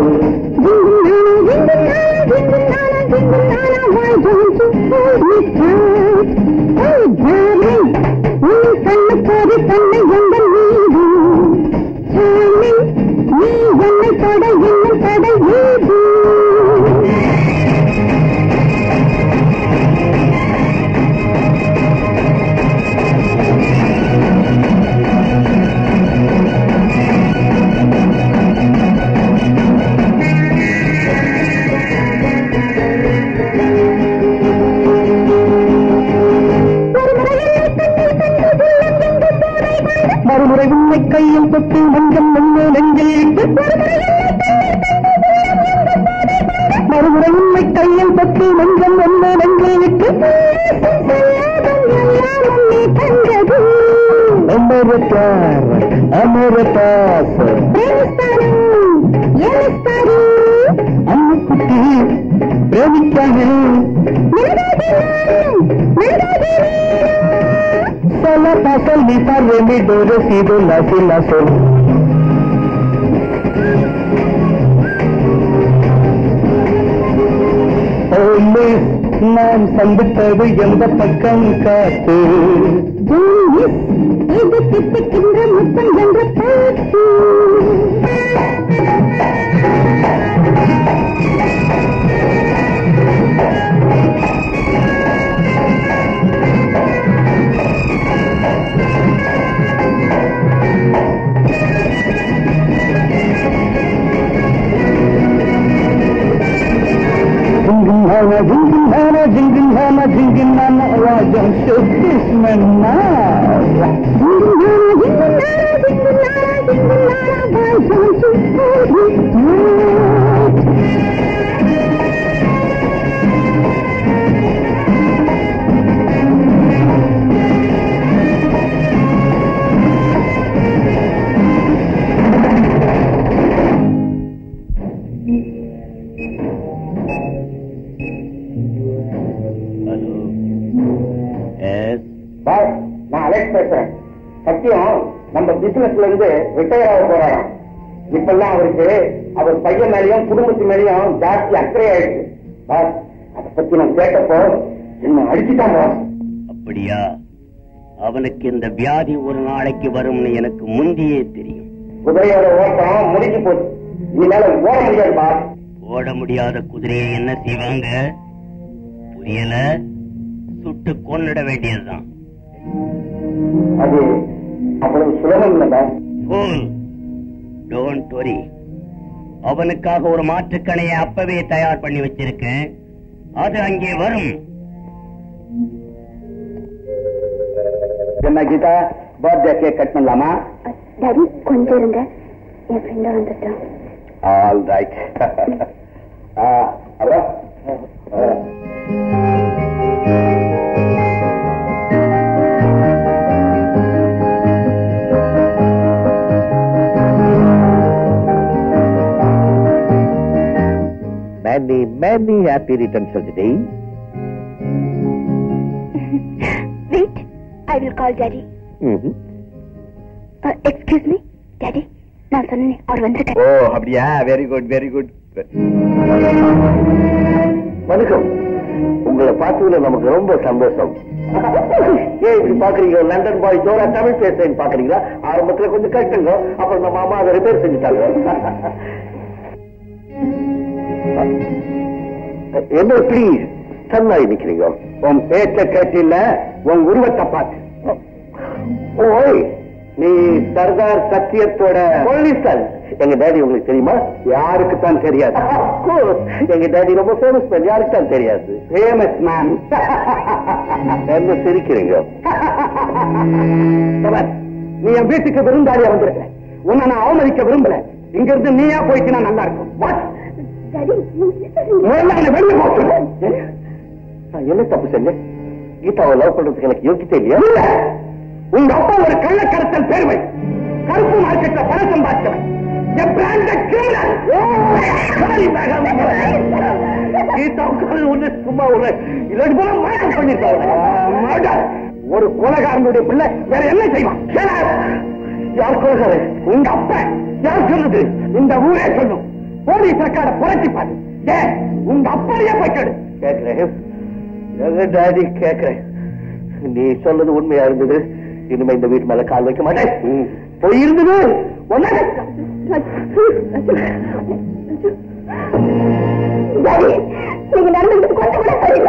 மறுமுறை உன்னை கையில் தொட்டு மஞ்சள் முன்னு நெஞ்சில் இட்டு மறுமுறை உன்னை கையில் தொட்டு மஞ்சள் முன்னு நெஞ்சில் இட்டு அமர பியார் அமர பாஸ் அம்முக்குட்டி பிரேமிக்காக Sola pasa mi padre mi duro sido la fila sol. நான் சந்தித்தது எந்த பக்கம் காத்து இது திட்டுக்கின்ற முத்தம் என்ற பாட்டு Jingle jingle hana, jingle hana, jingle hana, why don't you kiss me now? Jingle hana, jingle hana, jingle hana, jingle hana, why don't you hold me tight? Hello yes பாய் நான் அலெக்ஸ் பேசுறேன் சத்தியம் நம்ம பிசினஸ்ல இருந்து ரிட்டையர் ஆக போறாராம் இப்பெல்லாம் அவருக்கு அவர் பையன் மேலயும் குடும்பத்து மேலயும் ஜாஸ்தி அக்கறை ஆயிடுச்சு பாஸ் அதை பத்தி நான் கேட்டப்போ என்ன அடிச்சுட்டான் பாஸ் அப்படியா அவனுக்கு இந்த வியாதி ஒரு நாளைக்கு வரும்னு எனக்கு முந்தியே தெரியும் குதிரையோட ஓட்டம் முடிஞ்சு போச்சு இனிமேல ஓட முடியாது பாஸ் ஓட முடியாத குதிரையை என்ன செய்வாங்க புரியல சுட்டு கொன்னிட வேண்டியதுதான் அது அவ்வளவு சுலபம் இல்லைங்க டோன்ட் வரி அவனுக்காக ஒரு மாற்றுக்கணையை அப்பவே தயார் பண்ணி வச்சிருக்கேன் அது அங்கே வரும் என்ன கீதா பர்த்டே கேக் கட் பண்ணலாமா டாடி கொஞ்சம் இருங்க என் ஃப்ரெண்டா வந்துட்டான் ஆல் ரைட் அப்புறம் Many, many happy returns of the day. Wait I will call daddy Mm-hmm. Excuse me daddy நான் சொன்னேன் அவர் வந்திருக்காரு ஓ அப்படியா வெரி குட் வெரி குட் வணக்கம் உங்களை பார்த்ததுல நமக்கு ரொம்ப சந்தோஷம் ஏன் இப்படி பாக்குறீங்க லண்டன் பாய் ஜோரா தமிழ் பேசுறேன்னு பாக்குறீங்களா ஆரம்பத்துல கொஞ்சம் கஷ்டங்க அப்புறம் நம்ம அம்மா அதை ரிப்பேர் செஞ்சுட்டாங்க என்ன இப்படி சன்னாய் நிக்கிறீங்க உன் பேச்ச கேட்டு இல்ல உன் உருவத்தை பார்த்து ஓய் நீ சர்தார் சத்தியத்தோட போலீஸ்கார் எங்க டேடி உங்களுக்கு தெரியுமா யாருக்கு தான் தெரியாது எங்க டேடி ரொம்ப ஃபேமஸ் மேன் யாருக்கு தான் தெரியாது ஃபேமஸ் மேன் என்ன சிரிக்கிறீங்க சபாஷ். நீ என் வீட்டுக்கு விருந்தாளியா வந்திருக்க உன்னை நான் அவமதிக்க விரும்பல இங்க இருந்து நீயா போயிட்டு நான் நல்லா இருக்கும் What? முதல்ல என்னை வெளியே போ சொல்லு. நான் என்ன தப்பு செஞ்சேன் கீதாவை லவ் பண்றதுக்கு எனக்கு யோகித்தே இல்லையா உங்க அப்பா ஒரு கள்ளக்கடத்தல் பேர்வை கருப்பு மார்க்கெட்ல பணம் சம்பாதிச்சவன் என் பிராண்டட் கிரிமினல் கீதாவுக்கு ஒண்ணு சும்மா ஒண்ணு இல்லாட்டி போல மயக்கம் பண்ணிருக்காங்க ஒரு கொலகாரனுடைய பிள்ளை வேற என்ன செய்வான் Shut up. யார் கொலகாரன் உங்க அப்பா யார் சொன்னது இந்த ஊரே சொல்லும் போலீஸ் ரெக்கார்ட புரட்டி பாரு ஏன் உங்க அப்படியே போய் கேடு கேட்கிறேன் எங்க டாடி கேட்கிறேன் நீ சொன்னது உண்மையா இருந்தது இனிமே இந்த வீட்டு மேல கால் வைக்க மாட்டேன் போய் இருந்தது டாடி நீங்க நடந்துக்கிட்டு கொஞ்சம் கூட சரியில்லை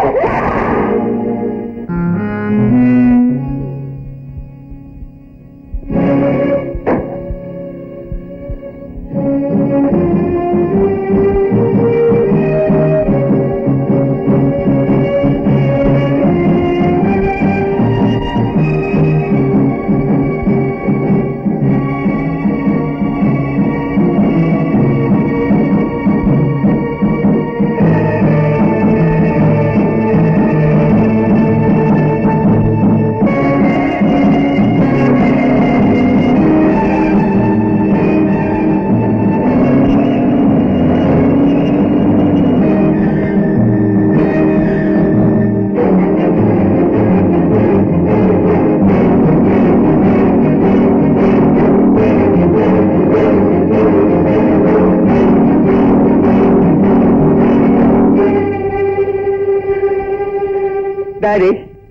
டாடி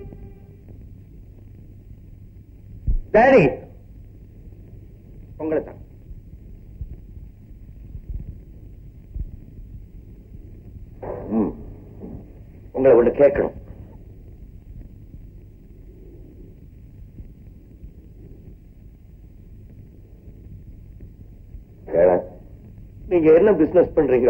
டாடி உங்களை தான் ம். உங்களை ஒண்ணு கேட்கணும் கேளேன். நீங்க என்ன பிசினஸ் பண்றீங்க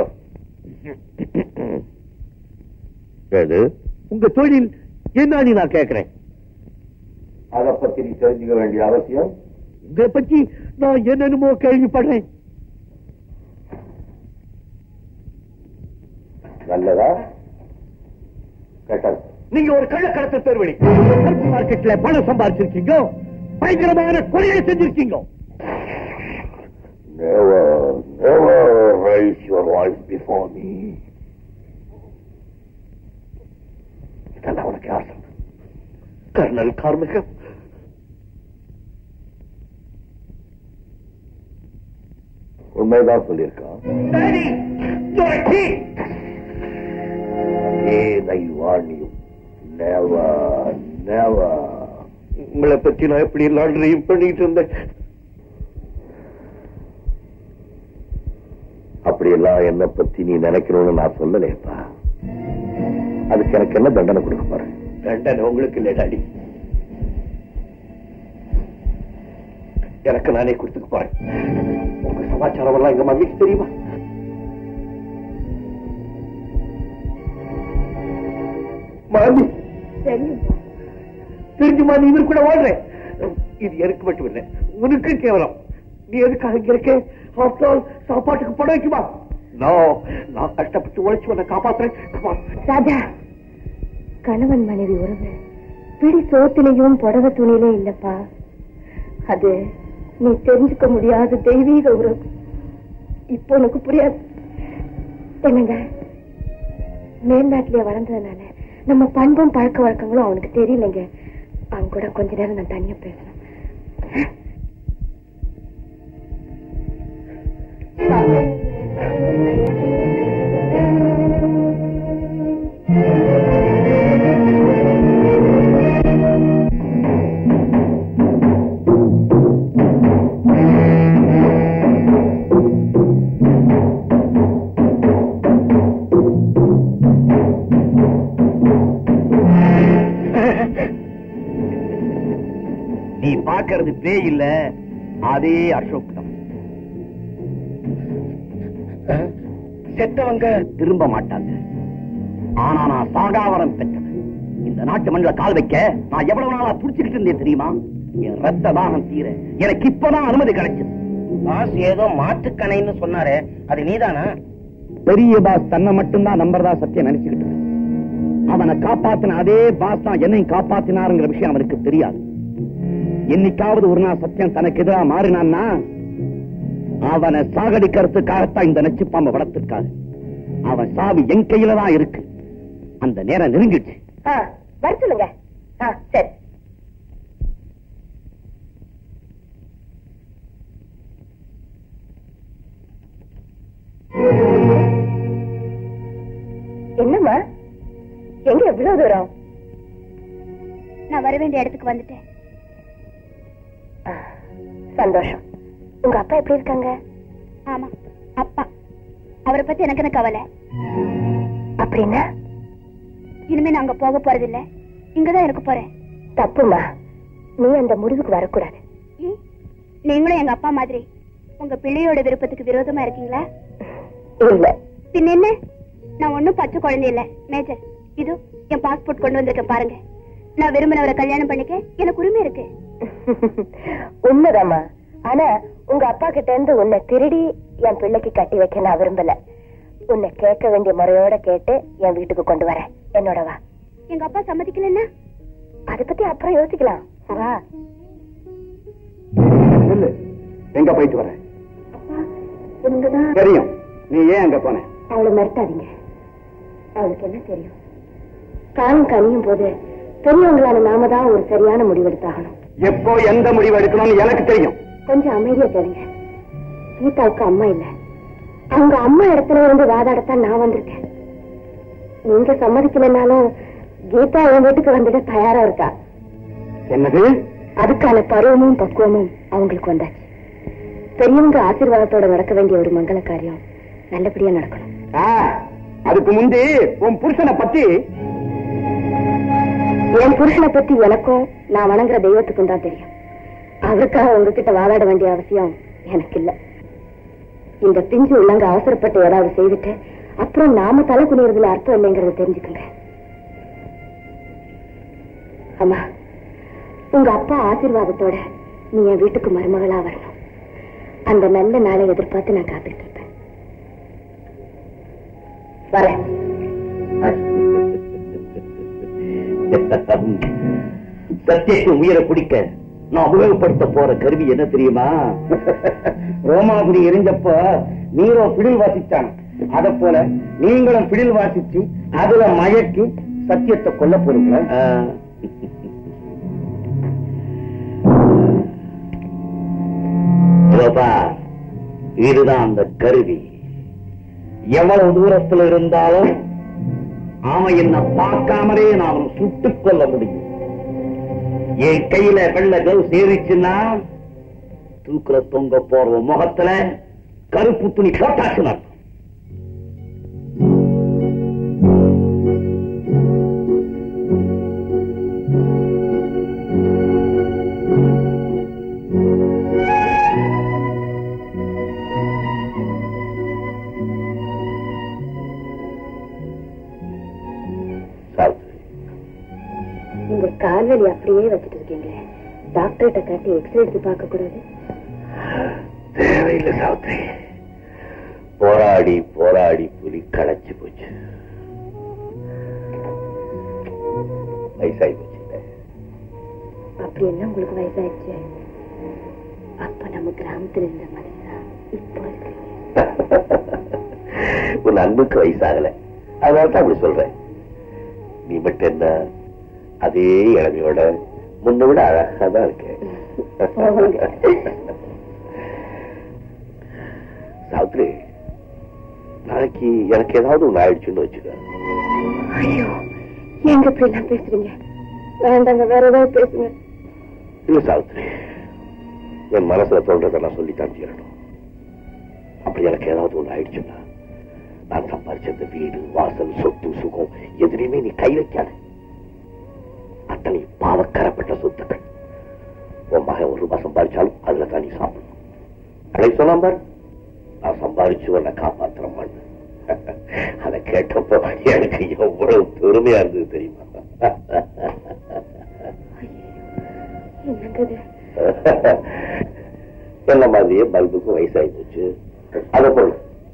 எது உங்க தொழில் என்னன்னு நான் கேட்கிறேன் அத பத்தி நீ தெரிஞ்சுக்க வேண்டிய அவசியம் உங்களை பத்தி நான் என்னென்னமோ கேள்விப்படுறேன் நல்லதா கேட்டது நீங்க ஒரு கள்ளக்கடத்தல் பேர்வழி கருப்பு மார்க்கெட்ல பணம் சம்பாதிச்சிருக்கீங்க பயங்கரமான கொலையை செஞ்சிருக்கீங்க Never, never raise your voice before me. இதெல்லாம் உனக்கு யார் சொன்னது? கர்னல் கார்மிகம் உண்மைதான் சொல்லியிருக்கான் உங்களை பத்தி நான் எப்படி லாண்டரியும் பண்ணிட்டு இருந்தேன் அப்படியெல்லாம் என்ன பத்தி நீ நினைக்கணும்னு நான் சொல்லலையப்பா அதுக்கு எனக்கு என்ன தண்டனை கொடுக்க பாரு தண்டனை உங்களுக்கு இல்லை டாடி எனக்கு நானே கொடுத்துக்க போறேன் உங்க சமாச்சாரம் எல்லாம் எங்க மம்மிக்கு தெரியுமா மாமி தெரிஞ்சுமா நீ இவர் கூட வாழ்றேன் இது எனக்கு மட்டும் இல்லை உனக்கு கேவலம் நீ எதுக்காக இங்க இருக்க After all, சாப்பாட்டுக்கு பணம் வைக்குமா நோ நான் கஷ்டப்பட்டு உழைச்சு உன்னை காப்பாத்துறேன் Come on. ராஜா கணவன் மனைவி உறவு பிடி சோத்திலையும் புடவை துணியிலும் இல்லப்பா அது நீ தெரிஞ்சுக்க முடியாத தெய்வீக உறவு இப்போ உனக்கு புரியாது என்னங்க மேல்நாட்டிலே வளர்ந்ததுனால நம்ம பண்பும் பழக்க வழக்கங்களும் அவனுக்கு தெரியலைங்க அவன் கூட கொஞ்ச நேரம் நான் தனியா பேசணும் நீ பாக்குறது பேய் இல்ல அதே அசோக் தான் செத்தவங்க திரும்ப மாட்டாங்க ஆனா நான் சாகாவரம் பெற்றவன் இந்த நாட்டு மண்ணில் கால் வைக்க நான் எவ்வளவு நாளா துடிச்சுக்கிட்டு இருந்தேன் தெரியுமா என் ரத்த தாகம் தீர எனக்கு இப்பதான் அனுமதி கிடைச்சது பாஸ் ஏதோ மாட்டுக்கணைன்னு சொன்னாரே அது நீதானா பெரிய பாஸ் தன்னை மட்டும்தான் நம்புறதா சத்தியம் நினைச்சுக்கிட்டு இருக்கான். அவனை காப்பாத்தின அதே பாஸ் தான் என்னையும் காப்பாத்தினாருங்கிற விஷயம் அவனுக்கு தெரியாது என்னைக்காவது ஒரு நாள் சத்தியம் தனக்கு எதிரா மாறினான்னா அவனை சாகடிக்கிறதுக்காகத்தான் இந்த நச்சுப்பாம்பை வளர்த்திருக்காரு அவன் சாவி என் கையில தான் இருக்கு அந்த நேரம் நெருங்கிடுச்சு வர சொல்லுங்க ஆ, சரி என்னம்மா எங்க எவ்வளவு தூரம் நான் வர வேண்டிய இடத்துக்கு வந்துட்டேன் ஆ, சந்தோஷம் உங்க அப்பா எப்படி இருக்காங்க ஆமா அப்பா அவரை பத்தி எனக்கு என்ன கவலை அப்படின்னா இனிமே நான் அங்க போக போறது இல்ல இங்கதான் இருக்க போறேன் தப்புமா நீ அந்த முடிவுக்கு வரக்கூடாது ம்? நீங்களும் எங்க அப்பா மாதிரி உங்க பிள்ளையோட விருப்பத்துக்கு விரோதமா இருக்கீங்களா இல்ல பின்ன என்ன நான் ஒண்ணும் பச்சை குழந்தை இல்ல மேஜர் இது என் பாஸ்போர்ட் கொண்டு வந்திருக்கேன் பாருங்க நான் விரும்பினவரை கல்யாணம் பண்ணிக்க எனக்கு உரிமை இருக்கு உண்மைதாம்மா ஆனா உங்க அப்பா கிட்ட இருந்து உன்னை திருடி என் பிள்ளைக்கு கட்டி வைக்க நான் விரும்பல உன்னை கேட்க வேண்டிய முறையோட கேட்டு என் வீட்டுக்கு கொண்டு வரேன் என்னோட வா எங்க அப்பா சம்மதிக்கலன்னா அத பத்தி அப்புறம் யோசிக்கலாம் வா சொல்லு எங்க போயிட்டு வர இங்கதான் தெரியும் நீ ஏன் அங்க போன அவளை மிரட்டாதீங்க அவளுக்கு என்ன தெரியும் காலம் கனியும் போது பெரியவங்களான நாம தான் ஒரு சரியான முடிவெடுத்தாகணும் எப்போ எந்த முடிவு எடுக்கணும்னு எனக்கு தெரியும் கொஞ்சம் அமைதியா கேளுங்க கீதாவுக்கு அம்மா இல்ல அவங்க அம்மா இடத்துல இருந்து வாதாடத்தான் நான் வந்திருக்கேன் நீங்க சம்மதிக்கலைன்னாலும் கீதா என் வீட்டுக்கு வந்துட தயாரா இருக்கா என்னது அதுக்கான பருவமும் பக்குவமும் அவங்களுக்கு வந்தாச்சு பெரியவங்க ஆசீர்வாதத்தோட நடக்க வேண்டிய ஒரு மங்கள காரியம் நல்லபடியா நடக்கணும் ஆ, அதுக்கு முந்தி உன் புருஷனை பத்தி என் புருஷனை பத்தி எனக்கும் நான் வணங்குற தெய்வத்துக்கும் தான் தெரியும் அவருக்காக உங்ககிட்ட வாதாட வேண்டிய அவசியம் எனக்கு இல்ல இந்த பிஞ்சு உள்ளங்க அவசரப்பட்டு ஏதாவது செய்துட்டு அப்புறம் நாம தலை குனியறதுல அர்த்தம் இல்லைங்கறத தெரிஞ்சுக்கங்க அம்மா உங்க அப்பா ஆசீர்வாதத்தோட நீ என் வீட்டுக்கு மருமகளா வரணும் அந்த நல்ல நாளை எதிர்பார்த்து நான் காத்துட்டு இருப்பேன் வரேன் சத்தியத்தை உயிரை பிடிக்க நான் உபயோகப்படுத்த போற கருவி என்ன தெரியுமா ரோமாபுரி எரிஞ்சப்ப நீரோ பிடில் வாசிச்சான் அத போல நீங்களும் பிடில் வாசிச்சு அதுல மயக்கி சத்தியத்தை கொல்ல போறீங்களா இதோபா, இதுதான் அந்த கருவி எவ்வளவு தூரத்துல இருந்தாலும் அவன் என்ன பார்க்காமலே நான் அவனை சுட்டுக் கொள்ள முடியும் என் கையில வெள்ள கவு சேரிச்சுன்னா தூக்குல தொங்க போற முகத்துல கருப்பு துணி போட்டாச்சுன்னு அர்த்தம். டாக்டர்கிட்ட காட்டி எக்ஸ்ரே எடுத்து பார்க்க கூடாது தேவையில்லை சாவித்ரி போராடி போராடி புலி களைச்சு போச்சு வயசாகி போச்சு அப்படி என்ன உங்களுக்கு வயசாயிடுச்சு அப்ப நம்ம கிராமத்துல இருந்த மாதிரி தான் இப்போ இருக்கீங்க உன் அன்புக்கு வயசாகல அதனால தான் அப்படி சொல்றேன் நீ மட்டும் என்ன அதே இளமையோட முன்ன விட அழகா தான் இருக்க சாவித்ரி நாளைக்கு எனக்கு ஏதாவது ஒண்ணு ஆயிடுச்சுன்னு வச்சுக்க ஐயோ எங்க இப்படி எல்லாம் பேசுறீங்க வேண்டாங்க வேற ஏதாவது பேசுங்க இல்ல சாவித்ரி என் மனசுல தோன்றதை நான் சொல்லித்தான் தீரணும் அப்படி எனக்கு ஏதாவது ஒண்ணு ஆயிடுச்சுன்னா நான் சம்பாதிச்ச இந்த வீடு வாசல் சொத்து சுகம் எதுலையுமே நீ கை வைக்காத அத்தனை பாவக்கரப்பட்ட சொத்துக்கள் உன் மகன் ஒரு ரூபாய் சம்பாதிச்சாலும் அதுல தான் நீ சாப்பிடணும் அடை சொன்னாம் பார் நான் சம்பாதிச்சு உன்னை காப்பாத்துறேன் அதை கேட்டப்போ எனக்கு எவ்வளவு பெருமையா இருந்தது தெரியுமா என்னங்க இது? என்ன மாதிரியே பல்புக்கு வயசாகி போச்சு அதை போல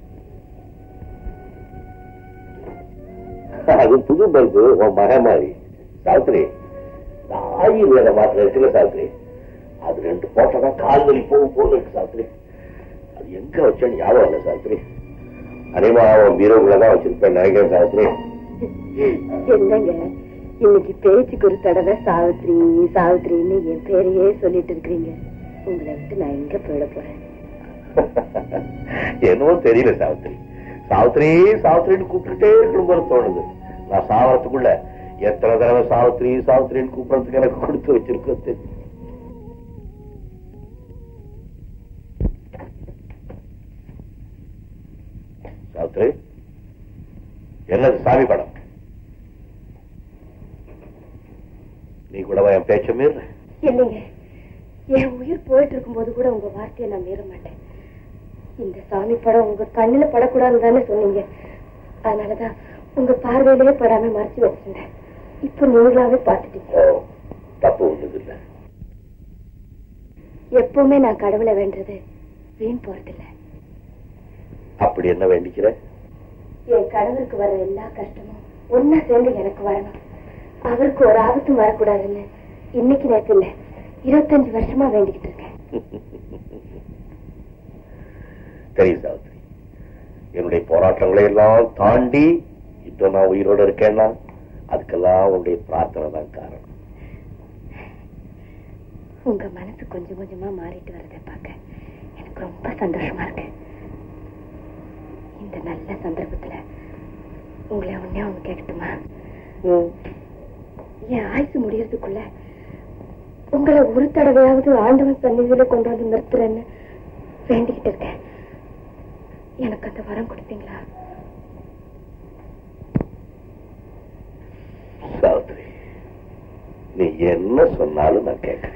அது புது பல்பு உன் மக மாதிரி சாவித்ரி ஆயில் வேலை மாத்திரம் இருக்குல்ல சாவித்ரி அது ரெண்டு போட்டதான் கால் வலி போகும் போல இருக்கு சாவித்ரி அது எங்க வச்சேன்னு ஞாபகம் இல்லை சாவித்ரி அதேமா அவன் பீரோக்குள்ளதான் வச்சிருப்பேன் நினைக்கிறேன் சாவித்ரி என்னங்க இன்னைக்கு பேச்சுக்கு ஒரு தடவை சாவித்ரி சாவித்ரின்னு என் பேரையே சொல்லிட்டு இருக்கிறீங்க உங்களை விட்டு நான் எங்க போயிட போறேன் என்னவோ தெரியல சாவித்ரி சாவித்ரி சாவித்ரின்னு கூப்பிட்டுட்டே இருக்கணும் போல தோணுது நான் சாவறதுக்குள்ள எத்தனை தடவை சாவித்ரி சாவித்ரின்னு கூப்பிடறதுக்கு எனக்கு கொடுத்து வச்சிருக்கோம் தெரியும் சாவித்ரி என்னது சாமி படம் நீ கூடவா என் பேச்ச மீற இல்லைங்க என் உயிர் போயிட்டு இருக்கும்போது கூட உங்க வார்த்தையை நான் மீற மாட்டேன் இந்த சாமி படம் உங்க கண்ணுல படக்கூடாதுன்னு தானே சொன்னீங்க அதனாலதான் உங்க பார்வையிலேயே படாம மறைச்சு வச்சிருந்தேன் இப்ப நீங்களாவே பார்த்துட்டீங்க ஓ, தப்பு ஒண்ணுது இல்ல எப்பவுமே நான் கடவுளை வேண்டது வீண் போறதில்ல அப்படி என்ன வேண்டிக்கிற என் கணவருக்கு வர எல்லா கஷ்டமும் ஒன்னா சேர்ந்து எனக்கு வரணும் அவருக்கு ஒரு ஆபத்தும் வரக்கூடாதுன்னு இன்னைக்கு நேத்து இல்ல இருபத்தஞ்சு வருஷமா வேண்டிக்கிட்டு இருக்கேன் தெரியும் சாவித்ரி என்னுடைய போராட்டங்களை எல்லாம் தாண்டி இப்போ நான் உயிரோட இருக்கேன்னா அதுக்கெல்லாம் உன்னுடைய பிரார்த்தனை தான் காரணம் உங்க மனசு கொஞ்சம் கொஞ்சமா மாறிட்டு வரதை பார்க்க எனக்கு ரொம்ப சந்தோஷமா இருக்கு இந்த நல்ல சந்தர்ப்பத்துல உங்களை ஒன்னே ஒண்ணு கேட்கட்டுமா என் ஆயுசு முடியறதுக்குள்ள உங்களை ஒரு தடவையாவது ஆண்டவன் சந்நிதியில கொண்டு வந்து நிறுத்துறேன்னு வேண்டிக்கிட்டு இருக்கேன் எனக்கு அந்த வரம் கொடுத்தீங்களா சாவித்ரி நீ என்ன சொன்னாலும் நான் கேட்கிறேன்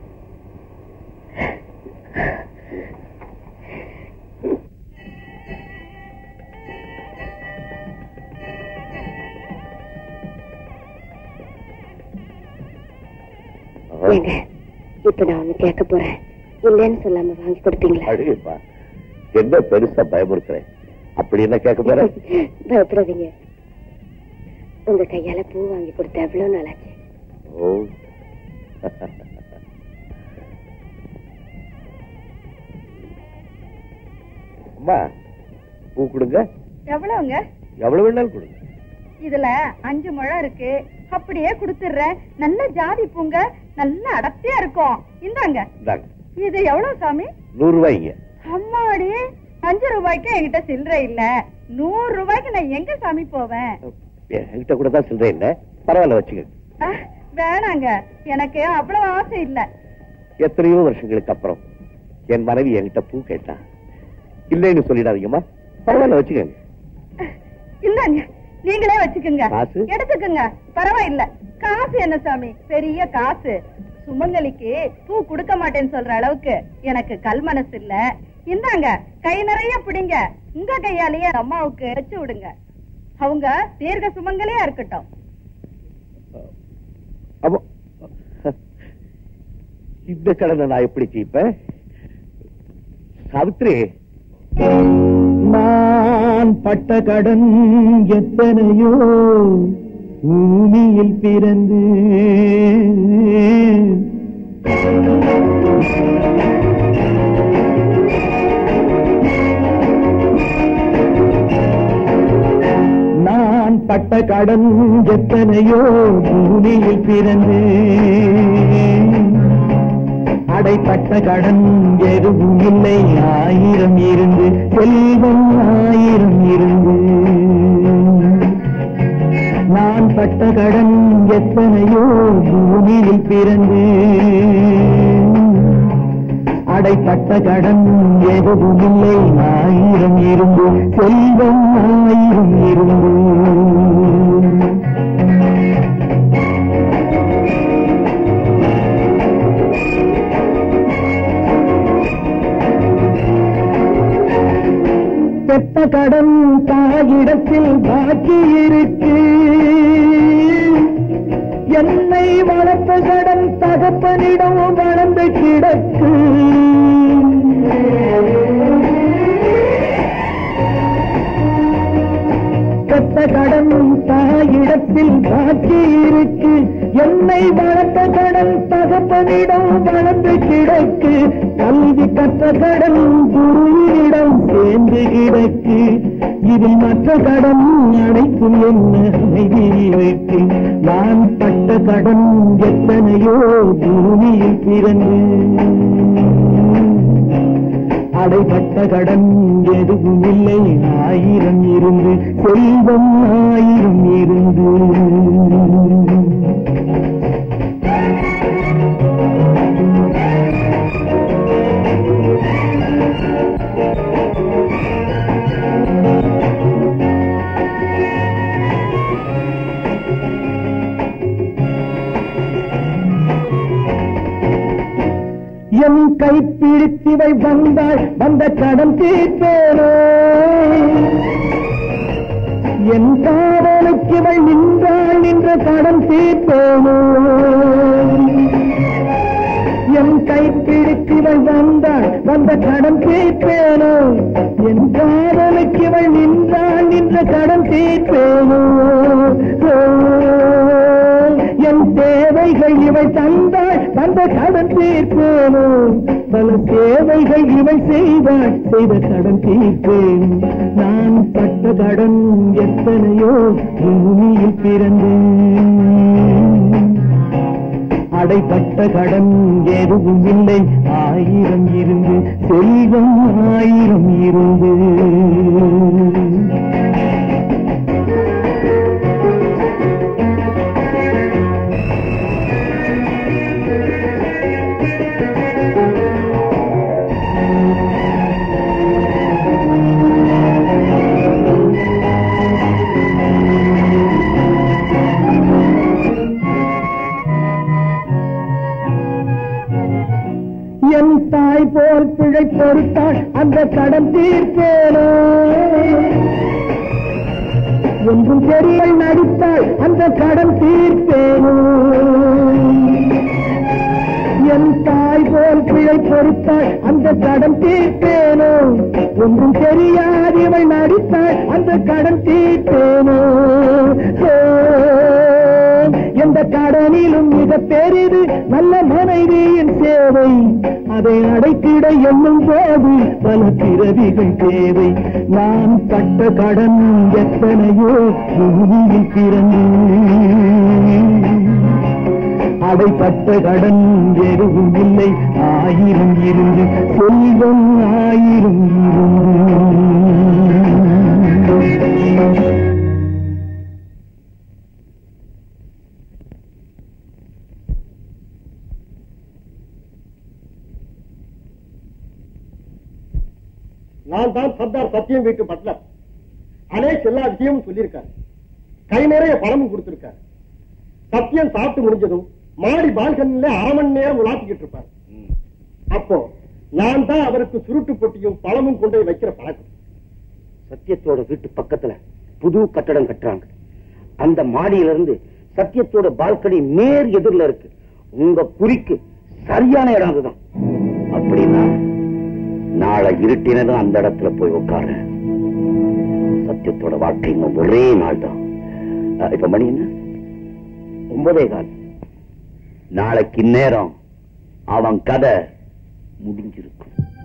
ஏங்க இப்ப நான் ஒண்ணு கேட்க போறேன் இல்லைன்னு சொல்லாம வாங்கி கொடுப்பீங்களா அழுகப்பா என்ன பெருசா பயமுறுத்துறேன் அப்படி என்ன கேட்க போற பயப்படாதீங்க உங்க கையால பூ வாங்கி கொடுத்த எவ்வளவு நாளாச்சு ஓ அம்மா பூ கொடுங்க எவ்வளவுங்க எவ்வளவு வேணாலும் கொடுங்க இதுல அஞ்சு முழம் இருக்கு அப்படியே கொடுத்துடுறேன் நல்ல ஜாதி பூங்க நல்ல அடர்த்தியா இருக்கும் இந்தாங்க இந்தாங்க இது எவ்வளவு சாமி நூறு ரூபாய்ங்க அம்மாடி அஞ்சு ரூபாய்க்கு என்கிட்ட சில்லறை இல்ல நூறு ரூபாய்க்கு நான் எங்க சாமி போவேன் என்கிட்ட கூட தான் சொல்றேன் என்ன பரவாயில்ல வச்சுக்க அஹ், வேணாங்க எனக்கு அவ்வளவு ஆசை இல்ல எத்தனையோ வருஷங்களுக்கு அப்புறம் என் மனைவி என்கிட்ட பூ கேட்டா இல்லைன்னு சொல்லிடாதீங்கம்மா பரவாயில்ல வச்சுக்கங்க அஹ், இந்தாங்க நீங்களே வச்சுக்குங்க காசு? எடுத்துக்குங்க பரவாயில்ல காசு என்ன சாமி பெரிய காசு சுமங்கலிக்கு பூ கொடுக்க மாட்டேன்னு சொல்ற அளவுக்கு எனக்கு கல் மனசு இல்ல இந்தாங்க கை நிறைய பிடிங்க உங்க கையாலேயே அம்மாவுக்கு வச்சு விடுங்க அவங்க தீர்க்க சுமங்கலியா இருக்கட்டும் அப்போ இந்த கடனை நான் எப்படி தீப்பேன் சாவித்ரி நான் பட்ட கடன் எத்தனையோ பூமியில் பிறந்து நான் பட்ட கடன் எத்தனையோ பூமியில் பிறந்து அடைப்பட்ட கடன் எதுவும் இல்லை ஆயிரம் இருந்து செல்வம் ஆயிரம் இருந்து நான் பட்ட கடன் எத்தனையோ பூமியில் பிறந்து அடைப்பட்ட கடன் எதுவும் இல்லை ஆயிரம் இருந்து செல்வம் ஆயிரம் இருந்து பெத்த கடன் தாயிடத்தில் பாக்கி இருக்கு என்னை வளர்த்த கடன் தகப்பனிடம் வளர்ந்து கிடக்கு பெத்த கடன் தாயிடத்தில் பாக்கி இருக்கு என்னை வளர்த்த கடன் தகப்பனிடம் வளர்ந்து கிடக்கு கல்வி கற்ற கடன் குருவினிடம் சேர்ந்து கிடக்கு இதில் மற்ற கடன் அடைக்கும் என்ன அமைதி இருக்கு நான் பட்ட கடன் எத்தனையோ பூமியில் பிறந்து அடைப்பட்ட கடன் எதுவும் இல்லை ஆயிரம் இருந்து செல்வம் ஆயிரம் இருந்து என் கை பிடித்திவை வந்தாள் வந்த கடன் தீர்ப்பேனோ என் காதலுக்கு இவள் நின்றாள் நின்ற கடன் தீர்ப்பேனோ என் கை பிடித்திவள் வந்தாள் வந்த கடன் தீர்ப்பேனோ என் காதலுக்கு இவள் நின்றாள் நின்ற கடன் தீர்ப்பேனோ ஓ, என் தேவைகள் இவள் தந்தாள் தந்த கடன் தீர்ப்பேனோ பல தேவைகள் இவள் செய்தாள் செய்த கடன் தீர்ப்பேன் நான் பட்ட கடன் எத்தனையோ பூமியில் பிறந்தேன் அடைப்பட்ட கடன் எதுவும் இல்லை ஆயிரம் இருந்து செல்வம் ஆயிரம் இருந்து என் தாய் போல் பிழை பொறுத்தாள் அந்த கடன் தீர்ப்பேனோ ஒன்றும் பெரியல் நடித்தாள் அந்த கடன் தீர்ப்பேனோ என் தாய் போல் பிழை பொறுத்தாள் அந்த கடன் தீர்ப்பேனோ ஒன்றும் தெரியாதவள் நடித்தாள் அந்த கடன் தீர்ப்பேனோ ஓ, எந்த கடனிலும் மிக பெரிது நல்ல மனைவியின் சேவை அதை அடைத்திட எண்ணும் போது பல பிறவிகள் தேவை நான் பட்ட கடன் எத்தனையோ பூமியில் பிறந்தேன் அடைப்பட்ட கடன் எதுவும் இல்லை ஆயிரம் இருந்து செல்வம் ஆயிரம் இருந்து நான் தான் சர்தார் சத்தியம் வீட்டு பட்லர் அனேஷ் எல்லா விஷயமும் சொல்லியிருக்காரு கை நிறைய பணமும் கொடுத்திருக்காரு சத்தியம் சாப்பிட்டு முடிஞ்சதும் மாடி பால்கனில அரை மணி நேரம் உலாத்திக்கிட்டு இருப்பார் அப்போ நான் தான் அவருக்கு சுருட்டு பொட்டியும் பழமும் கொண்டு போய் வைக்கிற பழக்கம் சத்தியத்தோட வீட்டு பக்கத்துல புது கட்டடம் கட்டுறாங்க அந்த மாடியில இருந்து சத்தியத்தோட பால்கனி நேர் எதிரில இருக்கு உங்க குறிக்கு சரியான இடம் அதுதான் அப்படின்னா நாளை இருட்டினதும் அந்த இடத்துல போய் உட்காரு சத்தியத்தோட வாழ்க்கை இன்னும் ஒரே நாள் தான் அஹ், இப்ப மணி என்ன ஒன்பதே கால் நாளைக்கு இந்நேரம் அவன் கதை முடிஞ்சிருக்கும்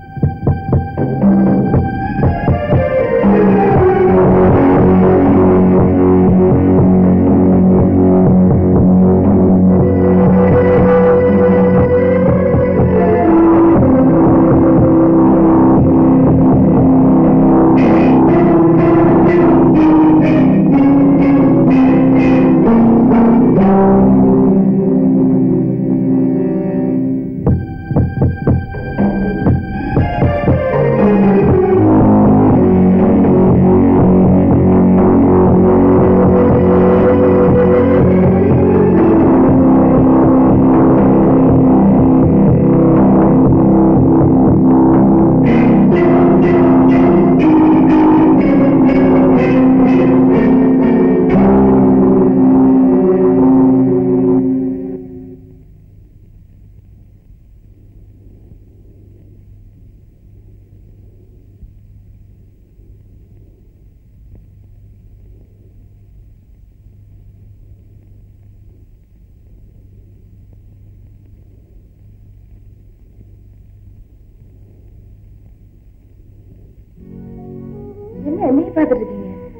என்ன நீ பாத்துட்டு இருக்கீங்க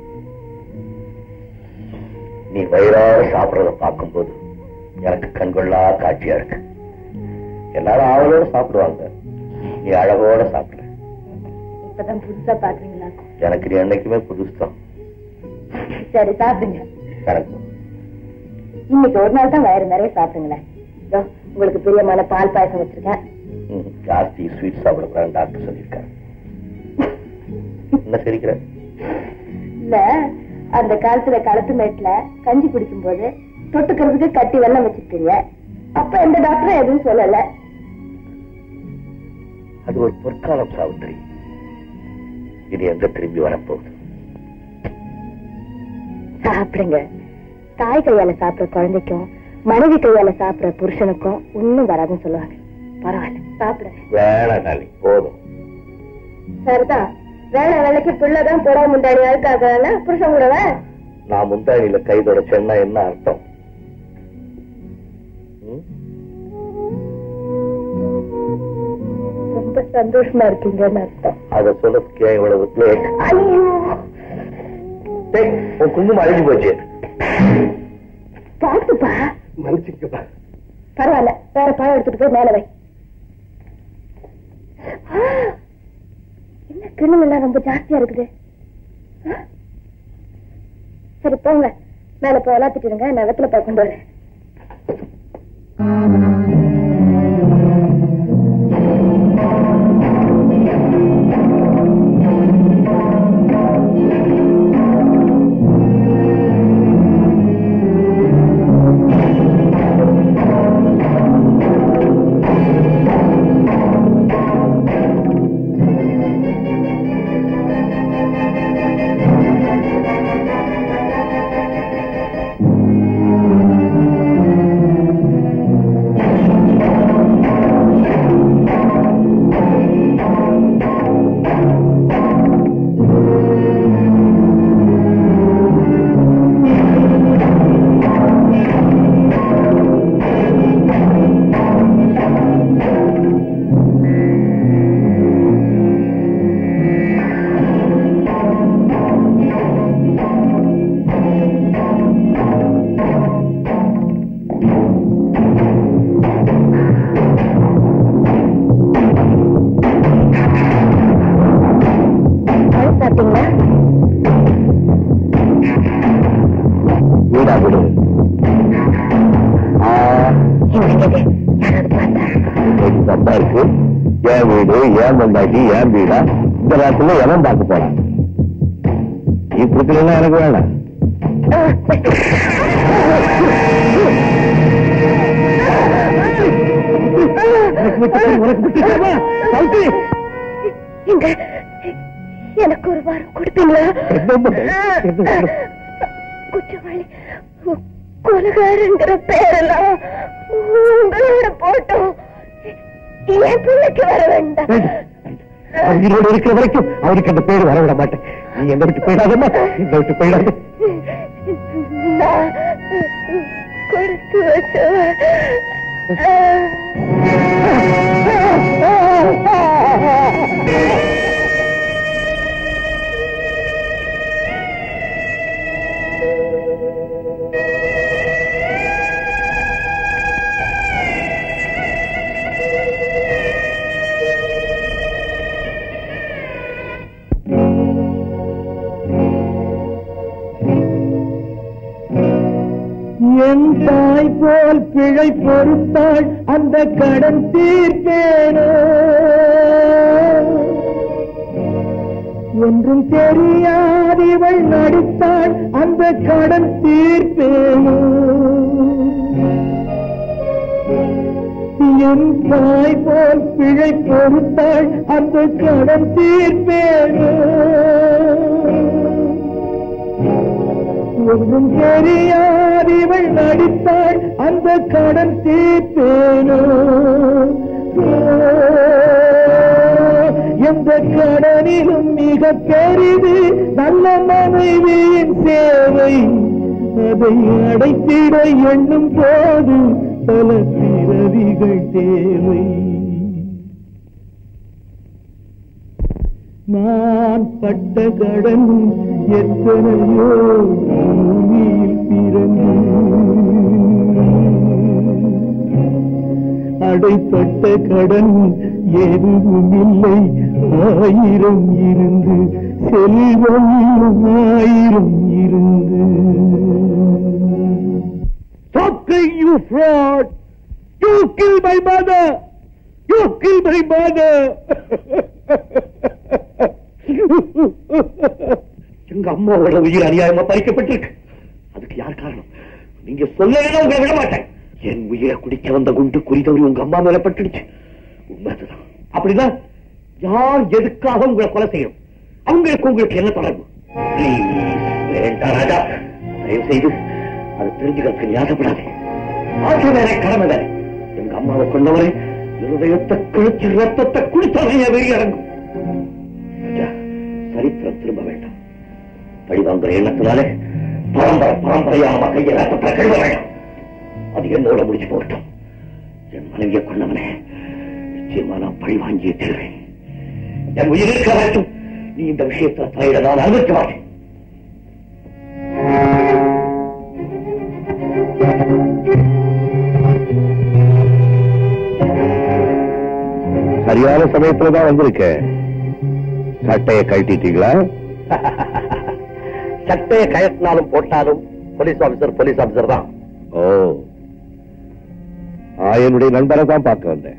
நீ வயிறார சாப்பிடறத பார்க்கும்போது எனக்கு கண்கொள்ளா காட்சியா இருக்கு எல்லாரும் ஆவலோட சாப்பிடுவாங்க நீ அழகோட சாப்பிடுற இப்பதான் புதுசா பாக்குறீங்களா எனக்கு நீ என்னைக்குமே புதுசுதான் சரி சாப்பிடுங்க கரெக்ட் இன்னைக்கு ஒரு நாள் தான் வயிறு நிறைய சாப்பிடுங்களேன் இதோ, உங்களுக்கு பிரியமான பால் பாயசம் வச்சிருக்கேன் ம், ஜாஸ்தி ஸ்வீட் சாப்பிடக்கூடாது டாக்டர் சொல்லியிருக்காரு என்ன சிரிக்கிற இல்ல அந்த காலத்துல களத்து மேட்ல கஞ்சி குடிக்கும் போது தொட்டுக்கிறதுக்கு கட்டி வெள்ளம் வச்சிருக்கீங்க அப்ப எந்த டாக்டரும் எதுவும் சொல்லல அது ஒரு பொற்காலம் சாவித்திரி இது எங்க திரும்பி வரப்போகுது சாப்பிடுங்க தாய் கையால சாப்பிடுற குழந்தைக்கும் மனைவி கையால சாப்பிடுற புருஷனுக்கும் ஒண்ணும் வராதுன்னு சொல்லுவாங்க பரவாயில்ல சாப்பிடுங்க வேணாம் நாளி போதும் சரிதான் வேலை வேலைக்கு பிள்ளைதான் புடவை முண்டாடி அழுக்காக புருஷன் கூடவா நான் முந்தாடியில கை தொடச்சேன்னா என்ன அர்த்தம் ம்? ரொம்ப சந்தோஷமா இருக்கீங்கன்னு அர்த்தம் அத சொல்லதுக்கு ஏன் இவ்வளவு late? ஐயோ டேய், உன் குங்குமம் அழிஞ்சு போச்சு பாத்துப்பா மன்னிச்சுக்கப்பா பரவாயில்ல வேற பழம் எடுத்துட்டு போய் மேல வை ஆ, என்ன கிணல் எல்லாம் ரொம்ப ஜாஸ்தியா இருக்குது ஆ? சரி போங்க மேல போய் விளாத்திட்டுருங்க நான் வெத்தலை பாய் கொண்டு வரேன் பழம் சாப்பிட்டீங்களா வீடா வீடு ஆ, என்னங்க யாராவது பார்த்தா இது தப்பா இருக்கு என் வீடு ஏன் பொண்டாட்டி ஏன் வீடா இந்த நேரத்துல எவன் பார்க்க போறான் நீ கொடுக்கலன்னா எனக்கு வேணாம் ஆ, எங்க எனக்கு ஒரு வாரம் கொடுப்பீங்களா குற்றவாளி கொலகாரங்கிற பேரெல்லாம் உங்களோட போட்டோம் என் பிள்ளைக்கு வர வேண்டாம் அவர் உயிரோடு இருக்கிற வரைக்கும் அவருக்கு அந்த பேர் வர விட மாட்டேன் நீ என்ன விட்டு போயிடாதம்மா என்ன விட்டு போயிடாத நான் கொடுத்து வச்சவன் என் தாய் போல் பிழை பொறுத்தாள் அந்த கடன் தீர்ப்பேனோ ஒன்றும் தெரியாதவள் நடித்தாள் அந்த கடன் தீர்ப்பேனோ என் தாய் போல் பிழை பொறுத்தாள் அந்த கடன் தீர்ப்பேனோ ஒன்றும் தெரியாதவள் நடித்தாள் அந்த கடன் தீர்ப்பேனோ எந்த கடனிலும் மிக பெரிது நல்ல மனைவியின் சேவை அதை அடைத்திட எண்ணும் போது பல பிறவிகள் தேவை நான் பட்ட கடன் எத்தனையோ பூமியில் பிறந்து அடைப்பட்ட கடன் எதுவும் இல்லை ஆயிரம் இருந்து செல்வம் ஆயிரம் இருந்து Talking you fraud! You killed my mother! You killed my mother! எங்க அம்மாவோட உயிர் அநியாயமா பறிக்கப்பட்டிருக்கு அதுக்கு யார் காரணம் நீங்க சொல்லலைன்னா உங்களை விட மாட்டேன் என் உயிரை குடிக்க வந்த குண்டு குறிதவரி உங்க அம்மா மேல பட்டுடுச்சு உண்மை அதுதான் அப்படிதான் யார் எதுக்காக உங்களை கொலை செய்யணும் அவங்களுக்கு உங்களுக்கு என்ன தொடர்பு Please, வேண்டாம் ராஜா தயவு செய்து அது தெரிஞ்சுக்கிறதுக்கு ஞாபகப்படாது ஆற்று வேற கடமை வேற எங்க அம்மாவை கொண்டவரை இருதயத்தை கிழிச்சு ரத்தத்தை குடித்தவரைய வெளியே இறங்கும் ராஜா, சரித்திரம் திரும்ப வேண்டாம் பழிவாங்குற எண்ணத்தினாலே பரம்பரை பரம்பரையா நம்ம கையை ரத்தத்தை கழுவ வேண்டாம் அது என்னோட முடிச்சு போகட்டும் என் மனைவியை கொண்டவனே நிச்சயமா நான் பழி வாங்கியே தருவேன் என் உயிர் இருக்கிற வரைக்கும் நீ இந்த விஷயத்துல தலையிட நான் அனுமதிக்க மாட்டேன் சரியான சமயத்துல தான் வந்திருக்கேன் சட்டையை கழட்டிட்டீங்களா சட்டையை கயத்தினாலும் போட்டாலும் போலீஸ் ஆபீசர் போலீஸ் ஆபீசர் தான் ஓ என்னுடைய நண்பரை தான் பார்க்க வந்தேன்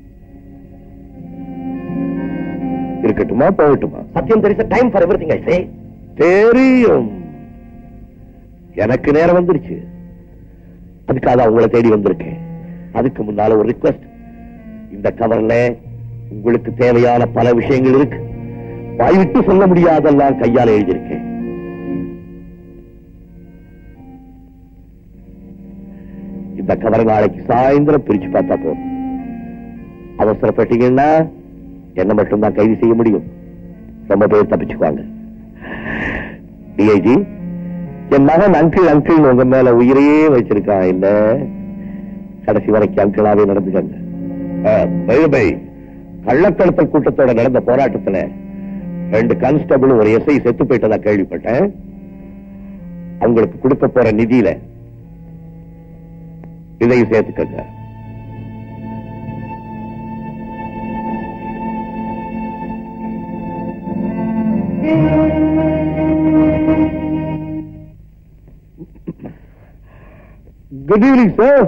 இருக்கட்டுமா போகட்டுமா சத்தியம் தெரிச time for everything I say தெரியும் எனக்கு நேரம் வந்துருச்சு அதுக்காக தான் உங்களை தேடி வந்திருக்கேன் அதுக்கு முன்னால ஒரு ரிக்வெஸ்ட் இந்த கவர்ல உங்களுக்கு தேவையான பல விஷயங்கள் இருக்கு வாய்விட்டு சொல்ல முடியாதெல்லாம் கையால எழுதியிருக்கேன் இந்த கவரை நாளைக்கு சாயந்தரம் பிரிச்சு பார்த்தா போதும் அவசரப்பட்டீங்கன்னா என்ன மட்டும்தான் கைது செய்ய முடியும் ரொம்ப பேர் தப்பிச்சுக்குவாங்க டிஐஜி என் மகன் அங்கிள் அங்கிள் உங்க மேல உயிரையே வச்சிருக்கான் இல்ல கடைசி வரைக்கும் அங்கிளாவே நடந்துக்கங்க பை பை கள்ளக்கடத்தல் கூட்டத்தோட நடந்த போராட்டத்துல ரெண்டு கான்ஸ்டபிள் ஒரு எஸ்ஐ செத்து போயிட்டதா கேள்விப்பட்டேன் அவங்களுக்கு கொடுக்க போற நிதியில இதையும் சேர்த்துக்கங்க குட் ஈவினிங் சார்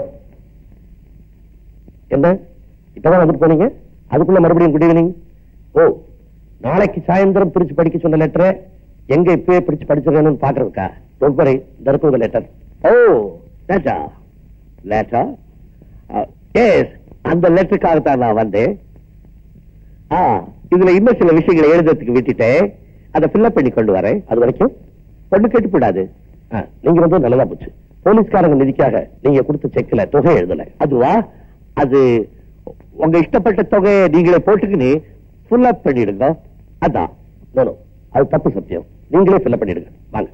என்ன இப்பதான் வந்துட்டு போனீங்க அதுக்குள்ள மறுபடியும் குட் ஈவினிங் ஓ நாளைக்கு சாயந்தரம் பிரிச்சு படிக்க சொன்ன லெட்டரை எங்க இப்பவே பிரிச்சு படிச்சிருக்கேன்னு பாக்குறதுக்கா ரொம்ப தருக்குவது லெட்டர் ஓ லேட்டா லேட்டா எஸ் அந்த லெட்டருக்காகத்தான் நான் வந்தேன் ஆ இதுல இன்னும் சில விஷயங்களை எழுதுறதுக்கு விட்டுட்டேன் அதை ஃபில்அப் பண்ணி கொண்டு வரேன் அது வரைக்கும் பொண்ணு கெட்டு போடாது நீங்க வந்து நல்லதா போச்சு போலீஸ்காரங்க நிதிக்காக நீங்க கொடுத்த செக்ல தொகை எழுதல அதுவா அது உங்க இஷ்டப்பட்ட தொகையை நீங்களே போட்டுக்கின்னு ஃபுல் அப் பண்ணிடுங்க அதான் No, no. அது தப்பு சத்தியம் நீங்களே ஃபில் பண்ணிடுங்க வாங்க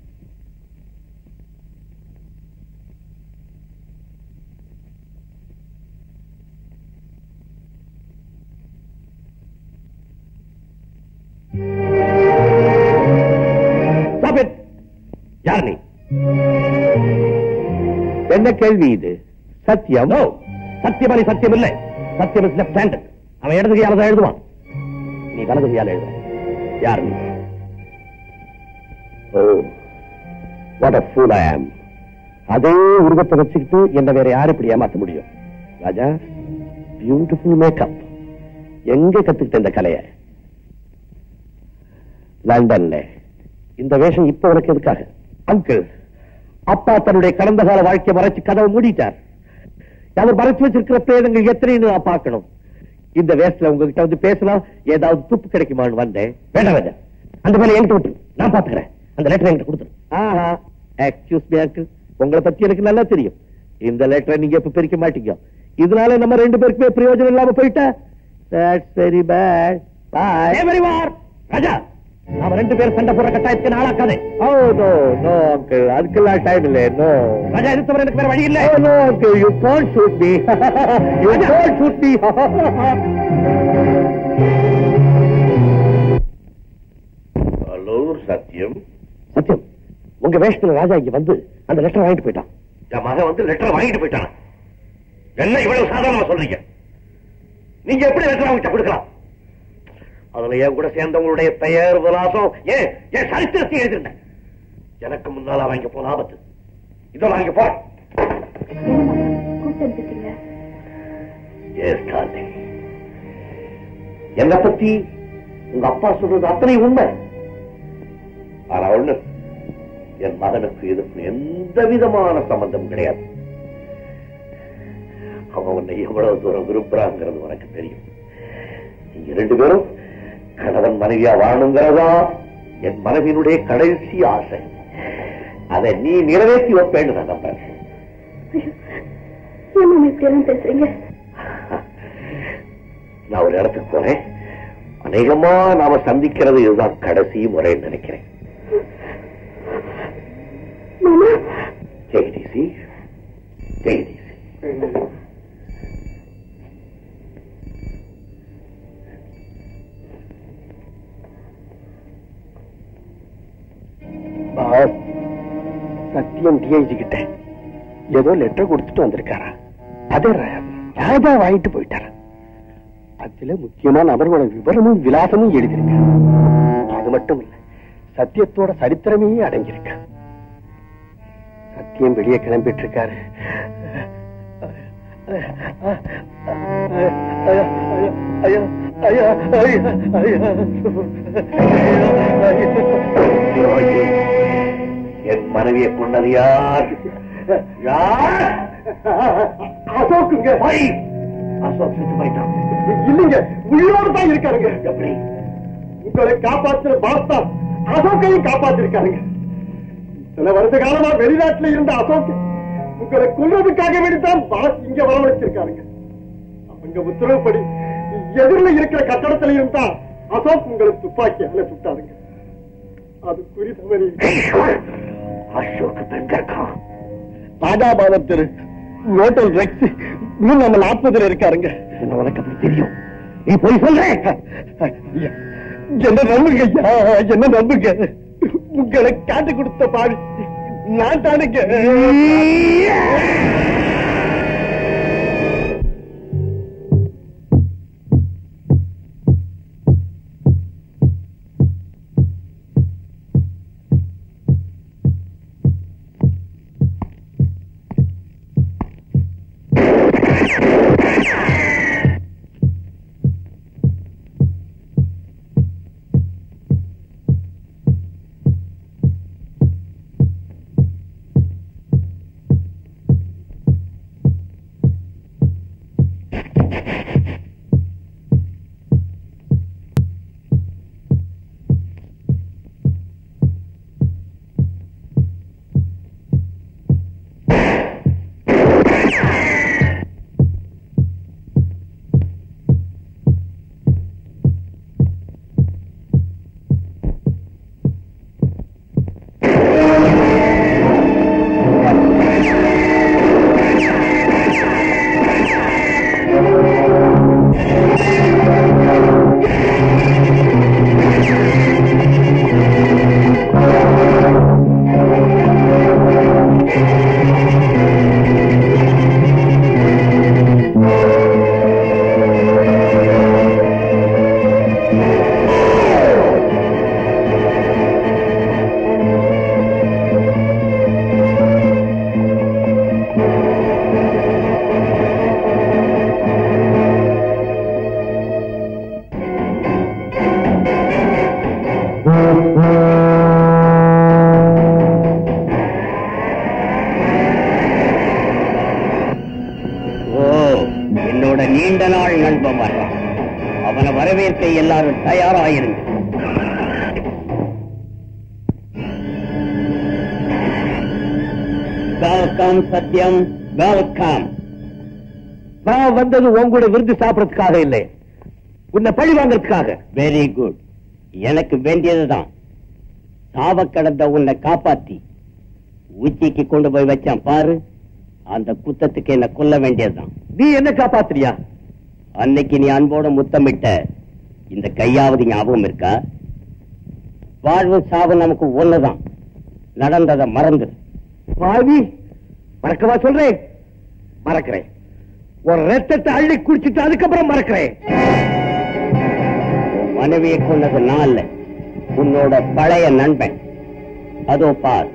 Stop it. யார் நீ என்ன கேள்வி இது சத்தியம் சத்தியமணி சத்தியம் இல்லை சத்தியம் இஸ் லெப்ட் ஹேண்டட் அவன் இடது கையால தான் எழுதுவான் நீ வலது கையால எழுத யார் நீ ஓ வாட் அ ஃபூல் ஐ ஆம் அதே உருவத்தை வச்சுக்கிட்டு என்ன வேற யார் இப்படி ஏமாத்த முடியும் ராஜா பியூட்டிஃபுல் மேக்கப் எங்க கத்துக்கிட்ட இந்த கலைய லண்டன்ல இந்த வேஷம் இப்ப உனக்கு எதுக்காக அங்கிள் அப்பா தன்னுடைய கடந்த கால வாழ்க்கையை மறைச்சு கதவை மூடிட்டார் அவர் மறைச்சு வச்சிருக்கிற பிரேதங்கள் எத்தனைன்னு நான் பார்க்கணும் இந்த வேஷத்துல உங்ககிட்ட வந்து பேசலாம் ஏதாவது துப்பு கிடைக்குமான்னு வந்தேன் வேண்டாம் வேண்டாம் அந்த வேலை என்கிட்ட விட்டு நான் பாத்துக்கிறேன் அந்த லெட்டர் என்கிட்ட கொடுத்துரு ஆஹா எக்ஸ்கியூஸ் மீ அங்கிள் உங்களை பத்தி எனக்கு நல்லா தெரியும் இந்த லெட்டரை நீங்க இப்ப பிரிக்க மாட்டீங்க இதனால நம்ம ரெண்டு பேருக்குமே பிரயோஜனம் இல்லாம போயிட்டா that's very bad boy very war Raja நாம ரெண்டு பேரும் சண்டை போடுற கட்டாயத்துக்கு நாளாக்காதே ஓ நோ நோ அங்கிள் அதுக்கெல்லாம் டைம் இல்ல நோ ராஜா இது தவிர எனக்கு வேற வழி இல்ல no uncle you can't shoot me you can't shoot me hello Sathyam Sathyam உங்க வேஷத்துல ராஜா இங்க வந்து அந்த லெட்டர் வாங்கிட்டு போயிட்டான் என் மகன் வந்து லெட்டர் வாங்கிட்டு போயிட்டான் என்ன இவ்வளவு சாதாரணமா சொல்றீங்க நீங்க எப்படி லெட்டர் அவங்கிட்ட கொடுக்கலாம் அதுல என் கூட சேர்ந்தவங்களுடைய பெயர் விலாசம் ஏன் என் சரித்திரத்தை எழுதிருந்தேன் எனக்கு முன்னால அவங்க போன ஆபத்து இதோ நான் இங்க போறேன் Yes, darling. என்னை பத்தி உங்க அப்பா சொல்றது அத்தனை உண்மை ஆனா ஒண்ணு என் மகனுக்கு இதுக்கு எந்த விதமான சம்பந்தம் கிடையாது அவன் உன்னை எவ்வளவு தூரம் விரும்புறாங்கிறது உனக்கு தெரியும் நீங்க ரெண்டு பேரும் கணவன் மனைவியா வாழணுங்கிறதா என் மனைவியினுடைய கடைசி ஆசை அதை நீ நிறைவேற்றி வைப்பேன்னு நான் நம்புறேன் ஏன் இப்படி எல்லாம் பேசுறீங்க நான் ஒரு இடத்துக்கு போறேன் அநேகமா நாம சந்திக்கிறது இதுதான் கடைசி முறைன்னு நினைக்கிறேன் மாமா ஜெயதீசி ஜெயதீசி சத்தியம் டிஐஜி கிட்ட ஏதோ லெட்டர் கொடுத்துட்டு வந்திருக்காரா அதே ராஜா வாங்கிட்டு போயிட்டாரா அதுல முக்கியமான நபர்களோட விவரமும் விலாசமும் எழுதியிருக்க அது மட்டும் இல்ல சத்தியத்தோட சரித்திரமே அடங்கியிருக்க சத்தியம் வெளியே கிளம்பிட்டு இருக்காரு என் மனைவியை கொண்டது யார் யார் அசோக்குங்க போய் அசோக் செத்து போயிட்டான் இல்லைங்க உயிரோடு தான் இருக்காருங்க எப்படி உங்களை காப்பாற்றுற பாஸ்தா அசோக்கையும் காப்பாத்திருக்காருங்க சில வருஷ காலமா வெளிநாட்டுல இருந்த அசோக் உங்களை கொல்றதுக்காக வேண்டித்தான் பாஸ் இங்க வரவழைச்சிருக்காருங்க அவங்க உத்தரவுப்படி எதிரில் இருக்கிற கட்டடத்துல இருந்தா அசோக் உங்களை துப்பாக்கியால சுட்டாருங்க அது குறி தவறி அசோக் எங்க இருக்கான் ராஜாபாலம் தெரு ஹோட்டல் ரெக்ஸ் இன்னும் நம்ம நாற்பதுல இருக்காருங்க என்ன உனக்கு அப்படி தெரியும் நீ போய் சொல்ற என்ன நம்புங்க ஐயா என்ன நம்புங்க உங்களை காட்டு கொடுத்த பாவி நான் தானுங்க ஓ என்னோட நீண்ட நாள் நண்பன் வர்றான் அவனை வரவேற்க எல்லாரும் தயாராயிருங்க வெல்கம் சத்யம் வெல்கம் நான் வந்தது உங்களோட விருது சாப்பிடறதுக்காக இல்லை உன்னை பழி வாங்கறதுக்காக வெரி குட் எனக்கு வேண்டியதுதான் சாவ கடந்த உன்னை காப்பாத்தி உச்சிக்கு கொண்டு போய் வச்சான் பாரு அந்த குத்தத்துக்கு என்ன கொல்ல வேண்டியதுதான் நீ என்ன காப்பாத்துறியா அன்னைக்கு நீ அன்போட முத்தமிட்ட இந்த கையாவது ஞாபகம் இருக்கா வாழ்வு சாவு நமக்கு ஒண்ணுதான் நடந்ததை மறந்து பாவி மறக்கவா சொல்றேன் மறக்கிறேன் ஒரு ரத்தத்தை அள்ளி குடிச்சிட்டு அதுக்கப்புறம் மறக்கிறேன் மனைவியை கொண்டது நான் இல்ல உன்னோட பழைய நண்பன் அதோ பார்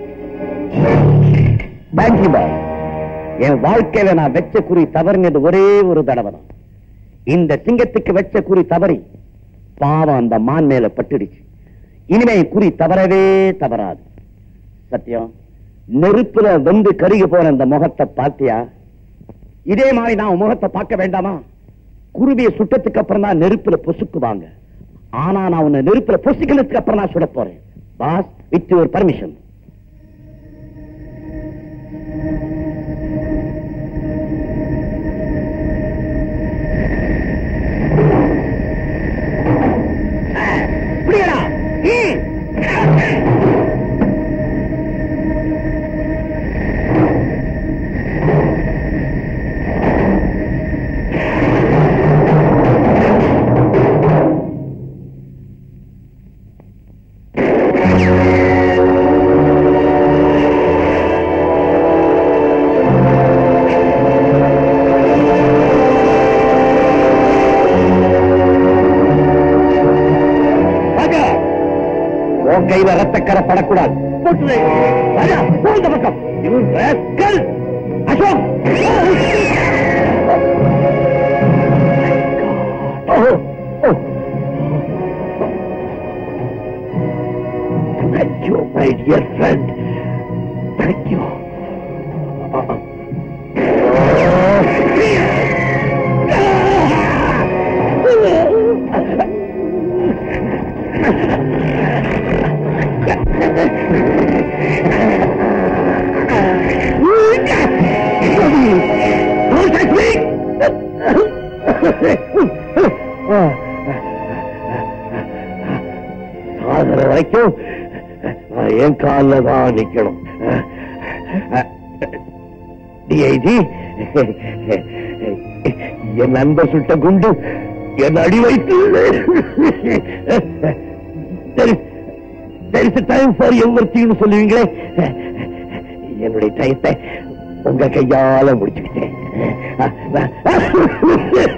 தேங்க்யூ பாய் என் வாழ்க்கையில நான் வெச்ச குறி தவறினது ஒரே ஒரு தடவை தான் இந்த சிங்கத்துக்கு வெச்ச குறி தவறி பாவம் அந்த மான் மேல பட்டுடுச்சு இனிமே குறி தவறவே தவறாது சத்தியம் நெருப்புல வெந்து கருகி போன இந்த முகத்தை பார்த்தியா இதே மாதிரி நான் உன் முகத்தை பார்க்க வேண்டாமா குருவிய சுட்டத்துக்கு அப்புறம் தான் நெருப்புல பொசுக்குவாங்க ஆனா நான் உன்னை நெருப்புல பொசுக்கினதுக்கு அப்புறம் நான் சுட போறேன் பாஸ் வித் யுவர் பர்மிஷன் புரியடா ராஜா உன் கையில ரத்தக்கரை படக்கூடாது போட்டுரு. ராஜா போ இந்த பக்கம் You rascal. Ashok Oh, oh. Thank you, my dear friend. Thank you. Don't touch me! சாகர வரைக்கும் நான் என் காலில் தான் நிக்கணும் டிஐஜி என் நண்பர் சுட்ட குண்டு என் அடி வைத்து there is a time for everything னு சொல்லுவீங்களே என்னுடைய டயத்தை உங்க கையால முடிச்சுக்கிட்டேன்